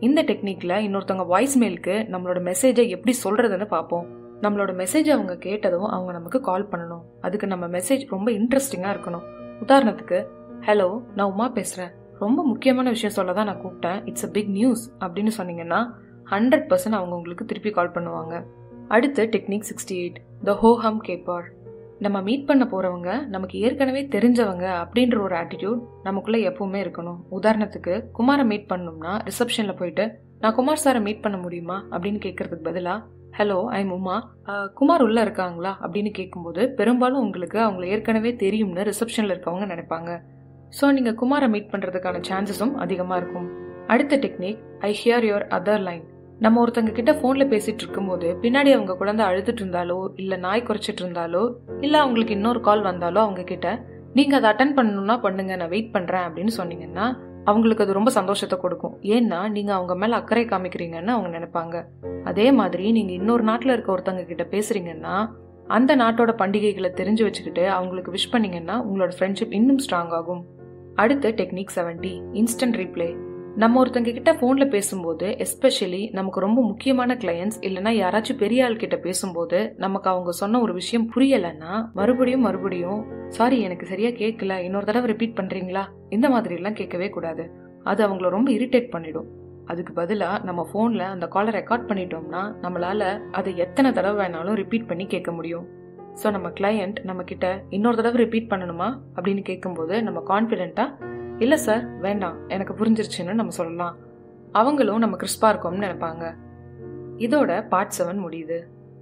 இந்த டெக்னிக்ல இன்னொருத்தவங்க வாய்ஸ் மெயிலுக்கு நம்மளோட மெசேஜை எப்படி சொல்றதுன்னு பார்ப்போம் நம்மளோட மெசேஜ் அவங்க கேட்டதும் அவங்க நமக்கு கால் பண்ணணும் அதுக்கு நம்ம மெசேஜ் ரொம்ப இன்ட்ரெஸ்டிங்கா இருக்கணும் உதாரணத்துக்கு ஹலோ நான் உமா பேசுறேன் ரொம்ப முக்கியமான விஷயம் சொல்ல தான் நான் கூப்பிட்டேன் இட்ஸ் அ பிக் நியூஸ் அப்படின்னு சொன்னீங்கன்னா ஹண்ட்ரட் பர்சன்ட் அவங்க உங்களுக்கு திருப்பி கால் பண்ணுவாங்க அடுத்து டெக்னிக் சிக்ஸ்டி எயிட் த ஹோ ஹம் கேப்பார் நம்ம மீட் பண்ண போறவங்க நமக்கு ஏற்கனவே தெரிஞ்சவங்க அப்படின்ற ஒரு ஆட்டிடியூட் நமக்குள்ள எப்பவுமே இருக்கணும் உதாரணத்துக்கு குமாரை மீட் பண்ணணும்னா ரிசப்ஷன்ல போயிட்டு நான் குமார் சாரை மீட் பண்ண முடியுமா அப்படின்னு கேட்கறதுக்கு பதிலா ஹலோ ஐம் உமா குமார் உள்ள இருக்காங்களா அப்படின்னு கேட்கும்போது பெரும்பாலும் உங்களுக்கு அவங்களை ஏற்கனவே தெரியும்னு ரிசப்ஷன்ல இருக்கவங்க நினைப்பாங்க ஸோ நீங்க குமாரை மீட் பண்றதுக்கான சான்சஸும் அதிகமா இருக்கும் அடுத்த technique I hear your other line நம்ம ஒருத்தங்க கிட்ட போன்ல பேசிட்டு இருக்கும்போது பின்னாடி அவங்க குழந்தை அழுதுட்டு இருந்தாலோ இல்ல நாய் குறைச்சிட்டு இருந்தாலோ இல்ல அவங்களுக்கு இன்னொரு கால் வந்தாலோ அவங்க கிட்ட நீங்க அதை அட்டன் பண்ணணும்னா பண்ணுங்க நான் வெயிட் பண்றேன் அப்படின்னு சொன்னீங்கன்னா அவங்களுக்கு அது ரொம்ப சந்தோஷத்தை கொடுக்கும் ஏன்னா நீங்க அவங்க மேல அக்கறை காமிக்கிறீங்கன்னு அவங்க நினைப்பாங்க அதே மாதிரி நீங்க இன்னொரு நாட்டுல இருக்க ஒருத்தங்க கிட்ட பேசுறீங்கன்னா அந்த நாட்டோட பண்டிகைகளை தெரிஞ்சு வச்சுக்கிட்டு அவங்களுக்கு விஷ் பண்ணீங்கன்னா உங்களோட ஃப்ரெண்ட்ஷிப் இன்னும் ஸ்ட்ராங் ஆகும் அடுத்த டெக்னிக் செவன்டி இன்ஸ்டன்ட் ரீப்ளே நம்ம ஒருத்தங்க கிட்ட ஃபோன்ல பேசும்போது எஸ்பெஷலி நமக்கு ரொம்ப முக்கியமான கிளையன்ஸ் இல்லைன்னா யாராச்சும் பெரிய ஆள் கிட்ட பேசும்போது நமக்கு அவங்க சொன்ன ஒரு விஷயம் புரியலைன்னா மறுபடியும் மறுபடியும் சாரி எனக்கு சரியா கேட்கல இன்னொரு தடவை ரிப்பீட் பண்றீங்களா இந்த மாதிரி எல்லாம் கேட்கவே கூடாது அது அவங்கள ரொம்ப இரிட்டேட் பண்ணிடும் அதுக்கு பதிலாக நம்ம ஃபோனில் அந்த காலை ரெக்கார்ட் பண்ணிட்டோம்னா நம்மளால அதை எத்தனை தடவை வேணாலும் ரிப்பீட் பண்ணி கேட்க முடியும் ஸோ நம்ம கிளையண்ட் நம்ம கிட்ட இன்னொரு தடவை ரிப்பீட் பண்ணணுமா அப்படின்னு கேட்கும்போது நம்ம கான்ஃபிடென்ட்டாக இல்லை சார் வேண்டாம் எனக்கு புரிஞ்சிருச்சுன்னு நம்ம சொல்லலாம் அவங்களும் நம்ம கிறிஸ்பா இருக்கோம்னு நினைப்பாங்க இதோட பார்ட் செவன் முடியுது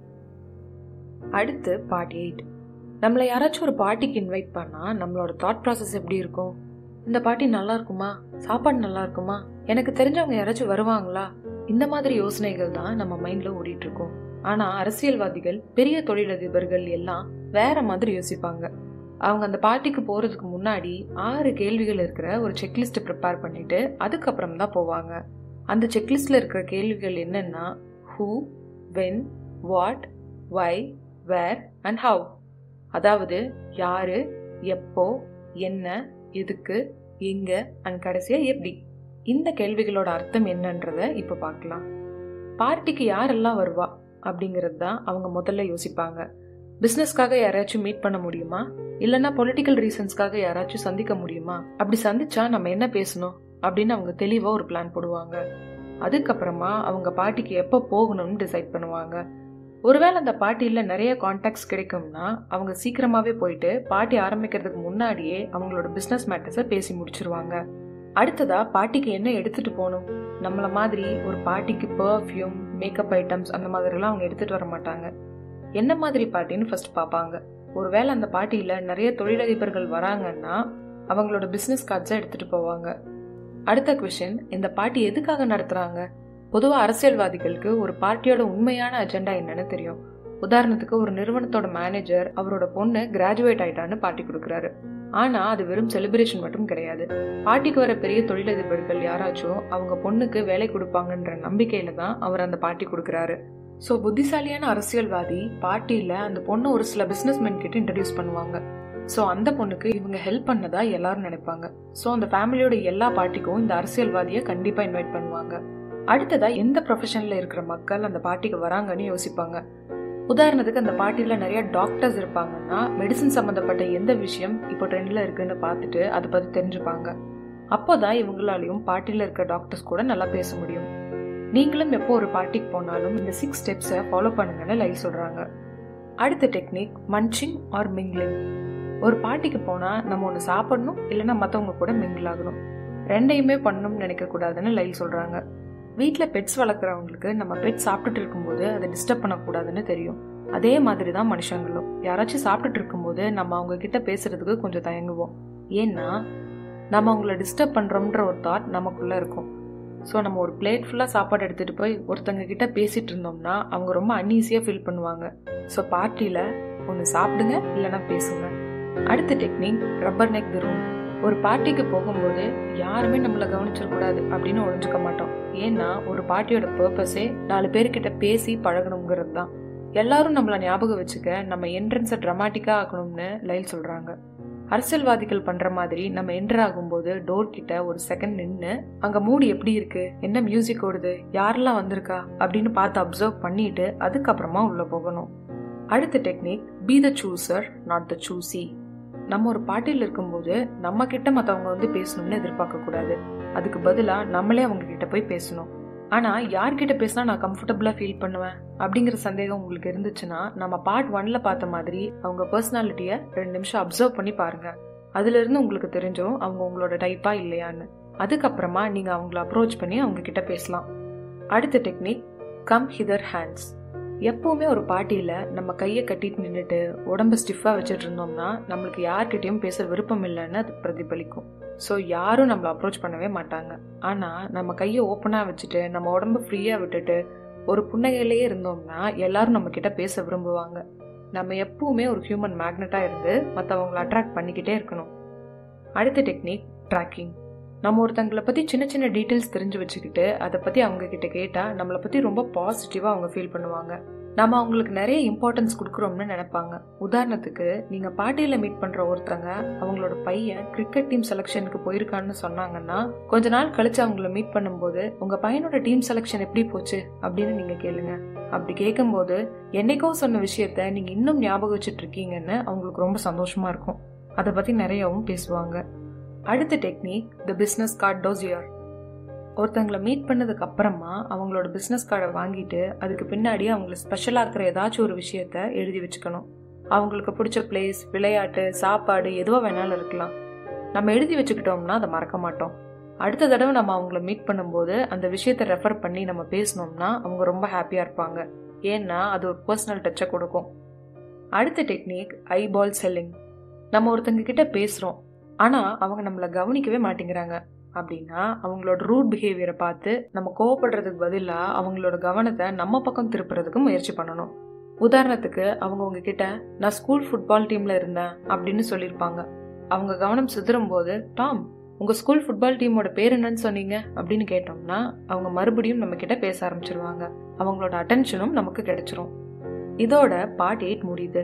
அடுத்து பார்ட் எயிட் நம்மளை யாராச்சும் ஒரு பார்ட்டிக்கு இன்வைட் பண்ணால் நம்மளோட தாட் ப்ராசஸ் எப்படி இருக்கும் இந்த பார்ட்டி நல்லா இருக்குமா சாப்பாடு நல்லா இருக்குமா எனக்கு தெரிஞ்சவங்க யாராச்சும் வருவாங்களா இந்த மாதிரி யோசனைகள் தான் நம்ம மைண்ட்ல ஓடிட்டு இருக்கோம் ஆனா அரசியல்வாதிகள் பெரிய தொழிலதிபர்கள் எல்லாம் வேற மாதிரி யோசிப்பாங்க அவங்க அந்த பார்ட்டிக்கு போறதுக்கு முன்னாடி ஆறு கேள்விகள் இருக்கிற ஒரு செக்லிஸ்ட் ப்ரிப்பேர் பண்ணிட்டு அதுக்கப்புறம் தான் போவாங்க அந்த செக்லிஸ்ட்ல இருக்கிற கேள்விகள் என்னன்னா who when what why where and how அதாவது யாரு எப்போ என்ன எதுக்கு எங்க அண்ட் கடைசியா எப்படி இந்த கேள்விகளோட அர்த்தம் என்னன்றத இப்ப பார்க்கலாம் பார்ட்டிக்கு யாரெல்லாம் வருவா அப்படிங்கிறது தான் அவங்க முதல்ல யோசிப்பாங்க பிசினஸ்க்காக யாராச்சும் மீட் பண்ண முடியுமா இல்லைன்னா பொலிட்டிக்கல் ரீசன்ஸ்க்காக யாராச்சும் சந்திக்க முடியுமா அப்படி சந்திச்சா நம்ம என்ன பேசணும் அப்படின்னு அவங்க தெளிவா ஒரு பிளான் போடுவாங்க அதுக்கப்புறமா அவங்க பார்ட்டிக்கு எப்போ போகணும்னு டிசைட் பண்ணுவாங்க ஒருவேளை அந்த பார்ட்டியில் நிறைய கான்டாக்ட்ஸ் கிடைக்கும்னா அவங்க சீக்கிரமாகவே போயிட்டு பார்ட்டி ஆரம்பிக்கிறதுக்கு முன்னாடியே அவங்களோட பிஸ்னஸ் மேட்டர்ஸை பேசி முடிச்சிருவாங்க அடுத்ததா பார்ட்டிக்கு என்ன எடுத்துட்டு போகணும் நம்மள மாதிரி ஒரு பார்ட்டிக்கு பர்ஃப்யூம் மேக்கப் ஐட்டம்ஸ் அந்த மாதிரிலாம் அவங்க எடுத்துட்டு வர மாட்டாங்க என்ன மாதிரி பார்ட்டின்னு ஃபர்ஸ்ட் பார்ப்பாங்க ஒருவேளை அந்த பார்ட்டியில் நிறைய தொழிலதிபர்கள் வராங்கன்னா அவங்களோட பிஸ்னஸ் கார்ட்ஸை எடுத்துட்டு போவாங்க அடுத்த கொஷின் இந்த பார்ட்டி எதுக்காக நடத்துறாங்க பொதுவாக அரசியல்வாதிகளுக்கு ஒரு பார்ட்டியோட உண்மையான அஜெண்டா என்னன்னு தெரியும் உதாரணத்துக்கு ஒரு நிறுவனத்தோட மேனேஜர் அவரோட பொண்ணு கிராஜுவேட் ஆயிட்டான்னு பார்ட்டி கொடுக்குறாரு ஆனா அது வெறும் செலிப்ரேஷன் மட்டும் கிடையாது பார்ட்டிக்கு வர பெரிய தொழிலதிபர்கள் யாராச்சும் அவங்க பொண்ணுக்கு வேலை கொடுப்பாங்கன்ற நம்பிக்கையில தான் அவர் அந்த பார்ட்டி கொடுக்குறாரு ஸோ புத்திசாலியான அரசியல்வாதி பார்ட்டியில் அந்த பொண்ணை ஒரு சில பிஸ்னஸ்மேன் கிட்ட இன்ட்ரடியூஸ் பண்ணுவாங்க ஸோ அந்த பொண்ணுக்கு இவங்க ஹெல்ப் பண்ணதா எல்லாரும் நினைப்பாங்க ஸோ அந்த ஃபேமிலியோட எல்லா பார்ட்டிக்கும் இந்த அரசியல்வாதியை கண்டிப்பாக இன்வைட் பண்ணுவாங்க அடுத்ததா எந்த ப்ரொஃபஷனில் இருக்கிற மக்கள் அந்த பார்ட்டிக்கு வராங்கன்னு யோசிப்பாங்க உதாரணத்துக்கு அந்த பார்ட்டியில் நிறைய டாக்டர்ஸ் இருப்பாங்கன்னா மெடிசன் சம்மந்தப்பட்ட எந்த விஷயம் இப்போ ட்ரெண்டில் இருக்குன்னு பார்த்துட்டு அதை பற்றி தெரிஞ்சுப்பாங்க அப்போதான் இவங்களாலையும் பார்ட்டியில் இருக்க டாக்டர்ஸ் கூட நல்லா பேச முடியும் நீங்களும் எப்போ ஒரு பார்ட்டிக்கு போனாலும் இந்த சிக்ஸ் ஸ்டெப்ஸை ஃபாலோ பண்ணுங்கன்னு லைவ் சொல்கிறாங்க அடுத்த டெக்னிக் மன்ச்சிங் ஆர் மிங்லிங் ஒரு பார்ட்டிக்கு போனால் நம்ம ஒன்று சாப்பிடணும் இல்லைன்னா மற்றவங்க கூட மிங்கிள் ஆகணும் ரெண்டையுமே பண்ணணும்னு நினைக்கக்கூடாதுன்னு லைவ் சொல்கிறாங்க வீட்டில் பெட்ஸ் வளர்க்குறவங்களுக்கு நம்ம பெட் சாப்பிட்டுட்டு இருக்கும்போது அதை டிஸ்டர்ப் பண்ணக்கூடாதுன்னு தெரியும் அதே மாதிரி தான் மனுஷங்களும் யாராச்சும் சாப்பிட்டுட்டு இருக்கும்போது நம்ம அவங்க கிட்ட பேசுறதுக்கு கொஞ்சம் தயங்குவோம் ஏன்னா நம்ம அவங்கள டிஸ்டர்ப் பண்ணுறோம்ன்ற ஒரு தாட் நமக்குள்ளே இருக்கும் ஸோ நம்ம ஒரு பிளேட் ஃபுல்லாக சாப்பாடு எடுத்துகிட்டு போய் ஒருத்தங்க கிட்ட பேசிட்டு இருந்தோம்னா அவங்க ரொம்ப அன்ஈஸியாக ஃபீல் பண்ணுவாங்க ஸோ பார்ட்டியில் ஒன்று சாப்பிடுங்க இல்லைன்னா பேசுங்க அடுத்த technique rubberneck the room ஒரு பார்ட்டிக்கு போகும்போது யாருமே நம்மளை கவனிச்சிடக்கூடாது அப்படின்னு ஒழிஞ்சுக்க மாட்டோம் ஏன்னா ஒரு பார்ட்டியோட பர்பஸே நாலு பேர்கிட்ட பேசி பழகணுங்கிறது தான் எல்லாரும் நம்மளை ஞாபகம் வச்சுக்க நம்ம என்ட்ரன்ஸை ட்ரமாட்டிக்காக ஆக்கணும்னு லைல் சொல்கிறாங்க அரசியல்வாதிகள் பண்ற மாதிரி நம்ம என்டர் ஆகும்போது டோர் கிட்ட ஒரு செகண்ட் நின்று அங்க மூடி எப்படி இருக்கு என்ன மியூசிக் ஓடுது யாரெல்லாம் வந்திருக்கா அப்படின்னு பார்த்து அப்சர்வ் பண்ணிட்டு அதுக்கப்புறமா உள்ள போகணும் அடுத்த technique be the chooser not the choosy நம்ம ஒரு பார்ட்டியில் இருக்கும்போது நம்ம கிட்ட மற்றவங்க வந்து பேசணும்னு எதிர்பார்க்க கூடாது அதுக்கு பதிலாக நம்மளே அவங்க கிட்ட போய் பேசணும் ஆனால் யார்கிட்ட பேசினா நான் கம்ஃபர்டபுளாக ஃபீல் பண்ணுவேன் அப்படிங்கிற சந்தேகம் உங்களுக்கு இருந்துச்சுன்னா நம்ம பார்ட் ஒன்ல பார்த்த மாதிரி அவங்க பர்சனாலிட்டியை ரெண்டு நிமிஷம் அப்சர்வ் பண்ணி பாருங்க அதுல இருந்து உங்களுக்கு தெரிஞ்சும் அவங்க உங்களோட டைப்பா இல்லையான்னு அதுக்கப்புறமா நீங்க அவங்கள அப்ரோச் பண்ணி அவங்க கிட்ட பேசலாம் அடுத்த டெக்னிக் கம் ஹிதர் ஹேண்ட்ஸ் எப்பவுமே ஒரு பார்ட்டியில நம்ம கையை கட்டிட்டு நின்றுட்டு உடம்ப ஸ்டிஃபா வச்சுட்டு இருந்தோம்னா நம்மளுக்கு யார்கிட்டயும் பேச விருப்பம் இல்லைன்னு அது பிரதிபலிக்கும் ஸோ யாரும் நம்மளை அப்ரோச் பண்ணவே மாட்டாங்க ஆனால் நம்ம கையை ஓப்பனாக வச்சுட்டு நம்ம உடம்ப ஃப்ரீயாக விட்டுட்டு ஒரு புன்னகையிலேயே இருந்தோம்னா எல்லாரும் நம்ம கிட்ட பேச விரும்புவாங்க நம்ம எப்பவுமே ஒரு ஹியூமன் மேக்னெட்டாக இருந்து மற்றவங்களை அட்ராக்ட் பண்ணிக்கிட்டே இருக்கணும் அடுத்த டெக்னிக் ட்ராக்கிங் நம்ம ஒருத்தங்களை பற்றி சின்ன சின்ன டீட்டெயில்ஸ் தெரிஞ்சு வச்சுக்கிட்டு அதை பற்றி அவங்க கிட்ட கேட்டால் நம்மளை பற்றி ரொம்ப பாசிட்டிவாக அவங்க ஃபீல் பண்ணுவாங்க நம்ம அவங்களுக்கு நிறைய இம்பார்ட்டன்ஸ் கொடுக்குறோம்னு நினைப்பாங்க உதாரணத்துக்கு நீங்க பார்ட்டியில மீட் பண்ற ஒருத்தங்க அவங்களோட பையன் கிரிக்கெட் டீம் செலெக்ஷனுக்கு போயிருக்கான்னு சொன்னாங்கன்னா கொஞ்ச நாள் கழிச்சு அவங்கள மீட் பண்ணும்போது உங்க பையனோட டீம் செலெக்ஷன் எப்படி போச்சு அப்படின்னு நீங்க கேளுங்க அப்படி கேட்கும்போது என்னைக்கோ சொன்ன விஷயத்த நீங்க இன்னும் ஞாபகம் வச்சுட்டு இருக்கீங்கன்னு அவங்களுக்கு ரொம்ப சந்தோஷமா இருக்கும் அதை பத்தி நிறையவும் பேசுவாங்க அடுத்த technique the business card dossier ஒருத்தங்களை மீட் பண்ணதுக்கு அப்புறமா அவங்களோட பிஸ்னஸ் கார்டை வாங்கிட்டு அதுக்கு பின்னாடி அவங்களை ஸ்பெஷலாக இருக்கிற ஏதாச்சும் ஒரு விஷயத்த எழுதி வச்சுக்கணும் அவங்களுக்கு பிடிச்ச பிளேஸ் விளையாட்டு சாப்பாடு எதுவாக வேணாலும் இருக்கலாம் நம்ம எழுதி வச்சுக்கிட்டோம்னா அதை மறக்க மாட்டோம் அடுத்த தடவை நம்ம அவங்கள மீட் பண்ணும்போது அந்த விஷயத்த ரெஃபர் பண்ணி நம்ம பேசினோம்னா அவங்க ரொம்ப ஹாப்பியாக இருப்பாங்க ஏன்னா அது ஒரு பர்சனல் டச்சை கொடுக்கும் அடுத்த டெக்னிக் ஐபால் செல்லிங் நம்ம ஒருத்தங்க கிட்ட பேசுகிறோம் ஆனால் அவங்க நம்மளை கவனிக்கவே மாட்டேங்கிறாங்க அப்படின்னா அவங்களோட ரூட் பிஹேவியரை பார்த்து நம்ம கோவப்படுறதுக்கு பதிலாக அவங்களோட கவனத்தை நம்ம பக்கம் திருப்புறதுக்கு முயற்சி பண்ணணும் உதாரணத்துக்கு அவங்க உங்ககிட்ட நான் ஸ்கூல் ஃபுட்பால் டீம்ல இருந்தேன் அப்படின்னு சொல்லியிருப்பாங்க அவங்க கவனம் சிதறும் போது டாம் உங்க ஸ்கூல் ஃபுட்பால் டீமோட பேர் என்னன்னு சொன்னீங்க அப்படின்னு கேட்டோம்னா அவங்க மறுபடியும் நம்ம கிட்ட பேச ஆரம்பிச்சிருவாங்க அவங்களோட அட்டென்ஷனும் நமக்கு கிடைச்சிரும் இதோட பார்ட் எயிட் முடியுது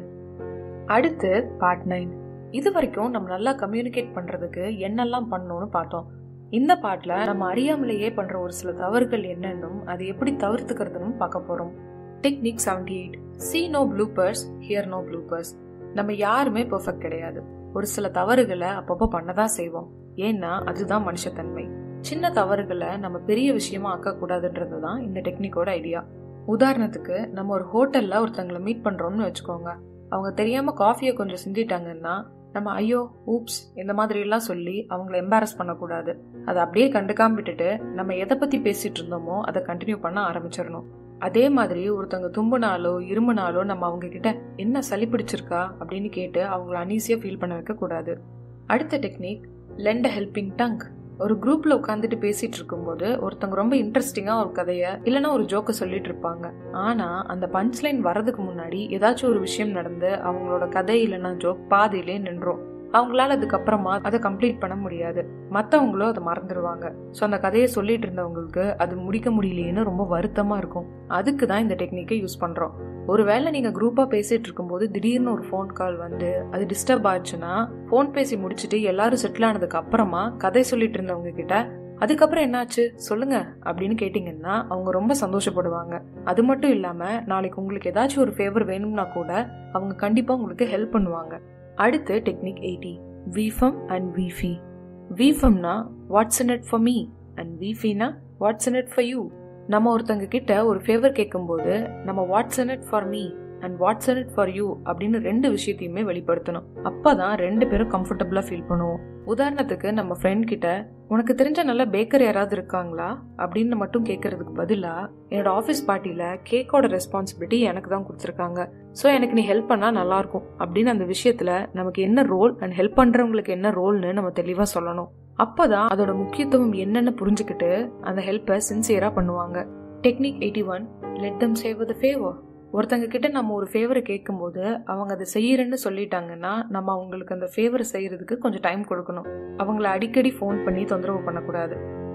அடுத்து பார்ட் நைன் இது வரைக்கும் நம்ம நல்லா கம்யூனிகேட் பண்றதுக்கு என்னெல்லாம் பண்ணணும்னு பார்த்தோம் இந்த பாட்டில் நம்ம அறியாமலேயே பண்ற ஒரு சில தவறுகள் என்னன்னும் அதை எப்படி தவிர்த்துக்கிறதுன்னு பார்க்க போறோம் technique seventy eight see no bloopers hear no bloopers நம்ம யாருமே பெர்ஃபெக்ட் கிடையாது ஒரு சில தவறுகளை அப்பப்போ பண்ணதான் செய்வோம் ஏன்னா அதுதான் மனுஷத்தன்மை சின்ன தவறுகளை நம்ம பெரிய விஷயமா ஆக்கக்கூடாதுன்றது தான் இந்த டெக்னிக்கோட ஐடியா உதாரணத்துக்கு நம்ம ஒரு ஹோட்டல்ல ஒருத்தங்களை மீட் பண்றோம்னு வச்சுக்கோங்க அவங்க தெரியாம காஃபியை கொஞ்சம் சிந்திட்டாங்கன்னா நம்ம ஐயோ ஊப்ஸ் இந்த மாதிரி எல்லாம் சொல்லி அவங்கள எம்பாரஸ் பண்ணக்கூடாது அதை அப்படியே கண்டுக்காம விட்டுட்டு நம்ம எதை பத்தி பேசிட்டு இருந்தோமோ அதை கண்டினியூ பண்ண ஆரம்பிச்சிடணும் அதே மாதிரி ஒருத்தவங்க தும்புனாலோ இருமுனாலோ நம்ம அவங்க கிட்ட என்ன சளி பிடிச்சிருக்கா அப்படின்னு கேட்டு அவங்கள அனீசியா ஃபீல் பண்ண வைக்க கூடாது அடுத்த டெக்னிக் லெண்ட் ஹெல்பிங் டங் ஒரு குரூப்ல உட்காந்துட்டு பேசிட்டு இருக்கும்போது ஒருத்தவங்க ரொம்ப இன்ட்ரெஸ்டிங்கா ஒரு கதைய இல்லைன்னா ஒரு ஜோக்க சொல்லிட்டு இருப்பாங்க ஆனா அந்த பஞ்ச் லைன் வரதுக்கு முன்னாடி ஏதாச்சும் ஒரு விஷயம் நடந்து அவங்களோட கதை இல்லைன்னா ஜோக் பாதியிலே நின்றோம் அவங்களால அதுக்கப்புறமா அதை கம்ப்ளீட் பண்ண முடியாது மற்றவங்களும் அதை மறந்துடுவாங்க ஸோ அந்த கதையை சொல்லிட்டு இருந்தவங்களுக்கு அது முடிக்க முடியலையேன்னு ரொம்ப வருத்தமா இருக்கும் அதுக்கு தான் இந்த டெக்னிக்கை யூஸ் பண்றோம் ஒருவேளை நீங்க குரூப்பா பேசிட்டு இருக்கும்போது திடீர்னு ஒரு ஃபோன் கால் வந்து அது டிஸ்டர்ப் ஆச்சுன்னா ஃபோன் பேசி முடிச்சுட்டு எல்லாரும் செட்டில் ஆனதுக்கு அப்புறமா கதை சொல்லிட்டு இருந்தவங்க கிட்ட அதுக்கப்புறம் என்னாச்சு சொல்லுங்க அப்படின்னு கேட்டிங்கன்னா அவங்க ரொம்ப சந்தோஷப்படுவாங்க அது மட்டும் இல்லாம நாளைக்கு உங்களுக்கு ஏதாச்சும் ஒரு ஃபேவர் வேணும்னா கூட அவங்க கண்டிப்பா உங்களுக்கு ஹெல்ப் பண்ணுவாங்க அடுத்து technique eighty விஃபம் and விஃபி விஃபம்னா watts in it for me and விஃபினா watts in it for you நம்ம ஒருத்தங்க கிட்ட ஒரு ஃபேவர் கேட்கும்போது நம்ம watts in it for me and what's in it for you அப்படின்னு ரெண்டு விஷயத்தையுமே வெளிப்படுத்தணும் அப்பதான் ரெண்டு பேரும் கம்ஃபர்டபுளா ஃபீல் பண்ணுவோம் உதாரணத்துக்கு நம்ம ஃப்ரெண்ட் கிட்ட உனக்கு தெரிஞ்ச நல்ல பேக்கர் யாராவது இருக்காங்களா அப்படின்னு மட்டும் கேட்கறதுக்கு பதிலா என்னோட ஆஃபீஸ் பார்ட்டியில கேக்கோட ரெஸ்பான்சிபிலிட்டி எனக்கு தான் கொடுத்துருக்காங்க ஸோ எனக்கு நீ ஹெல்ப் பண்ணா நல்லா இருக்கும் அப்படின்னு அந்த விஷயத்துல நமக்கு என்ன ரோல் அண்ட் ஹெல்ப் பண்றவங்களுக்கு என்ன ரோல்னு நம்ம தெளிவா சொல்லணும் அப்பதான் அதோட முக்கியத்துவம் என்னன்னு புரிஞ்சுக்கிட்டு அந்த ஹெல்ப்பை சின்சியரா பண்ணுவாங்க technique eighty one let them save the favour ஒருத்தங்க கிட்ட நம்ம ஒரு ஃபேவரை கேட்கும்போது அவங்க அதை செய்யறேன்னு சொல்லிட்டாங்கன்னா நம்ம அவங்களுக்கு அந்த ஃபேவரை செய்யறதுக்கு கொஞ்சம் டைம் கொடுக்கணும் அவங்கள அடிக்கடி ஃபோன் பண்ணி தொந்தரவு பண்ணக்கூடாது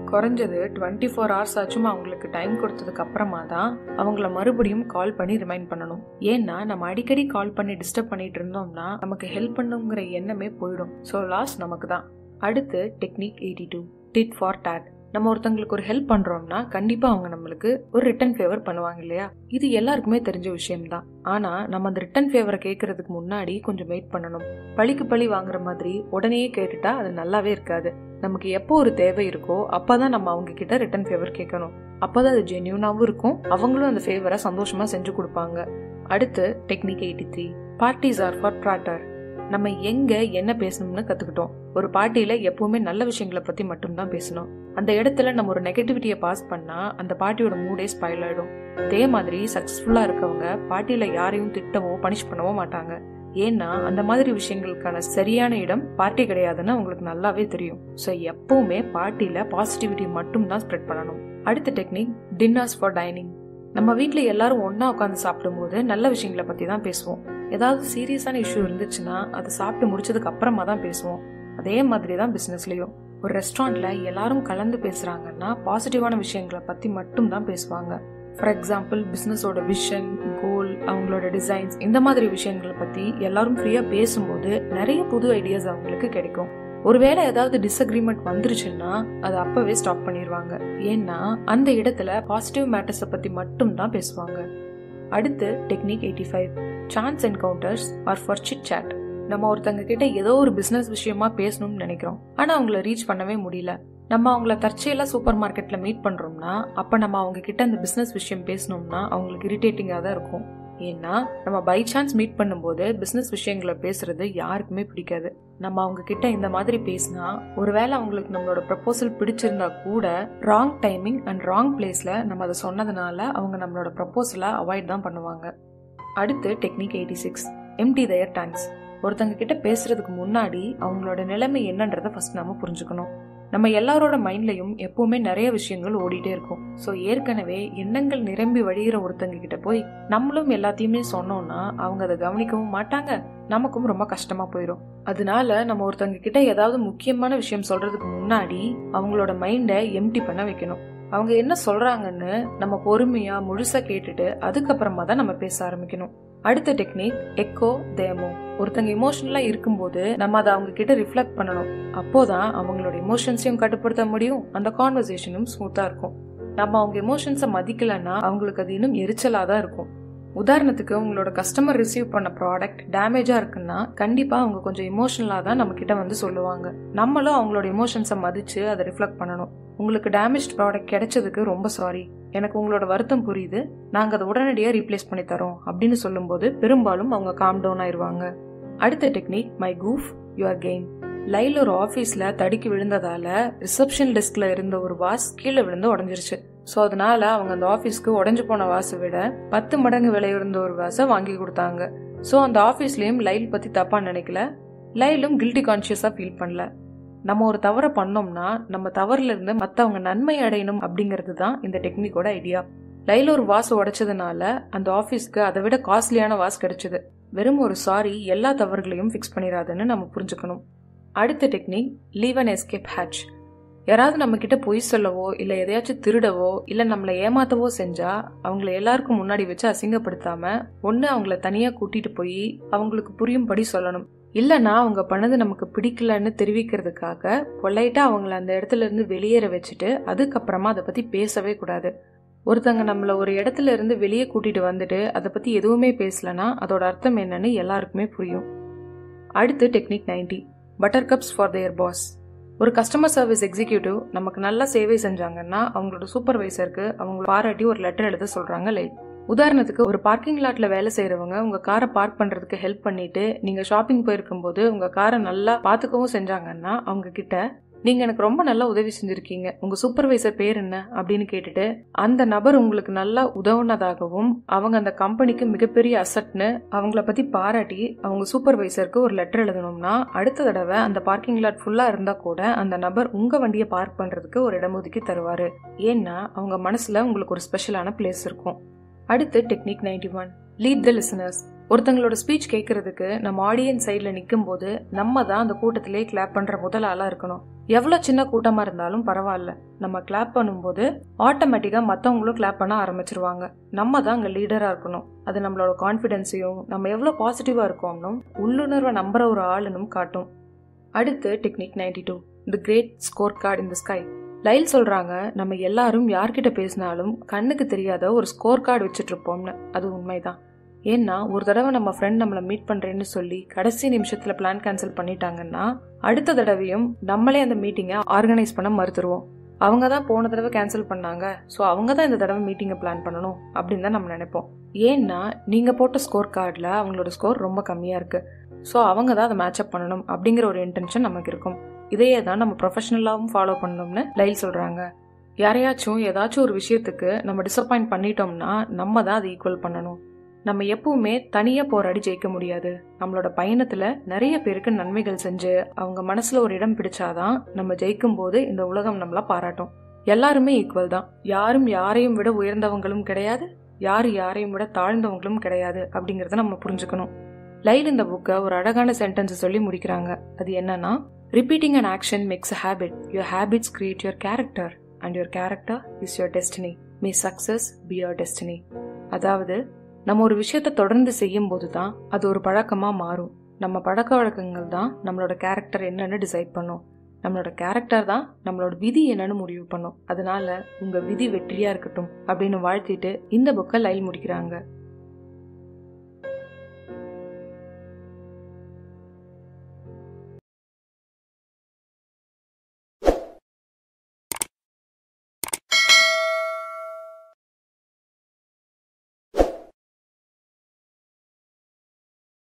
குறைஞ்சது டுவெண்ட்டி ஃபோர் ஹவர்ஸ் ஆச்சும் அவங்களுக்கு டைம் கொடுத்ததுக்கு அப்புறமா தான் அவங்கள மறுபடியும் கால் பண்ணி ரிமைண்ட் பண்ணணும் ஏன்னா நம்ம அடிக்கடி கால் பண்ணி டிஸ்டர்ப் பண்ணிட்டு இருந்தோம்னா நமக்கு ஹெல்ப் பண்ணுங்கிற எண்ணமே போயிடும் ஸோ லாஸ் நமக்கு தான் அடுத்து technique eighty two tit for tat நம்ம ஒருத்தங்களுக்கு ஒரு ஹெல்ப் பண்றோம்னா கண்டிப்பா அவங்க நம்மளுக்கு ஒரு ரிட்டன் ஃபேவர் பண்ணுவாங்க இல்லையா இது எல்லாருக்குமே தெரிஞ்ச விஷயம் தான் ஆனா நம்ம அந்த ரிட்டன் ஃபேவரை கேட்கறதுக்கு முன்னாடி கொஞ்சம் வெயிட் பண்ணணும் பழிக்கு பழி வாங்குற மாதிரி உடனேயே கேட்டுட்டா அது நல்லாவே இருக்காது நமக்கு எப்போ ஒரு தேவை இருக்கோ அப்பதான் நம்ம அவங்க கிட்ட ரிட்டன் ஃபேவர் கேட்கணும் அப்பதான் அது ஜென்யூனாவும் இருக்கும் அவங்களும் அந்த ஃபேவரை சந்தோஷமா செஞ்சு கொடுப்பாங்க அடுத்து technique eighty three parties are for prattle நம்ம எங்க என்ன பேசணும்னு கத்துக்கிட்டோம் ஒரு பார்ட்டியில எப்பவுமே நல்ல விஷயங்களை பத்தி மட்டும்தான் பேசணும் அந்த இடத்துல நம்ம ஒரு நெகட்டிவிட்டியை பாஸ் பண்ணா அந்த பார்ட்டியோட மூடே ஸ்பைல் ஆயிடும் அதே மாதிரி சக்சஸ்ஃபுல்லா இருக்கவங்க பார்ட்டியில யாரையும் திட்டவோ பனிஷ் பண்ணவோ மாட்டாங்க ஏன்னா அந்த மாதிரி விஷயங்களுக்கான சரியான இடம் பார்ட்டி கிடையாதுன்னு அவங்களுக்கு நல்லாவே தெரியும் ஸோ எப்பவுமே பார்ட்டியில பாசிட்டிவிட்டி மட்டும் தான் ஸ்ப்ரெட் பண்ணணும் அடுத்த டெக்னிக் டின்னர்ஸ் ஃபார் டைனிங் நம்ம வீட்டில் எல்லாரும் ஒன்றா உட்காந்து சாப்பிடும்போது நல்ல விஷயங்களை பற்றி தான் பேசுவோம் ஏதாவது சீரியஸான இஷ்யூ இருந்துச்சுன்னா அதை சாப்பிட்டு முடிச்சதுக்கு அப்புறமா தான் பேசுவோம் அதே மாதிரி தான் பிஸ்னஸ்லையும் ஒரு ரெஸ்டாரண்ட்ல எல்லாரும் கலந்து பேசுறாங்கன்னா பாசிட்டிவான விஷயங்களை பற்றி மட்டும் தான் பேசுவாங்க ஃபார் எக்ஸாம்பிள் பிஸ்னஸோட விஷன் கோல் அவங்களோட டிசைன்ஸ் இந்த மாதிரி விஷயங்களை பற்றி எல்லாரும் ஃப்ரீயாக பேசும்போது நிறைய புது ஐடியாஸ் அவங்களுக்கு கிடைக்கும் ஒருவேளை ஏதாவது டிஸ்அக்ரிமெண்ட் வந்துருச்சுன்னா அதை அப்பவே ஸ்டாப் பண்ணிடுவாங்க ஏன்னா அந்த இடத்துல பாசிட்டிவ் மேட்டர்ஸை பற்றி மட்டும் தான் பேசுவாங்க அடுத்து technique eighty five chance encounters are for chit chat நம்ம ஒருத்தங்க கிட்ட ஏதோ ஒரு பிசினஸ் விஷயமா பேசணும்னு நினைக்கிறோம் ஆனா அவங்கள ரீச் பண்ணவே முடியல நம்ம அவங்கள தற்செயலா சூப்பர் மார்க்கெட்ல மீட் பண்றோம்னா அப்ப நம்ம அவங்க கிட்ட அந்த பிசினஸ் விஷயம் பேசணும்னா அவங்களுக்கு இரிட்டேட்டிங்கா தான் இருக்கும் ஏன்னா நம்ம பை சான்ஸ் மீட் பண்ணும்போது பிசினஸ் விஷயங்களை பேசுறது யாருக்குமே பிடிக்காது நம்ம அவங்க கிட்ட இந்த மாதிரி பேசினா ஒருவேளை அவங்களுக்கு நம்மளோட ப்ரப்போசல் பிடிச்சிருந்தா கூட ராங் டைமிங் அண்ட் ராங் பிளேஸ்ல நம்ம அதை சொன்னதுனால அவங்க நம்மளோட ப்ரப்போசலை அவாய்ட் தான் பண்ணுவாங்க அடுத்து technique eighty six empty their tanks ஒருத்தங்க கிட்ட பேசுறதுக்கு முன்னாடி அவங்களோட நிலைமை என்னன்றதை ஃபர்ஸ்ட் நாம புரிஞ்சுக்கணும் நம்ம எல்லாரோட மைண்ட்லயும் எப்பவுமே நிறைய விஷயங்கள் ஓடிட்டே இருக்கும் ஸோ ஏற்கனவே எண்ணங்கள் நிரம்பி வழிகிற ஒருத்தங்க கிட்ட போய் நம்மளும் எல்லாத்தையுமே சொன்னோம்னா அவங்க அதை கவனிக்கவும் மாட்டாங்க நமக்கும் ரொம்ப கஷ்டமா போயிடும் அதனால நம்ம ஒருத்தங்க கிட்ட ஏதாவது முக்கியமான விஷயம் சொல்றதுக்கு முன்னாடி அவங்களோட மைண்டை எம்டி பண்ண வைக்கணும் அவங்க என்ன சொல்றாங்கன்னு நம்ம பொறுமையா முழுசா கேட்டுட்டு அதுக்கப்புறமா தான் நம்ம பேச ஆரம்பிக்கணும் அடுத்த டெக்னிக் எக்கோ தேமோ ஒருத்தங்க இமோஷனலா இருக்கும்போது நம்ம அதை அவங்க கிட்ட ரிஃப்ளெக்ட் பண்ணணும் அப்போதான் அவங்களோட இமோஷன்ஸையும் கட்டுப்படுத்த முடியும் அந்த கான்வர்சேஷனும் ஸ்மூத்தா இருக்கும் நம்ம அவங்க இமோஷன்ஸை மதிக்கலன்னா அவங்களுக்கு அது இன்னும் எரிச்சலா தான் இருக்கும் உதாரணத்துக்கு உங்களோட கஸ்டமர் ரிசீவ் பண்ண ப்ராடக்ட் டேமேஜா இருக்குன்னா கண்டிப்பா அவங்க கொஞ்சம் இமோஷனலா தான் நம்ம கிட்ட வந்து சொல்லுவாங்க நம்மளும் அவங்களோட இமோஷன்ஸை மதிச்சு அதை ரிஃப்ளெக்ட் பண்ணணும் உங்களுக்கு டேமேஜ் ப்ராடக்ட் கிடைச்சதுக்கு ரொம்ப சாரி எனக்கு உங்களோட வருத்தம் புரியுது நாங்க அதை உடனடியாக ரீப்ளேஸ் பண்ணி தரோம் அப்படின்னு சொல்லும்போது பெரும்பாலும் அவங்க காம் டவுன் ஆயிருவாங்க அடுத்த technique my goof your gain லைல ஒரு ஆஃபீஸ்ல தடுக்கி விழுந்ததால ரிசப்ஷன் டெஸ்க்ல இருந்த ஒரு வாஸ் கீழே விழுந்து உடஞ்சிருச்சு ஸோ அதனால அவங்க அந்த ஆஃபீஸ்க்கு உடஞ்சு போன வாசை விட பத்து மடங்கு விலை இருந்த ஒரு வாசை வாங்கி கொடுத்தாங்க ஸோ அந்த ஆஃபீஸ்லயும் லைல் பத்தி தப்பா நினைக்கல லைலும் கில்ட்டி கான்சியஸா ஃபீல் பண்ணல நம்ம ஒரு தவறை பண்ணோம்னா நம்ம தவறுல இருந்து மற்றவங்க நன்மை அடையணும் அப்படிங்கிறது தான் இந்த டெக்னிக்கோட ஐடியா லைல ஒரு வாஸ் உடைச்சதுனால அந்த ஆஃபீஸ்க்கு அதை விட காஸ்ட்லியான வாஸ் கிடைச்சது வெறும் ஒரு சாரி எல்லா தவறுகளையும் ஃபிக்ஸ் பண்ணிடாதுன்னு நம்ம புரிஞ்சுக்கணும் அடுத்த technique leave an escape hatch யாராவது நம்ம கிட்ட பொய் சொல்லவோ இல்ல எதையாச்சும் திருடவோ இல்ல நம்மளை ஏமாத்தவோ செஞ்சா அவங்கள எல்லாருக்கும் முன்னாடி வச்சு அசிங்கப்படுத்தாம ஒன்னு அவங்கள தனியா கூட்டிட்டு போய் அவங்களுக்கு புரியும்படி சொல்லணும் இல்லைன்னா அவங்க பண்ணது நமக்கு பிடிக்கலன்னு தெரிவிக்கிறதுக்காக பொலைட்டா அவங்கள அந்த இடத்துல இருந்து வெளியேற வச்சுட்டு அதுக்கப்புறமா அதை பத்தி பேசவே கூடாது ஒருத்தங்க நம்மள ஒரு இடத்துல இருந்து வெளியே கூட்டிட்டு வந்துட்டு அதை பத்தி எதுவுமே பேசலனா அதோட அர்த்தம் என்னன்னு எல்லாருக்குமே புரியும் அடுத்து technique ninety butter cups for their boss ஒரு கஸ்டமர் சர்வீஸ் எக்ஸிக்யூட்டிவ் நமக்கு நல்ல சேவை செஞ்சாங்கன்னா அவங்களோட சூப்பர்வைசருக்கு அவங்க பாராட்டி ஒரு லெட்டர் எழுத சொல்றாங்க லைட் உதாரணத்துக்கு ஒரு பார்க்கிங் லாட்ல வேலை செய்யறவங்க உங்க காரை பார்க் பண்றதுக்கு ஹெல்ப் பண்ணிட்டு நீங்க ஷாப்பிங் போயிருக்கும் போது உங்க காரை நல்லா பாத்துக்கவும் செஞ்சாங்கன்னா அவங்க கிட்ட நீங்க எனக்கு ரொம்ப நல்லா உதவி செஞ்சிருக்கீங்க உங்க சூப்பர்வைசர் பேர் என்ன அப்படின்னு கேட்டுட்டு அந்த நபர் உங்களுக்கு நல்லா உதவுனதாகவும் அவங்க அந்த கம்பெனிக்கு மிகப்பெரிய அசட்னு அவங்கள பத்தி பாராட்டி அவங்க சூப்பர்வைசருக்கு ஒரு லெட்டர் எழுதணும்னா அடுத்த தடவை அந்த பார்க்கிங் லாட் ஃபுல்லா இருந்தா கூட அந்த நபர் உங்க வண்டியை பார்க் பண்றதுக்கு ஒரு இடம் ஒதுக்கி தருவாரு ஏன்னா அவங்க மனசுல உங்களுக்கு ஒரு ஸ்பெஷலான பிளேஸ் இருக்கும் அடுத்து technique ninety one lead the listeners ஒருத்தங்களோட ஸ்பீச் கேட்கறதுக்கு நம்ம ஆடியன்ஸ் சைடில் நிற்கும் போது நம்ம தான் அந்த கூட்டத்திலே கிளாப் பண்ணுற முதல் ஆளாக இருக்கணும் எவ்வளோ சின்ன கூட்டமாக இருந்தாலும் பரவாயில்ல நம்ம கிளாப் பண்ணும்போது ஆட்டோமேட்டிக்காக மற்றவங்களும் கிளாப் பண்ண ஆரம்பிச்சிருவாங்க நம்ம தான் அங்கே லீடராக இருக்கணும் அது நம்மளோட கான்ஃபிடென்ஸையும் நம்ம எவ்வளோ பாசிட்டிவாக இருக்கோம்னும் உள்ளுணர்வை நம்புற ஒரு ஆளுனும் காட்டும் அடுத்து technique ninety two the great scorecard in the sky Leil சொல்கிறாங்க நம்ம எல்லாரும் யார்கிட்ட பேசினாலும் கண்ணுக்கு தெரியாத ஒரு ஸ்கோர் கார்டு வச்சுட்டு இருப்போம்னு அது உண்மைதான் ஏன்னா ஒரு தடவை நம்ம ஃப்ரெண்ட் நம்மளை மீட் பண்ணுறேன்னு சொல்லி கடைசி நிமிஷத்தில் பிளான் கேன்சல் பண்ணிட்டாங்கன்னா அடுத்த தடவையும் நம்மளே அந்த மீட்டிங்கை ஆர்கனைஸ் பண்ண மறுத்துருவோம் அவங்க தான் போன தடவை கேன்சல் பண்ணாங்க ஸோ அவங்க தான் இந்த தடவை மீட்டிங்கை பிளான் பண்ணணும் அப்படின்னு தான் நம்ம நினைப்போம் ஏன்னா நீங்கள் போட்ட ஸ்கோர் கார்டில் அவங்களோட ஸ்கோர் ரொம்ப கம்மியாக இருக்குது ஸோ அவங்க தான் அதை மேட்சப் பண்ணணும் அப்படிங்கிற ஒரு இன்டென்ஷன் நமக்கு இருக்கும் இதையே தான் நம்ம ப்ரொஃபஷனலாகவும் ஃபாலோ பண்ணணும்னு லைல் சொல்கிறாங்க யாரையாச்சும் ஏதாச்சும் ஒரு விஷயத்துக்கு நம்ம டிசப்பாயிண்ட் பண்ணிட்டோம்னா நம்ம தான் அதை ஈக்குவல் பண்ணணும் நம்ம எப்பவுமே தனியாக போராடி ஜெயிக்க முடியாது நம்மளோட பயணத்தில் நிறைய பேருக்கு நன்மைகள் செஞ்சு அவங்க மனசில் ஒரு இடம் பிடிச்சாதான் நம்ம ஜெயிக்கும் போது இந்த உலகம் நம்மள பாராட்டும் எல்லாருமே ஈக்குவல் தான் யாரும் யாரையும் விட உயர்ந்தவங்களும் கிடையாது யார் யாரையும் விட தாழ்ந்தவங்களும் கிடையாது அப்படிங்கிறத நம்ம புரிஞ்சுக்கணும் லைல் இந்த புக்கை ஒரு அழகான சென்டென்ஸ் சொல்லி முடிக்கிறாங்க அது என்னன்னா repeating an action makes a habit your habits create your character and your character is your destiny may success be your destiny அதாவது நம்ம ஒரு விஷயத்த தொடர்ந்து செய்யும் போது தான் அது ஒரு பழக்கமாக மாறும் நம்ம பழக்க வழக்கங்கள் தான் நம்மளோட கேரக்டர் என்னன்னு டிசைட் பண்ணும் நம்மளோட கேரக்டர் தான் நம்மளோட விதி என்னன்னு முடிவு பண்ணும் அதனால உங்க விதி வெற்றியா இருக்கட்டும் அப்படின்னு வாழ்த்திட்டு இந்த புக்கை லைல் முடிக்கிறாங்க